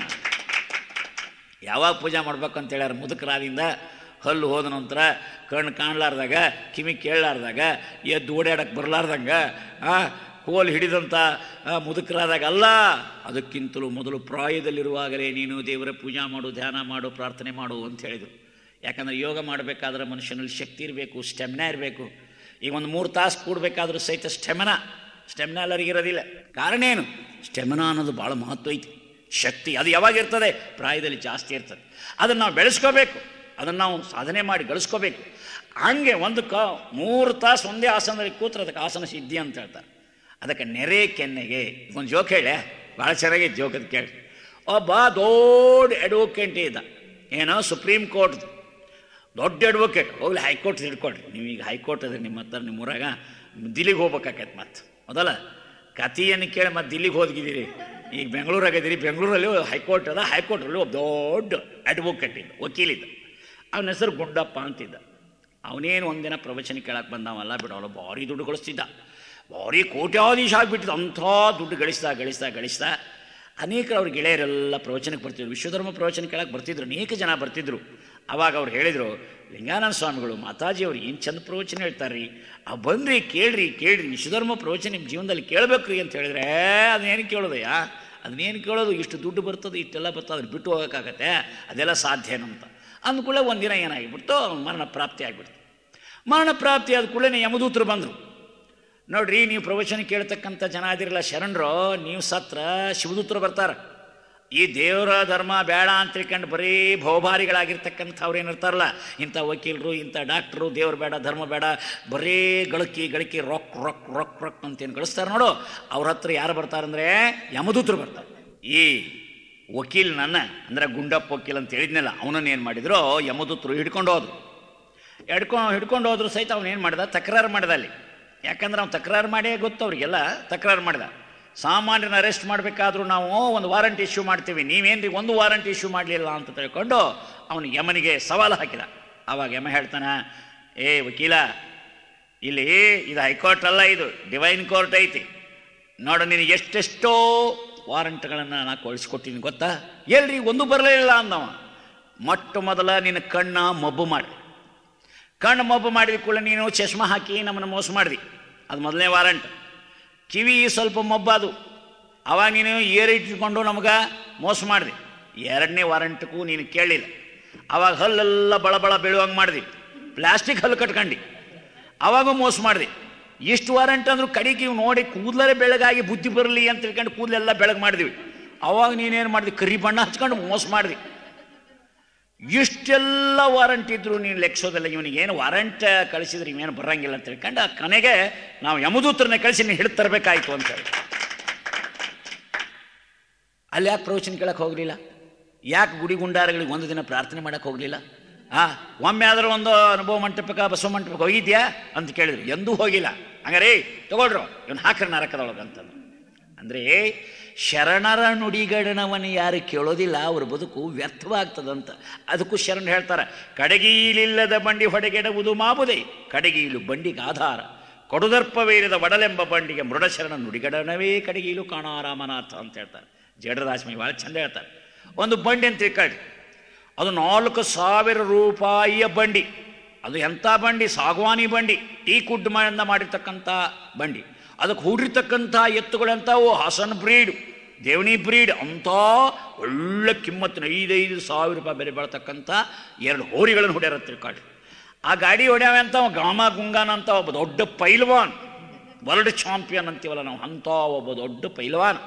ಯಾವಾಗ ಪೂಜೆ ಮಾಡ್ಬೇಕಂತ ಹೇಳ್ಯಾರ ಮುದುಕರಾದಿಂದ ಹಲ್ಲು ಹೋದ ನಂತರ ಕಣ್ಣು ಕಾಣಲಾರ್ದಾಗ ಕಿವಿ ಕೇಳಲಾರ್ದಾಗ ಎದ್ದು ಓಡಾಡಕ್ಕೆ ಬರಲಾರ್ದಂಗ ಕೋಲ್ ಹಿಡಿದಂಥ ಆ, ಮುದುಕರಾದಾಗ ಅಲ್ಲ ಅದಕ್ಕಿಂತಲೂ ಮೊದಲು ಪ್ರಾಯದಲ್ಲಿರುವಾಗಲೇ ನೀನು ದೇವರ ಪೂಜಾ ಮಾಡು ಧ್ಯಾನ ಮಾಡು ಪ್ರಾರ್ಥನೆ ಮಾಡು ಅಂತ ಹೇಳಿದರು ಯಾಕಂದರೆ ಯೋಗ ಮಾಡಬೇಕಾದ್ರೆ ಮನುಷ್ಯನಲ್ಲಿ ಶಕ್ತಿ ಇರಬೇಕು ಸ್ಟೆಮಿನಾ ಇರಬೇಕು ಈಗ ಒಂದು ಮೂರು ತಾಸು ಕೂಡಬೇಕಾದ್ರೂ ಸಹಿತ ಸ್ಟೆಮಿನಾ ಸ್ಟೆಮಿನಾ ಎಲ್ಲರಿಗೂ ಇರೋದಿಲ್ಲ ಕಾರಣ ಏನು ಸ್ಟೆಮಿನಾ ಅನ್ನೋದು ಭಾಳ ಮಹತ್ವ ಐತಿ ಶಕ್ತಿ ಅದು ಯಾವಾಗ ಇರ್ತದೆ ಪ್ರಾಯದಲ್ಲಿ ಜಾಸ್ತಿ ಇರ್ತದೆ ಅದನ್ನು ನಾವು ಬೆಳೆಸ್ಕೋಬೇಕು ಅದನ್ನು ನಾವು ಸಾಧನೆ ಮಾಡಿ ಗಳಿಸ್ಕೋಬೇಕು ಹಂಗೆ ಒಂದು ಕ ಮೂರು ತಾಸು ಒಂದೇ ಆಸನದಲ್ಲಿ ಕೂತ್ರೆ ಅದಕ್ಕೆ ಆಸನ ಸಿದ್ಧಿ ಅಂತ ಹೇಳ್ತಾರೆ ಅದಕ್ಕೆ ನೆರೆ ಕೆನ್ನೆಗೆ ಒಂದು ಜೋಕ್ ಹೇಳೆ ಭಾಳ ಚೆನ್ನಾಗಿ ಜೋಕದ ಕೇಳಿ ಒಬ್ಬ ದೊಡ್ಡ ಅಡ್ವೊಕೇಟ್ ಇದ್ದ ಏನೋ ಸುಪ್ರೀಂ ಕೋರ್ಟ್ ದೊಡ್ಡ ಅಡ್ವೊಕೇಟ್ ಹೋಗ್ಲಿ ಹೈಕೋರ್ಟ್ ಹಿಡ್ಕೊಳ್ರಿ ನೀವು ಈಗ ಹೈಕೋರ್ಟ್ ಅದ ನಿಮ್ಮ ಹತ್ರ ನಿಮ್ಮ ಊರಾಗ ದಿಲ್ಲಿಗೆ ಹೋಗ್ಬೇಕಾಕೈತೆ ಮತ್ತೆ ಹೌದಲ್ಲ ಕಥೆಯನ್ನು ಕೇಳಿ ಮತ್ತೆ ದಿಲ್ಲಿಗೆ ಹೋದ್ಗಿದ್ದೀರಿ ಈಗ ಬೆಂಗಳೂರಾಗ ಇದೀರಿ ಬೆಂಗಳೂರಲ್ಲಿ ಹೈಕೋರ್ಟ್ ಅದ ಹೈಕೋರ್ಟಲ್ಲಿ ಒಬ್ಬ ದೊಡ್ಡ ಅಡ್ವೊಕೇಟ್ ಇದ್ದ ವಕೀಲಿದ್ದ ಅವನ ಹೆಸರು ಗುಂಡಪ್ಪ ಅಂತಿದ್ದ ಅವನೇನು ಒಂದಿನ ಪ್ರವಚನ ಕೇಳಕ್ಕೆ ಬಂದವಲ್ಲ ಬಿಡೋಲ್ಲ ಭಾರಿ ದುಡ್ಡು ಗಳಿಸ್ತಿದ್ದ ಭಾರಿ ಕೋಟ್ಯಾಧೀಶ ಆಗಿಬಿಟ್ಟಿದ್ದ ಅಂಥ ದುಡ್ಡು ಗಳಿಸ್ತಾ ಗಳಿಸ್ತಾ ಗಳಿಸ್ತಾ ಅನೇಕರು ಅವ್ರ ಗೆಳೆಯರೆಲ್ಲ ಪ್ರವಚನಕ್ಕೆ ಬರ್ತಿದ್ರು ವಿಶ್ವಧರ್ಮ ಪ್ರವಚನ ಕೇಳಕ್ಕೆ ಬರ್ತಿದ್ರು ಅನೇಕ ಜನ ಬರ್ತಿದ್ರು ಅವಾಗ ಅವ್ರು ಹೇಳಿದರು ಲಿಂಗಾನಂದ ಸ್ವಾಮಿಗಳು ಮಾತಾಜಿ ಅವ್ರು ಏನು ಚಂದ ಪ್ರವಚನ ಹೇಳ್ತಾರ್ರಿ ಆ ಬಂದ್ರಿ ಕೇಳ್ರಿ ಕೇಳ್ರಿ ವಿಶ್ವಧರ್ಮ ಪ್ರವಚನ ನಿಮ್ಮ ಜೀವನದಲ್ಲಿ ಕೇಳಬೇಕ್ರಿ ಅಂತ ಹೇಳಿದ್ರೆ ಅದನ್ನೇನು ಕೇಳೋದಯ್ಯ ಅದನ್ನೇನು ಕೇಳೋದು ಇಷ್ಟು ದುಡ್ಡು ಬರ್ತದೆ ಇಷ್ಟೆಲ್ಲ ಬರ್ತದೆ ಅದನ್ನ ಬಿಟ್ಟು ಹೋಗೋಕ್ಕಾಗತ್ತೆ ಅದೆಲ್ಲ ಸಾಧ್ಯನಂತ ಅಂದ್ಕೂಡಲೇ ಒಂದಿನ ಏನಾಗಿಬಿಡ್ತು ಅವ್ನು ಮರಣ ಪ್ರಾಪ್ತಿ ಆಗಿಬಿಡ್ತು ಮರಣ ಪ್ರಾಪ್ತಿ ಆದ ಕೂಡಲೇ ಯಮದೂತರು ಬಂದರು ನೋಡ್ರಿ ನೀವು ಪ್ರವಚನ ಕೇಳ್ತಕ್ಕಂಥ ಜನ ಅದಿರಲ್ಲ ಶರಣರು ನೀವು ಸತ್ರ ಶಿವದೂತರು ಬರ್ತಾರೆ ಈ ದೇವರ ಧರ್ಮ ಬೇಡ ಅಂತ ತಿಳ್ಕೊಂಡು ಬರೀ ಭವಭಾರಿಗಳಾಗಿರ್ತಕ್ಕಂಥವ್ರು ಏನಿರ್ತಾರಲ್ಲ ಇಂಥ ವಕೀಲರು ಇಂಥ ಡಾಕ್ಟ್ರು ದೇವ್ರು ಬೇಡ ಧರ್ಮ ಬೇಡ ಬರೀ ಗಳಕಿ ಗಳಿಕೆ ರೊಕ್ ರೊಕ್ ರೊಕ್ ರೊಕ್ ಅಂತೇನು ಗಳಿಸ್ತಾರೆ ನೋಡು ಅವ್ರ ಹತ್ರ ಯಾರು ಬರ್ತಾರಂದ್ರೆ ಯಮದೂತರು ಬರ್ತಾರೆ ಈ ವಕೀಲ್ ನನ್ನ ಅಂದರೆ ಗುಂಡಪ್ಪ ವಕೀಲ್ ಅಂತ ಹೇಳಿದ್ನಲ್ಲ ಅವನನ್ನು ಏನು ಮಾಡಿದ್ರು ಯಮದೂತರು ಹಿಡ್ಕೊಂಡು ಹೋದ್ರು ಹಿಡ್ಕೊಂಡು ಹಿಡ್ಕೊಂಡು ಹೋದ್ರು ಸಹಿತ ಅವನು ಏನು ಮಾಡಿದ ತಕರಾರು ಮಾಡಿದ ಅಲ್ಲಿ ಯಾಕಂದ್ರೆ ಅವ್ನು ತಕರಾರು ಮಾಡೇ ಗೊತ್ತು ಅವ್ರಿಗೆಲ್ಲ ತಕರಾರು ಮಾಡಿದ ಸಾಮಾನ್ಯನ ಅರೆಸ್ಟ್ ಮಾಡಬೇಕಾದ್ರೂ ನಾವು ಒಂದು ವಾರಂಟ್ ಇಶ್ಯೂ ಮಾಡ್ತೀವಿ ನೀವೇನ್ರಿ ಒಂದು ವಾರಂಟ್ ಇಶ್ಯೂ ಮಾಡಲಿಲ್ಲ ಅಂತ ತಿಳ್ಕೊಂಡು ಅವನು ಯಮನಿಗೆ ಸವಾಲು ಹಾಕಿದ ಆವಾಗ ಯಮ ಹೇಳ್ತಾನೆ ಏ ವಕೀಲ ಇಲ್ಲಿ ಇದು ಹೈಕೋರ್ಟ್ ಅಲ್ಲ ಇದು ಡಿವೈನ್ ಕೋರ್ಟ್ ಐತಿ ನೋಡು ನಿನಗೆ ಎಷ್ಟೆಷ್ಟೋ ವಾರಂಟ್ಗಳನ್ನು ನಾ ಕಳಿಸ್ಕೊಟ್ಟಿನಿ ಗೊತ್ತಾ ಎಲ್ರಿ ಒಂದು ಬರಲಿಲ್ಲ ಅಂದವ ಮೊಟ್ಟ ಮೊದಲ ನಿನ್ನ ಕಣ್ಣ ಮಬ್ಬು ಮಾಡಿ ಕಣ್ಣು ಮಬ್ಬು ಮಾಡಿದ ಕೂಡ ನೀನು ಚಶ್ಮಾ ಹಾಕಿ ನಮ್ಮನ್ನು ಮೋಸ ಮಾಡಿದಿ ಅದು ಮೊದಲನೇ ವಾರಂಟ್ ಕಿವಿ ಸ್ವಲ್ಪ ಮಬ್ಬಾದು ಅವಾಗ ನೀನು ಏರಿಟ್ಕೊಂಡು ನಮಗೆ ಮೋಸ ಮಾಡಿದೆ ಎರಡನೇ ವಾರಂಟ್ಗೂ ನೀನು ಕೇಳಲಿಲ್ಲ ಅವಾಗ ಹಲ್ಲೆಲ್ಲ ಬಳಬಳ ಬೀಳುವಂಗೆ ಮಾಡಿದಿ ಪ್ಲಾಸ್ಟಿಕ್ ಹಲ್ಲು ಕಟ್ಕಂಡು ಅವಾಗೂ ಮೋಸ ಮಾಡಿದೆ ಎಷ್ಟು ವಾರಂಟ್ ಅಂದ್ರೂ ಕಡೆಗೆ ಇವು ನೋಡಿ ಕೂದಲೇ ಬೆಳಗಾಗಿ ಬುದ್ಧಿ ಬರಲಿ ಅಂತ ತಿಳ್ಕೊಂಡು ಕೂದಲೆಲ್ಲ ಬೆಳಗ್ಗೆ ಮಾಡಿದ್ವಿ ಅವಾಗ ನೀನೇನು ಮಾಡಿದೆ ಕರಿ ಬಣ್ಣ ಹಚ್ಕೊಂಡು ಮೋಸ ಮಾಡಿದೆ ಇಷ್ಟೆಲ್ಲ ವಾರಂಟ್ ಇದ್ರು ನೀನು ಲೆಕ್ಸೋದಿಲ್ಲ ಇವನಿಗೆ ಏನು ವಾರಂಟ್ ಕಳಿಸಿದ್ರೆ ಇವೇನು ಬರಂಗಿಲ್ಲ ಅಂತ ತಿಳ್ಕೊಂಡು ಆ ಕೊನೆಗೆ ನಾವು ಯಮದೂತ್ರನ್ನ ಕಳಿಸಿ ನೀನು ಹಿಡಿದು ತರಬೇಕಾಯ್ತು ಅಂತ ಹೇಳಿ ಅಲ್ಲಿ ಯಾಕೆ ಪ್ರವಚನ ಕೇಳಕ್ಕೆ ಹೋಗಲಿಲ್ಲ ಯಾಕೆ ಗುಡಿ ಗುಂಡಾರಗಳಿಗೆ ಒಂದು ದಿನ ಪ್ರಾರ್ಥನೆ ಮಾಡಕ್ಕೆ ಹೋಗಲಿಲ್ಲ ಆ ಒಮ್ಮೆ ಆದರೂ ಒಂದು ಅನುಭವ ಮಂಟಪಕ್ಕೆ ಬಸವ ಮಂಟಪಕ್ಕೆ ಹೋಗಿದ್ಯಾ ಅಂತ ಕೇಳಿದ್ರು ಎಂದೂ ಹೋಗಿಲ್ಲ ಹಂಗಾರೆ ತಗೊಳ್ರು ಇವನು ಹಾಕ್ರಿ ನರಕದೊಳಗೆ ಅಂತಂದ್ರು ಅಂದರೆ ಶರಣರ ನುಡಿಗಡನವನ್ನು ಯಾರು ಕೇಳೋದಿಲ್ಲ ಅವ್ರ ಬದುಕು ವ್ಯರ್ಥವಾಗ್ತದಂತ ಅದಕ್ಕೂ ಶರಣ ಹೇಳ್ತಾರೆ ಕಡಗೀಲಿಲ್ಲದ ಬಂಡಿ ಹೊಡೆಗೆಡುವುದು ಮಾಬುದೆ ಕಡಗೀಲು ಬಂಡಿಗೆ ಆಧಾರ ಕೊಡುದರ್ಪವೇರಿದ ಒಡಲೆಂಬ ಬಂಡಿಗೆ ಮೃಡಶರಣ ನುಡಿಗಡನವೇ ಕಡಗೀಲು ಕಾಣೋ ರಾಮನಾಥ ಅಂತ ಹೇಳ್ತಾರೆ ಜಡದಾಸ್ಮಿ ಭಾಳ ಚಂದ ಹೇಳ್ತಾರೆ ಒಂದು ಬಂಡಿ ಅಂತ ತಿಳ್ಕೊಳ್ಳಿ ಅದು ನಾಲ್ಕು ಸಾವಿರ ರೂಪಾಯಿಯ ಬಂಡಿ ಅದು ಎಂಥ ಬಂಡಿ ಸಾಗವಾನಿ ಬಂಡಿ ಟೀ ಕುಡ್ ಮಾಡಿಂದ ಮಾಡಿರ್ತಕ್ಕಂಥ ಬಂಡಿ ಅದಕ್ಕೆ ಹೂಡಿರ್ತಕ್ಕಂಥ ಎತ್ತುಗಳಂಥವು ಹಾಸನ್ ಬ್ರೀಡ್ ದೇವಣಿ ಬ್ರೀಡ್ ಅಂಥ ಒಳ್ಳೆ ಕಿಮ್ಮತ್ತಿನ ಐದೈದು ಸಾವಿರ ರೂಪಾಯಿ ಬೆಲೆ ಬಾಳ್ತಕ್ಕಂಥ ಎರಡು ಹೋರಿಗಳನ್ನು ಹೊಡ್ಯಾರ ತಿಳ್ಕೊಳ್ಳಿ ಆ ಗಾಡಿ ಹೊಡ್ಯಾವ ಅಂತ ಅವ ಗಾಮ ಗುಂಗಾನ ಅಂತ ಒಬ್ಬ ದೊಡ್ಡ ಪೈಲ್ವಾನ್ ವರ್ಲ್ಡ್ ಚಾಂಪಿಯನ್ ಅಂತೀವಲ್ಲ ನಾವು ಅಂಥ ಒಬ್ಬ ದೊಡ್ಡ ಪೈಲ್ವಾನ್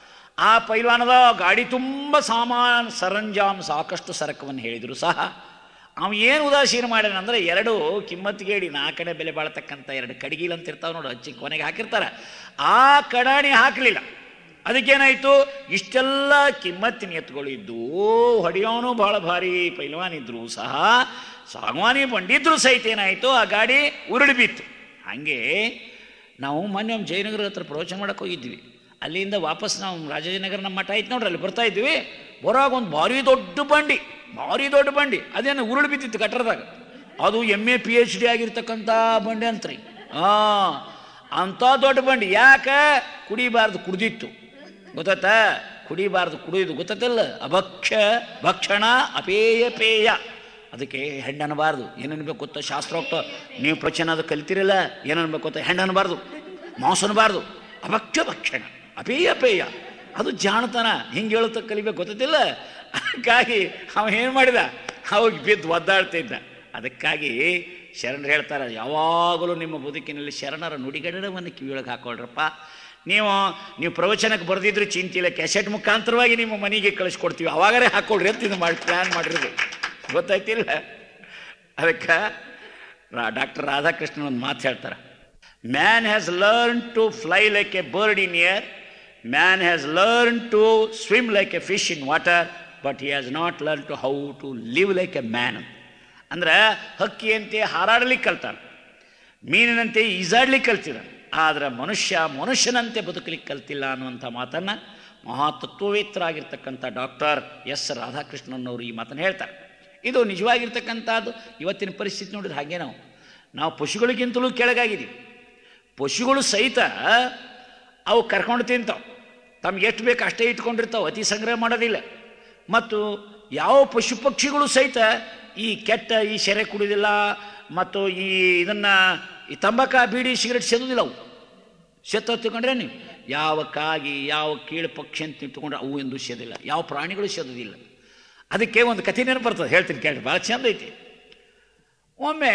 ಆ ಪೈಲ್ವಾನದ ಗಾಡಿ ತುಂಬ ಸಾಮಾನು ಸರಂಜಾಮ್ ಸಾಕಷ್ಟು ಸರಕವನ್ನು ಹೇಳಿದರು ಸಹ ಅವ ಏನು ಉದಾಸೀನ ಮಾಡ್ಯಾನ ಅಂದ್ರೆ ಎರಡು ಕಿಮ್ಮತ್ತಿಗೇಡಿ ನಾ ಕಡೆ ಬೆಲೆ ಬಾಳ್ತಕ್ಕಂಥ ಎರಡು ಕಡಿಗಿಲ್ ಅಂತ ಇರ್ತಾವೆ ನೋಡು ಹಚ್ಚಿ ಕೊನೆಗೆ ಹಾಕಿರ್ತಾರೆ ಆ ಕಡಾಣಿ ಹಾಕಲಿಲ್ಲ ಅದಕ್ಕೇನಾಯಿತು ಇಷ್ಟೆಲ್ಲ ಕಿಮ್ಮತ್ತಿನ ಎತ್ತುಗಳು ಇದ್ದು ಹೊಡೆಯೋನು ಭಾಳ ಭಾರಿ ಪೈಲ್ವಾನ್ ಇದ್ರು ಸಹ ಸಾಗವಾನಿ ಬಂಡಿದ್ರು ಸಹಿತ ಏನಾಯಿತು ಆ ಗಾಡಿ ಉರುಳಿ ಬಿತ್ತು ಹಾಗೆ ನಾವು ಮೊನ್ನೆ ಒಂದು ಜಯನಗರ ಹತ್ರ ಪ್ರವಚನ ಮಾಡಕ್ಕೆ ಹೋಗಿದ್ವಿ ಅಲ್ಲಿಂದ ವಾಪಸ್ ನಾವು ರಾಜಾಜಿನಗರ ನಮ್ಮ ಮಠ ಐತೆ ನೋಡ್ರಿ ಅಲ್ಲಿ ಬರ್ತಾ ಇದ್ವಿ ಬರೋವಾಗ ಒಂದು ಭಾರಿ ದೊಡ್ಡ ಬಂಡಿ ಭಾರಿ ದೊಡ್ಡ ಬಂಡಿ ಅದೇನು ಉರುಳು ಬಿದ್ದಿತ್ತು ಕಟ್ಟಡದಾಗ ಅದು M A P H D ಆಗಿರ್ತಕ್ಕಂಥ ಬಂಡಿ ಅಂತ್ರಿ ಹಾಂ ಅಂಥ ದೊಡ್ಡ ಬಂಡಿ ಯಾಕೆ ಕುಡಿಬಾರ್ದು ಕುಡ್ದಿತ್ತು ಗೊತ್ತಾಯ್ತಾ ಕುಡಿಬಾರ್ದು ಕುಡಿಯೋದು ಗೊತ್ತತ್ತಿಲ್ಲ ಅಭಕ್ಷ ಭಕ್ಷಣ ಅಪೇಯ ಪೇಯ ಅದಕ್ಕೆ ಹೆಣ್ಣು ಅನ್ನಬಾರ್ದು ಏನನ್ಬೇಕು ಗೊತ್ತಾ ಶಾಸ್ತ್ರೋಕ್ತ ನೀವು ಪ್ರವಚನ ಅದು ಕಲಿತಿರಲ್ಲ ಏನನ್ಬೇಕು ಗೊತ್ತಾ ಹೆಣ್ಣು ಅನ್ನಬಾರ್ದು ಮಾಂಸ ಅನ್ನಬಾರ್ದು ಅಭಕ್ಷ ಭಕ್ಷಣ ಅಪೇಯ ಪೇಯ ಅದು ಜಾಣತನ ಹಿಂಗೆ ಹೇಳುತ್ತ ಕಲಿಬೇಕು ಗೊತ್ತಿಲ್ಲ ಹಾಗಾಗಿ ಅವ ಏನು ಮಾಡಿದ ಅವಾಗ ಬಿದ್ದು ಒದ್ದಾಡ್ತಾ ಇದ್ದ ಅದಕ್ಕಾಗಿ ಶರಣರು ಹೇಳ್ತಾರೆ ಯಾವಾಗಲೂ ನಿಮ್ಮ ಬದುಕಿನಲ್ಲಿ ಶರಣರ ನುಡಿಗಡನವನ್ನು ಕಿವಿಯೊಳಗೆ ಹಾಕೊಳ್ರಪ್ಪ ನೀವು ನೀವು ಪ್ರವಚನಕ್ಕೆ ಬರೆದಿದ್ರು ಚಿಂತಿಲ್ಲ ಕ್ಯಾಸೆಟ್ ಮುಖಾಂತರವಾಗಿ ನಿಮ್ಮ ಮನೆಗೆ ಕಳಿಸ್ಕೊಡ್ತೀವಿ ಅವಾಗಲೇ ಹಾಕೊಳ್ರಿ ಅಂತ ಇದು ಮಾಡಿ ಪ್ಲ್ಯಾನ್ ಮಾಡಿರೋದು ಗೊತ್ತಾಯ್ತಿಲ್ಲ ಅದಕ್ಕೆ ಡಾಕ್ಟರ್ ರಾಧಾಕೃಷ್ಣನ್ ಒಂದು ಮಾತು ಹೇಳ್ತಾರೆ man has learn to fly like a bird in air man has learn to swim like a fish in water but he has not learn to how to live like a man ಅಂದ್ರೆ ಹಕ್ಕಿಯಂತೆ ಹಾರಾಡಲಿಕ್ಕೆ ಕಲ್ತಾನೆ ಮೀನಿನಂತೆ ಈಜಾಡ್ಲಿಕ್ಕೆ ಕಲ್ತಿದ ಆದರೆ ಮನುಷ್ಯ ಮನುಷ್ಯನಂತೆ ಬದುಕಲಿಕ್ಕೆ ಕಲ್ತಿಲ್ಲ ಅನ್ನುವಂಥ ಮಾತನ್ನು ಮಹಾತತ್ವವೇತ್ತರಾಗಿರ್ತಕ್ಕಂಥ doctor S Radhakrishnan ಈ ಮಾತನ್ನು ಹೇಳ್ತಾರೆ ಇದು ನಿಜವಾಗಿರ್ತಕ್ಕಂಥದ್ದು ಇವತ್ತಿನ ಪರಿಸ್ಥಿತಿ ನೋಡಿದ್ರೆ ಹಾಗೆ ನಾವು ನಾವು ಪಶುಗಳಿಗಿಂತಲೂ ಕೆಳಗಾಗಿದ್ದೀವಿ ಪಶುಗಳು ಸಹಿತ ಅವು ಕರ್ಕೊಂಡು ತಿಂತಾವೆ ತಮ್ಗೆ ಎಷ್ಟು ಬೇಕು ಅಷ್ಟೇ ಇಟ್ಕೊಂಡಿರ್ತಾವೆ ಅತಿ ಸಂಗ್ರಹ ಮಾಡೋದಿಲ್ಲ ಮತ್ತು ಯಾವ ಪಶು ಪಕ್ಷಿಗಳು ಸಹಿತ ಈ ಕೆಟ್ಟ ಈ ಸೆರೆ ಕುಡಿಯೋದಿಲ್ಲ ಮತ್ತು ಈ ಇದನ್ನು ಈ ತಂಬಾಕ ಬೀಡಿ ಸಿಗರೆಟ್ ಸೇದೋದಿಲ್ಲ ಅವು ಸೇತ ತಿಳ್ಕೊಂಡ್ರೆ ನೀವು ಯಾವ ಕಾಗಿ ಯಾವ ಕೀಳು ಪಕ್ಷಿ ಅಂತ ಇಟ್ಕೊಂಡ್ರೆ ಅವು ಎಂದು ಸೇದಿಲ್ಲ ಯಾವ ಪ್ರಾಣಿಗಳು ಸೇದೋದಿಲ್ಲ ಅದಕ್ಕೆ ಒಂದು ಕಥೆ ನೆನಪು ಬರ್ತದೆ ಹೇಳ್ತೀನಿ ಕೇಳಿ ಭಾಳ ಚಂದ ಐತಿ ಒಮ್ಮೆ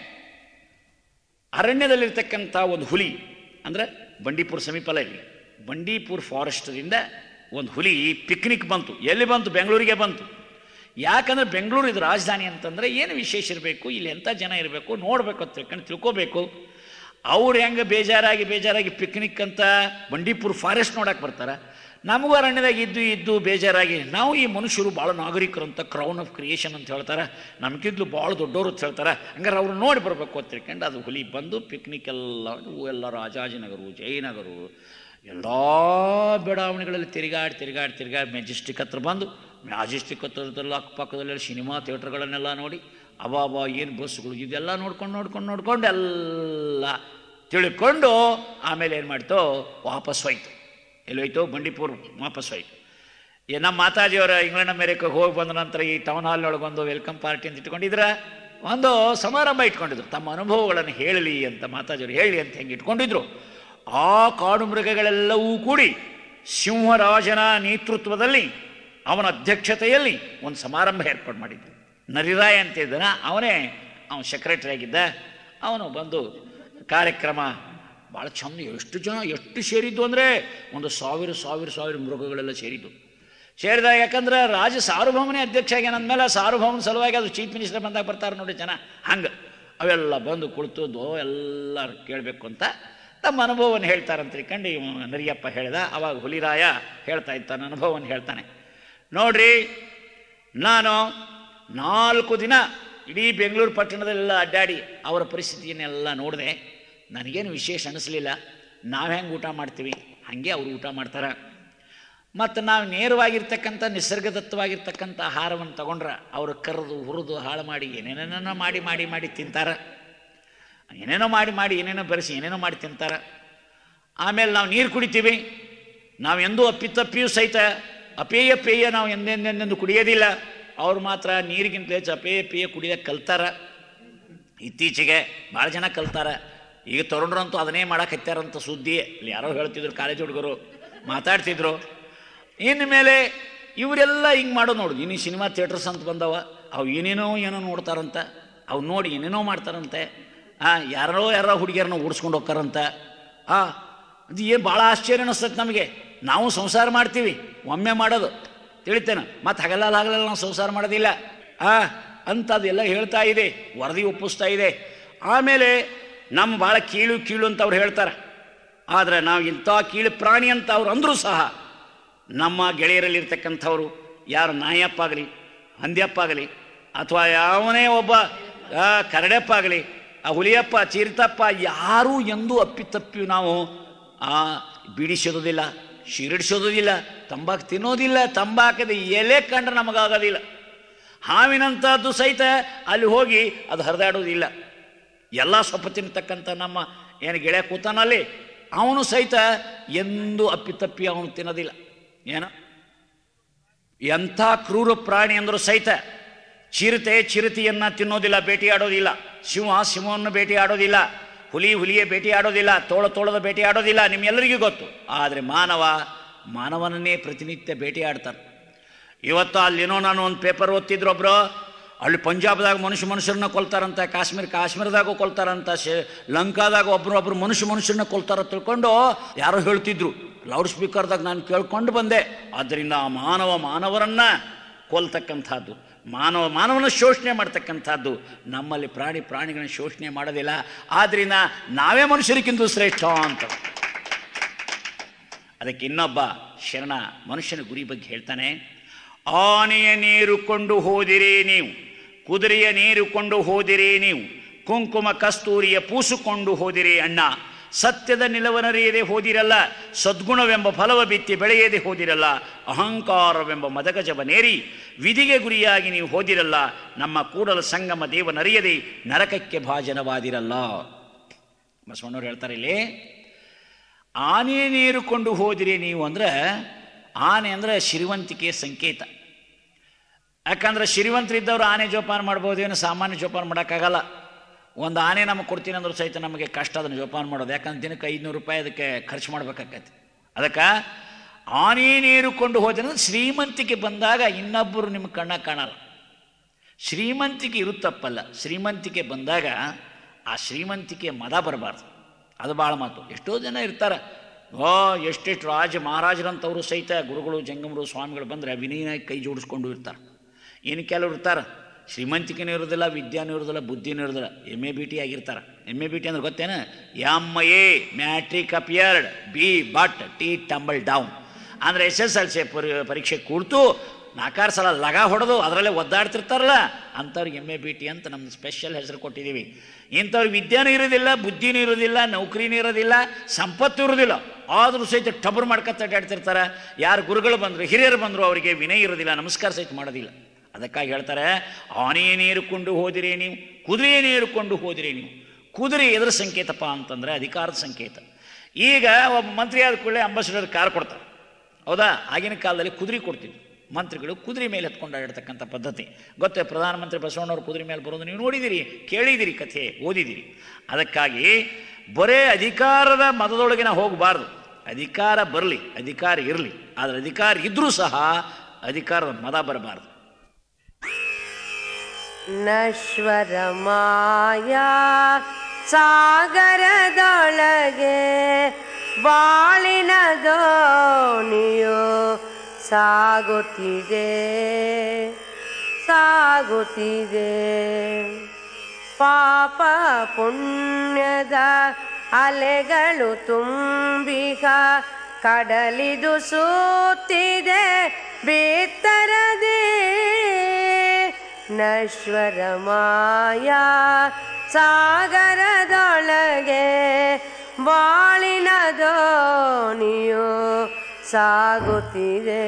ಅರಣ್ಯದಲ್ಲಿರ್ತಕ್ಕಂಥ ಒಂದು ಹುಲಿ ಅಂದರೆ ಬಂಡೀಪುರ ಸಮೀಪಲ್ಲ ಇಲ್ಲಿ ಬಂಡೀಪುರ್ ಫಾರೆಸ್ಟ್ದಿಂದ ಒಂದು ಹುಲಿ ಪಿಕ್ನಿಕ್ ಬಂತು ಎಲ್ಲಿ ಬಂತು ಬೆಂಗಳೂರಿಗೆ ಬಂತು ಯಾಕಂದರೆ ಬೆಂಗಳೂರು ಇದು ರಾಜಧಾನಿ ಅಂತಂದರೆ ಏನು ವಿಶೇಷ ಇರಬೇಕು ಇಲ್ಲಿ ಎಂಥ ಜನ ಇರಬೇಕು ನೋಡಬೇಕು ಅಂತ ತಿಳ್ಕೊಂಡು ತಿಳ್ಕೋಬೇಕು ಅವ್ರು ಹೆಂಗೆ ಬೇಜಾರಾಗಿ ಬೇಜಾರಾಗಿ ಪಿಕ್ನಿಕ್ ಅಂತ ಬಂಡೀಪುರ ಫಾರೆಸ್ಟ್ ನೋಡಕ್ಕೆ ಬರ್ತಾರೆ ನಮಗೂ ಅರಣ್ಯದಾಗ ಇದ್ದು ಇದ್ದು ಬೇಜಾರಾಗಿ ನಾವು ಈ ಮನುಷ್ಯರು ಭಾಳ ನಾಗರಿಕರು ಅಂತ ಕ್ರೌನ್ ಆಫ್ ಕ್ರಿಯೇಷನ್ ಅಂತ ಹೇಳ್ತಾರೆ ನಮಗಿದ್ಲು ಭಾಳ ದೊಡ್ಡವರು ಅಂತ ಹೇಳ್ತಾರೆ ಹಂಗಾರೆ ಅವ್ರು ನೋಡಿ ಬರಬೇಕು ಅಂತ ತಿಳ್ಕೊಂಡು ಅದು ಹುಲಿ ಬಂದು ಪಿಕ್ನಿಕ್ ಎಲ್ಲ ಇವು ಎಲ್ಲ ರಾಜಾಜಿನಗರು ಜಯನಗರು ಎಲ್ಲ ಬೆಡಾವಣೆಗಳಲ್ಲಿ ತಿರುಗಾಡಿ ತಿರುಗಾಡಿ ತಿರುಗಾಡಿ ಮೆಜೆಸ್ಟಿಕ್ ಹತ್ರ ಬಂದು ಮ್ಯಾಜೆಸ್ಟಿಕ್ ಹತ್ರದಲ್ಲ ಅಕ್ಕಪಕ್ಕದಲ್ಲಿ ಸಿನಿಮಾ ಥಿಯೇಟ್ರ್ಗಳನ್ನೆಲ್ಲ ನೋಡಿ ಅವಾವ ಏನು ಬಸ್ಸುಗಳು ಇದೆಲ್ಲ ನೋಡ್ಕೊಂಡು ನೋಡ್ಕೊಂಡು ನೋಡ್ಕೊಂಡು ಎಲ್ಲ ತಿಳ್ಕೊಂಡು ಆಮೇಲೆ ಏನು ಮಾಡ್ತು ವಾಪಸ್ ಹೋಯ್ತು ಎಲ್ಲೋಯ್ತು ಬಂಡೀಪುರ್ ವಾಪಸ್ ಹೋಯ್ತು ಈ ನಮ್ಮ ಮಾತಾಜಿಯವರ ಇಂಗ್ಲೆಂಡ್ ಅಮೇರಿಕಾಗೆ ಹೋಗಿ ಬಂದ ನಂತರ ಈ ಟೌನ್ ಹಾಲ್ನೊಳಗೆ ಒಂದು ವೆಲ್ಕಮ್ ಪಾರ್ಟಿ ಅಂತ ಇಟ್ಕೊಂಡಿದ್ರ ಒಂದು ಸಮಾರಂಭ ಇಟ್ಕೊಂಡಿದ್ರು ತಮ್ಮ ಅನುಭವಗಳನ್ನು ಹೇಳಲಿ ಅಂತ ಮಾತಾಜಿಯವರು ಹೇಳಿ ಅಂತ ಹೆಂಗೆ ಇಟ್ಕೊಂಡಿದ್ರು ಆ ಕಾಡು ಮೃಗಗಳೆಲ್ಲವೂ ಕೂಡಿ ಸಿಂಹರಾಜನ ನೇತೃತ್ವದಲ್ಲಿ ಅವನ ಅಧ್ಯಕ್ಷತೆಯಲ್ಲಿ ಒಂದು ಸಮಾರಂಭ ಏರ್ಪಾಡು ಮಾಡಿದ್ರು ನರಿರಾಯ ಅಂತ ಇದ್ದಾನ ಅವನೇ ಅವನು ಸೆಕ್ರೆಟರಿ ಆಗಿದ್ದ ಅವನು ಬಂದು ಕಾರ್ಯಕ್ರಮ ಭಾಳ ಚಂದ ಎಷ್ಟು ಜನ ಎಷ್ಟು ಸೇರಿದ್ದು ಅಂದರೆ ಒಂದು ಸಾವಿರ ಸಾವಿರ ಸಾವಿರ ಮೃಗಗಳೆಲ್ಲ ಸೇರಿದ್ದು ಸೇರಿದಾಗ ಯಾಕಂದ್ರೆ ರಾಜ ಸಾರ್ವಭೌಮನೇ ಅಧ್ಯಕ್ಷ ಆಗ್ಯಾನಂದ್ಮೇಲೆ ಸಾರ್ವಭೌಮನ ಸಲುವಾಗಿ ಅದು ಚೀಫ್ ಮಿನಿಸ್ಟರ್ ಬಂದಾಗ ಬರ್ತಾರೆ ನೋಡಿ ಜನ ಹಂಗೆ ಅವೆಲ್ಲ ಬಂದು ಕುಳಿತುದು ಎಲ್ಲರೂ ಕೇಳಬೇಕು ಅಂತ ತಮ್ಮ ಅನುಭವವನ್ನು ಹೇಳ್ತಾರಂತ ತಿಳ್ಕೊಂಡು ಇವ ನರಿಯಪ್ಪ ಹೇಳ್ದ ಅವಾಗ ಹುಲಿರಾಯ ಹೇಳ್ತಾ ಇತ್ತು ತನ್ನ ಅನುಭವವನ್ನು ಹೇಳ್ತಾನೆ ನೋಡ್ರಿ ನಾನು ನಾಲ್ಕು ದಿನ ಇಡೀ ಬೆಂಗಳೂರು ಪಟ್ಟಣದಲ್ಲೆಲ್ಲ ಅಡ್ಡಾಡಿ ಅವರ ಪರಿಸ್ಥಿತಿಯನ್ನೆಲ್ಲ ನೋಡಿದೆ ನನಗೇನು ವಿಶೇಷ ಅನಿಸ್ಲಿಲ್ಲ ನಾವು ಹೆಂಗೆ ಊಟ ಮಾಡ್ತೀವಿ ಹಾಗೆ ಅವರು ಊಟ ಮಾಡ್ತಾರೆ ಮತ್ತು ನಾವು ನೇರವಾಗಿರ್ತಕ್ಕಂಥ ನಿಸರ್ಗದತ್ತವಾಗಿರ್ತಕ್ಕಂಥ ಆಹಾರವನ್ನು ತಗೊಂಡ್ರೆ ಅವರು ಕರೆದು ಹುರಿದು ಹಾಳು ಮಾಡಿ ಏನೇನೇನೋ ಮಾಡಿ ಮಾಡಿ ಮಾಡಿ ತಿಂತಾರೆ ಏನೇನೋ ಮಾಡಿ ಮಾಡಿ ಏನೇನೋ ಬೆರೆಸಿ ಏನೇನೋ ಮಾಡಿ ತಿಂತಾರೆ ಆಮೇಲೆ ನಾವು ನೀರು ಕುಡಿತೀವಿ ನಾವು ಎಂದೂ ಅಪ್ಪಿತಪ್ಪಿಯೂ ಸಹಿತ ಅಪೇಯ ಪೇಯ ನಾವು ಎಂದೆಂದೆಂದೆಂದು ಕುಡಿಯೋದಿಲ್ಲ ಅವ್ರು ಮಾತ್ರ ನೀರಿಗಿಂತ ಹೆಚ್ಚು ಅಪೇಯ ಪೇಯ ಕುಡಿಯೋಕೆ ಕಲ್ತಾರ ಇತ್ತೀಚೆಗೆ ಭಾಳ ಜನ ಕಲ್ತಾರ ಈಗ ತರುಣರಂತೂ ಅದನ್ನೇ ಮಾಡಕತ್ತಾರಂತ ಸುದ್ದಿ ಇಲ್ಲಿ ಯಾರೋ ಹೇಳ್ತಿದ್ರು ಕಾಲೇಜ್ ಹುಡುಗರು ಮಾತಾಡ್ತಿದ್ರು ಇನ್ನು ಮೇಲೆ ಇವರೆಲ್ಲ ಹಿಂಗೆ ಮಾಡೋ ನೋಡು ಇನ್ನು ಸಿನಿಮಾ ಥಿಯೇಟರ್ಸ್ ಅಂತ ಬಂದವ ಅವು ಏನೇನೋ ಏನೋ ನೋಡ್ತಾರಂತ ಅವು ನೋಡಿ ಏನೇನೋ ಮಾಡ್ತಾರಂತೆ ಹಾಂ ಯಾರೋ ಯಾರೋ ಹುಡುಗಿಯರನ್ನ ಓಡಿಸ್ಕೊಂಡು ಹೋಗ್ತಾರಂತ ಹಾಂ ಅದು ಏನು ಭಾಳ ಆಶ್ಚರ್ಯ ಅನ್ನಿಸ್ತೈತೆ ನಮಗೆ ನಾವು ಸಂಸಾರ ಮಾಡ್ತೀವಿ ಒಮ್ಮೆ ಮಾಡೋದು ತಿಳಿತೇನೆ ಮತ್ತು ಹಗಲ ಹಗಲೆಲ್ಲ ನಾವು ಸಂಸಾರ ಮಾಡೋದಿಲ್ಲ ಆ ಅಂತ ಅದೆಲ್ಲ ಹೇಳ್ತಾ ಇದೆ ವರದಿ ಒಪ್ಪಿಸ್ತಾ ಇದೆ ಆಮೇಲೆ ನಮ್ಮ ಭಾಳ ಕೀಳು ಕೀಳು ಅಂತ ಅವ್ರು ಹೇಳ್ತಾರೆ ಆದರೆ ನಾವು ಇಂಥ ಕೀಳು ಪ್ರಾಣಿ ಅಂತ ಅವ್ರು ಅಂದರೂ ಸಹ ನಮ್ಮ ಗೆಳೆಯರಲ್ಲಿರ್ತಕ್ಕಂಥವ್ರು ಯಾರು ನಾಯಪ್ಪ ಆಗಲಿ ಹಂದ್ಯಪ್ಪ ಆಗಲಿ ಅಥವಾ ಯಾವನೇ ಒಬ್ಬ ಆ, ಕರಡೆಪ್ಪ ಆಗಲಿ ಆ ಹುಲಿಯಪ್ಪ ಚಿರಿತಪ್ಪ ಯಾರೂ ಎಂದೂ ಅಪ್ಪಿತಪ್ಪಿ ನಾವು ಆ ಬಿಡಿಸೋದಿಲ್ಲ ಶಿರಡಿಸೋದಿಲ್ಲ ತಂಬಾಕು ತಿನ್ನೋದಿಲ್ಲ ತಂಬಾಕದ ಎಲೆ ಕಂಡ್ರೆ ನಮಗಾಗೋದಿಲ್ಲ ಹಾವಿನಂಥದ್ದು ಸಹಿತ ಅಲ್ಲಿ ಹೋಗಿ ಅದು ಹರಿದಾಡೋದಿಲ್ಲ ಎಲ್ಲ ಸೊಪ್ಪು ತಿನ್ನತಕ್ಕಂಥ ನಮ್ಮ ಏನು ಗೆಳೆಯ ಕೂತಾನಲ್ಲಿ ಅವನು ಸಹಿತ ಎಂದೂ ಅಪ್ಪಿತಪ್ಪಿ ಅವನು ತಿನ್ನೋದಿಲ್ಲ ಏನು ಎಂಥ ಕ್ರೂರ ಪ್ರಾಣಿ ಅಂದರೂ ಸಹಿತ ಚಿರತೆ ಚಿರತೆಯನ್ನು ತಿನ್ನೋದಿಲ್ಲ ಭೇಟಿಯಾಡೋದಿಲ್ಲ ಸಿಂಹ ಸಿಂಹವನ್ನು ಭೇಟಿಯಾಡೋದಿಲ್ಲ ಹುಲಿ ಹುಲಿಯೇ ಭೇಟಿಯಾಡೋದಿಲ್ಲ ತೋಳ ತೋಳದ ಭೇಟಿಯಾಡೋದಿಲ್ಲ ನಿಮ್ಮೆಲ್ಲರಿಗೂ ಗೊತ್ತು ಆದರೆ ಮಾನವ ಮಾನವನನ್ನೇ ಪ್ರತಿನಿತ್ಯ ಭೇಟಿಯಾಡ್ತಾನೆ ಇವತ್ತು ಅಲ್ಲೇನೋ ನಾನು ಒಂದು ಪೇಪರ್ ಓದ್ತಿದ್ರು ಒಬ್ರು ಅಲ್ಲಿ ಪಂಜಾಬ್ದಾಗ ಮನುಷ್ಯ ಮನುಷ್ಯರನ್ನ ಕೊಲ್ತಾರಂತ ಕಾಶ್ಮೀರ ಕಾಶ್ಮೀರದಾಗೂ ಕೊಲ್ತಾರಂತ ಶೇ ಲಂಕಾದಾಗ ಒಬ್ರು ಒಬ್ರು ಮನುಷ್ಯ ಮನುಷ್ಯರನ್ನ ಕೊಲ್ತಾರ ತಿಳ್ಕೊಂಡು ಯಾರೋ ಹೇಳ್ತಿದ್ರು ಲೌಡ್ ಸ್ಪೀಕರ್ದಾಗ ನಾನು ಕೇಳ್ಕೊಂಡು ಬಂದೆ ಆದ್ದರಿಂದ ಆ ಮಾನವ ಮಾನವರನ್ನ ಕೊಲ್ತಕ್ಕಂಥದ್ದು ಮಾನವ ಮಾನವನ ಶೋಷಣೆ ಮಾಡ್ತಕ್ಕಂಥದ್ದು ನಮ್ಮಲ್ಲಿ ಪ್ರಾಣಿ ಪ್ರಾಣಿಗಳನ್ನ ಶೋಷಣೆ ಮಾಡೋದಿಲ್ಲ ಆದ್ದರಿಂದ ನಾವೇ ಮನುಷ್ಯರಿಗಿಂತ ಶ್ರೇಷ್ಠ ಅಂತ ಅದಕ್ಕೆ ಇನ್ನೊಬ್ಬ ಶರಣ ಮನುಷ್ಯನ ಗುರಿ ಬಗ್ಗೆ ಹೇಳ್ತಾನೆ ಆನೆಯ ನೀರು ಕೊಂಡು ಹೋದಿರಿ ನೀವು ಕುದುರೆಯ ನೀರು ಕೊಂಡು ಹೋದಿರಿ ನೀವು ಕುಂಕುಮ ಕಸ್ತೂರಿಯ ಪೂಸುಕೊಂಡು ಹೋದಿರಿ ಅಣ್ಣ ಸತ್ಯದ ನಿಲವನರಿಯದೆ ಹೋದಿರಲ್ಲ ಸದ್ಗುಣವೆಂಬ ಫಲವ ಬಿತ್ತಿ ಬೆಳೆಯದೆ ಹೋದಿರಲ್ಲ ಅಹಂಕಾರವೆಂಬ ಮದಗಜವನೇರಿ ವಿಧಿಗೆ ಗುರಿಯಾಗಿ ನೀವು ಹೋದಿರಲ್ಲ ನಮ್ಮ ಕೂಡಲ ಸಂಗಮ ದೇವನರಿಯದೆ ನರಕಕ್ಕೆ ಭಾಜನವಾದಿರಲ್ಲ ಬಸವಣ್ಣವ್ರು ಹೇಳ್ತಾರೆ ಇಲ್ಲಿ ಆನೆ ನೀರುಕೊಂಡು ಹೋದಿರಿ ನೀವು ಅಂದ್ರೆ ಆನೆ ಅಂದರೆ ಶ್ರೀವಂತಿಕೆಯ ಸಂಕೇತ ಯಾಕಂದ್ರೆ ಶ್ರೀವಂತರಿದ್ದವರು ಆನೆ ಜೋಪಾನ ಮಾಡ್ಬೋದೇನು ಸಾಮಾನ್ಯ ಜೋಪಾನ ಮಾಡೋಕ್ಕಾಗಲ್ಲ ಒಂದು ಆನೆ ನಮಗೆ ಕೊಡ್ತೀನಿ ಅಂದ್ರೂ ಸಹಿತ ನಮಗೆ ಕಷ್ಟ ಅದನ್ನು ಜೋಪಾನ ಮಾಡೋದು ಯಾಕಂದ್ರೆ ದಿನಕ್ಕೆ ಐದುನೂರು ರೂಪಾಯಿ ಅದಕ್ಕೆ ಖರ್ಚು ಮಾಡ್ಬೇಕಾಗತ್ತೆ ಅದಕ್ಕೆ ಆನೆ ನೀರುಕೊಂಡು ಹೋದ್ರೆ ಶ್ರೀಮಂತಿಕೆ ಬಂದಾಗ ಇನ್ನೊಬ್ಬರು ನಿಮ್ಗೆ ಕಣ್ಣ ಕಾಣಲ್ಲ ಶ್ರೀಮಂತಿಕೆ ಇರುತ್ತಪ್ಪಲ್ಲ ಶ್ರೀಮಂತಿಕೆ ಬಂದಾಗ ಆ ಶ್ರೀಮಂತಿಕೆ ಮದ ಬರಬಾರ್ದು ಅದು ಭಾಳ ಮಾತು ಎಷ್ಟೋ ಜನ ಇರ್ತಾರೆ ಓ ಎಷ್ಟೆಷ್ಟು ರಾಜ ಮಹಾರಾಜರಂಥವರು ಸಹಿತ ಗುರುಗಳು ಜಂಗಮರು ಸ್ವಾಮಿಗಳು ಬಂದರೆ ವಿನಯನಾಗಿ ಕೈ ಜೋಡಿಸ್ಕೊಂಡು ಇರ್ತಾರೆ ಇನ್ನು ಕೆಲವ್ರು ಇರ್ತಾರೆ ಶ್ರೀಮಂತಿಕೆನೂ ಇರೋದಿಲ್ಲ ವಿದ್ಯಾನೂ ಇರೋದಿಲ್ಲ ಬುದ್ಧಿನೂ ಇರೋದಿಲ್ಲ ಎಮ್ ಎ ಬಿ ಟಿ ಆಗಿರ್ತಾರೆ ಎಮ್ ಎ ಬಿ ಟಿ ಅಂದ್ರೆ ಗೊತ್ತೇನು M A matric appeared B but T tumble down ಅಂದರೆ ಎಸ್ ಎಸ್ ಎಲ್ ಸಿ ಪರೀಕ್ಷೆ ಕೂಡ್ತು ನಾಲ್ಕಾರು ಸಲ ಲಗ ಹೊಡೆದು ಅದರಲ್ಲೇ ಒದ್ದಾಡ್ತಿರ್ತಾರಲ್ಲ ಅಂಥವ್ರಿಗೆ ಎಮ್ ಎ ಬಿ ಟಿ ಅಂತ ನಮ್ದು ಸ್ಪೆಷಲ್ ಹೆಸರು ಕೊಟ್ಟಿದ್ದೀವಿ ಇಂಥವ್ರಿಗೆ ವಿದ್ಯಾನೂ ಇರೋದಿಲ್ಲ ಬುದ್ಧಿನೂ ಇರೋದಿಲ್ಲ ನೌಕರಿನೂ ಇರೋದಿಲ್ಲ ಸಂಪತ್ತು ಇರೋದಿಲ್ಲ ಆದರೂ ಸಹಿತ ಟಬರ್ ಮಾಡ್ಕೊತ ಅಡ್ಡಾಡ್ತಿರ್ತಾರೆ ಯಾರು ಗುರುಗಳು ಬಂದರು ಹಿರಿಯರು ಬಂದರು ಅವರಿಗೆ ವಿನಯ ಇರೋದಿಲ್ಲ ನಮಸ್ಕಾರ ಸಹಿತ ಮಾಡೋದಿಲ್ಲ ಅದಕ್ಕಾಗಿ ಹೇಳ್ತಾರೆ ಆನೆಯೇ ಏರಿಕೊಂಡು ಹೋದಿರಿ ನೀವು ಕುದುರೆಯೇ ಏರಿಕೊಂಡು ಹೋದಿರಿ ನೀವು ಕುದುರೆ ಎದ್ರ ಸಂಕೇತಪ್ಪ ಅಂತಂದರೆ ಅಧಿಕಾರದ ಸಂಕೇತ ಈಗ ಒಬ್ಬ ಮಂತ್ರಿ ಆದ ಕೂಡಲೇ ಅಂಬಾಸಿಡರ್ ಕಾರ್ ಕೊಡ್ತಾರೆ ಹೌದಾ ಆಗಿನ ಕಾಲದಲ್ಲಿ ಕುದುರೆ ಕೊಡ್ತಿದ್ರು ಮಂತ್ರಿಗಳು ಕುದುರೆ ಮೇಲೆ ಹತ್ಕೊಂಡು ಆಡಿರ್ತಕ್ಕಂಥ ಪದ್ಧತಿ ಗೊತ್ತೇ ಪ್ರಧಾನಮಂತ್ರಿ ಬಸವಣ್ಣವ್ರು ಕುದುರೆ ಮೇಲೆ ಬರೋದು ನೀವು ನೋಡಿದಿರಿ ಕೇಳಿದಿರಿ ಕಥೆ ಓದಿದಿರಿ ಅದಕ್ಕಾಗಿ ಬರೇ ಅಧಿಕಾರದ ಮತದೊಳಗೆ ನಾವು ಹೋಗಬಾರ್ದು ಅಧಿಕಾರ ಬರಲಿ ಅಧಿಕಾರ ಇರಲಿ ಆದರೆ ಅಧಿಕಾರ ಇದ್ರೂ ಸಹ ಅಧಿಕಾರದ ಮದ ಬರಬಾರ್ದು ನಶ್ವರ ಮಾಯಾ ಸಾಗರದೊಳಗೆ ಬಾಳಿನ ದೋಣಿಯು ಸಾಗುತ್ತಿದೆ ಸಾಗುತ್ತಿದೆ ಪಾಪ ಪುಣ್ಯದ ಅಲೆಗಳು ತುಂಬಿಗ ಕಡಲಿದು ಸೂತಿದೆ ಬಿತ್ತರದೆ ನಶ್ವರ ಮಾಯಾ ಸಾಗರದೊಳಗೆ ಬಾಳಿನ ದೋಣಿಯು ಸಾಗುತ್ತಿದೆ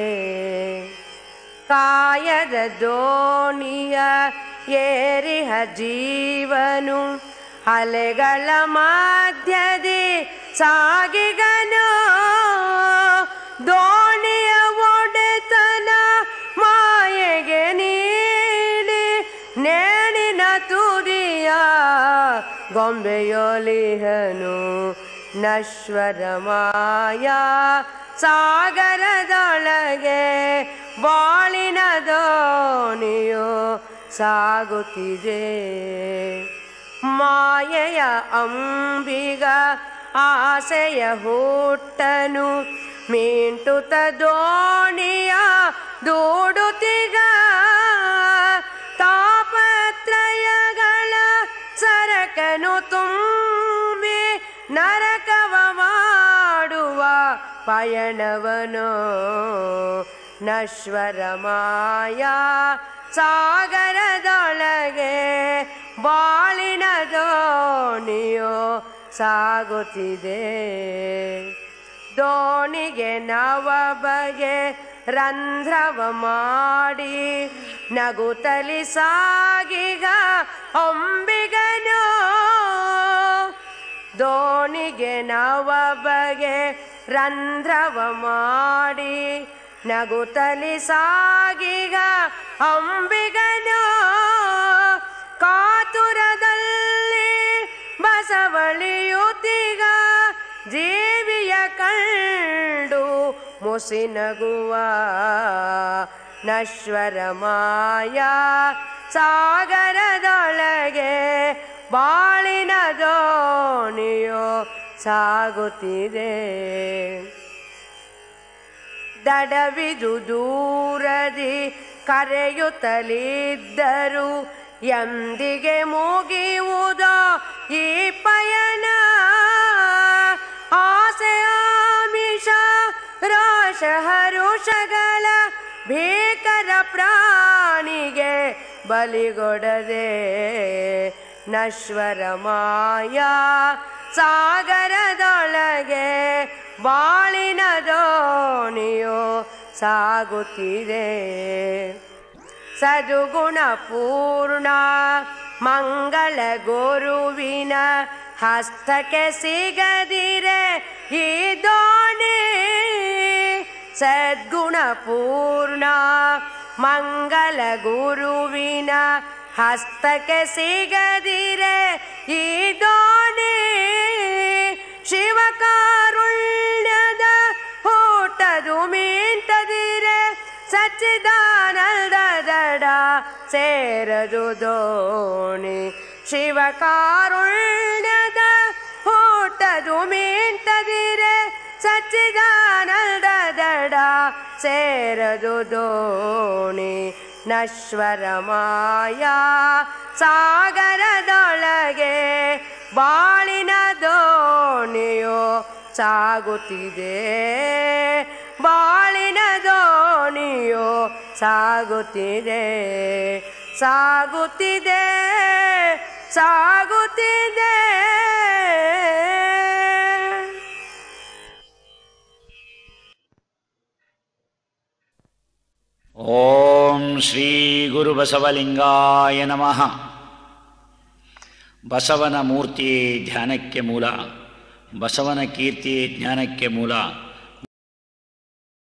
ಕಾಯದ ದೋಣಿಯ ಏರಿಹ ಜೀವನು ಅಲೆಗಳ ಮಧ್ಯದಿ ಸಾಗಿಗನು ದೋಣಿಯ ಒಡೆತನ ಮಾಯೆಗೆ ನೀಡಿ ನೇಣಿನ ತುದಿಯ ಗೊಂಬೆಯೊಲಿಹನು ನಶ್ವರ ಮಾಯಾ ಸಾಗರದೊಳಗೆ ಬಾಳಿನ ದೋಣಿಯು ಸಾಗುತ್ತಿದೆ ಮಾಯೆಯ ಅಂಬಿಗ ಆಸೆಯ ಹುಟ್ಟನು ಮೀಂಟುತ ದೋಣಿಯ ದೂಡುತ್ತಿಗ ತಾಪತ್ರಯಗಳ ಸರಕನು ತುಂಬಿ ನರಕವ ಮಾಡುವ ಪಯಣವನು ನಶ್ವರ ಮಾಯಾ ಸಾಗರದೊಳಗೆ ಬಾಳಿನ ದೋಣಿಯು ಸಾಗುತ್ತಿದೆ ದೋಣಿಗೆ ನವ ಬಗೆ ರಂಧ್ರವ ಮಾಡಿ ನಗುತ್ತಲಿ ಸಾಗಿಗ ಅಂಬಿಗನು ದೋಣಿಗೆ ನವ ಬಗೆ ರಂಧ್ರವ ಮಾಡಿ ನಗುತ್ತಲಿ ಸಾಗಿಗ ಅಂಬಿಗನು ಕಾತುರದಲ್ಲಿ ಬಸವಳಿಯುತ್ತಿಗ ಜೀವಿಯ ಕಂಡು ಮುಸಿನಗುವ ನಶ್ವರ ಮಾಯಾ ಸಾಗರದೊಳಗೆ ಬಾಳಿನ ದೋಣಿಯು ಸಾಗುತ್ತಿದೆ ದಡವಿದು ದೂರದಿ ಕರೆಯುತ್ತಲಿದ್ದರು ಎಂದಿಗೆ ಮುಗಿಯುವುದೋ ಈ ಪಯಣ ಆಸೆ ಆಮಿಷ ರೋಷ ಹರುಷಗಳ ಭೀಕರ ಪ್ರಾಣಿಗೆ ಬಲಿಗೊಡದೆ ನಶ್ವರ ಮಾಯಾ ಸಾಗರದೊಳಗೆ ಬಾಳಿನ ದೋಣಿಯು ಸಾಗುತ್ತಿದೆ ಸದುಗುಣ ಪೂರ್ಣ ಮಂಗಳ ಗುರುವಿನ ಹಸ್ತಕ್ಕೆ ಸಿಗದಿರೆ ಈ ದೋಣಿ ಸದ್ಗುಣ ಪೂರ್ಣ ಮಂಗಲ ಗುರುವಿನ ಹಸ್ತಕ್ಕೆ ಸಿಗದಿರೆ ಈ ದೋಣಿ ಶಿವಕಾರುಣ್ಯದ ಊಟದು ಮೀಂಟದಿರೆ ಸಚ್ಚಿದಾನಂದ ದಡ ಸೇರದು ದೋಣಿ ಶಿವಕಾರುಣ್ಯದ ಊಟದು ಮೀಂಟದಿರೆ ಸಚ್ಚಿದಾನಂದ ದಡ ಸೇರದು ದೋಣಿ ನಶ್ವರ ಮಾಯಾ ಸಾಗರದೊಳಗೆ ಬಾಳಿನ ದೋಣಿಯೋ ಸಾಗುತ್ತಿದೆ ಬಾಳಿನ ದೋಣಿಯೋ ಸಾಗುತ್ತಿದೆ ಸಾಗುತ್ತಿದೆ ಸಾಗುತ್ತಿದೆ ಓಂ ಶ್ರೀ ಗುರು ಬಸವಲಿಂಗಾಯ ನಮಃ ಬಸವನ ಮೂರ್ತಿ ಧ್ಯಾನಕ್ಕೆ ಮೂಲ ಬಸವನ ಕೀರ್ತಿ ಜ್ಞಾನಕ್ಕೆ ಮೂಲ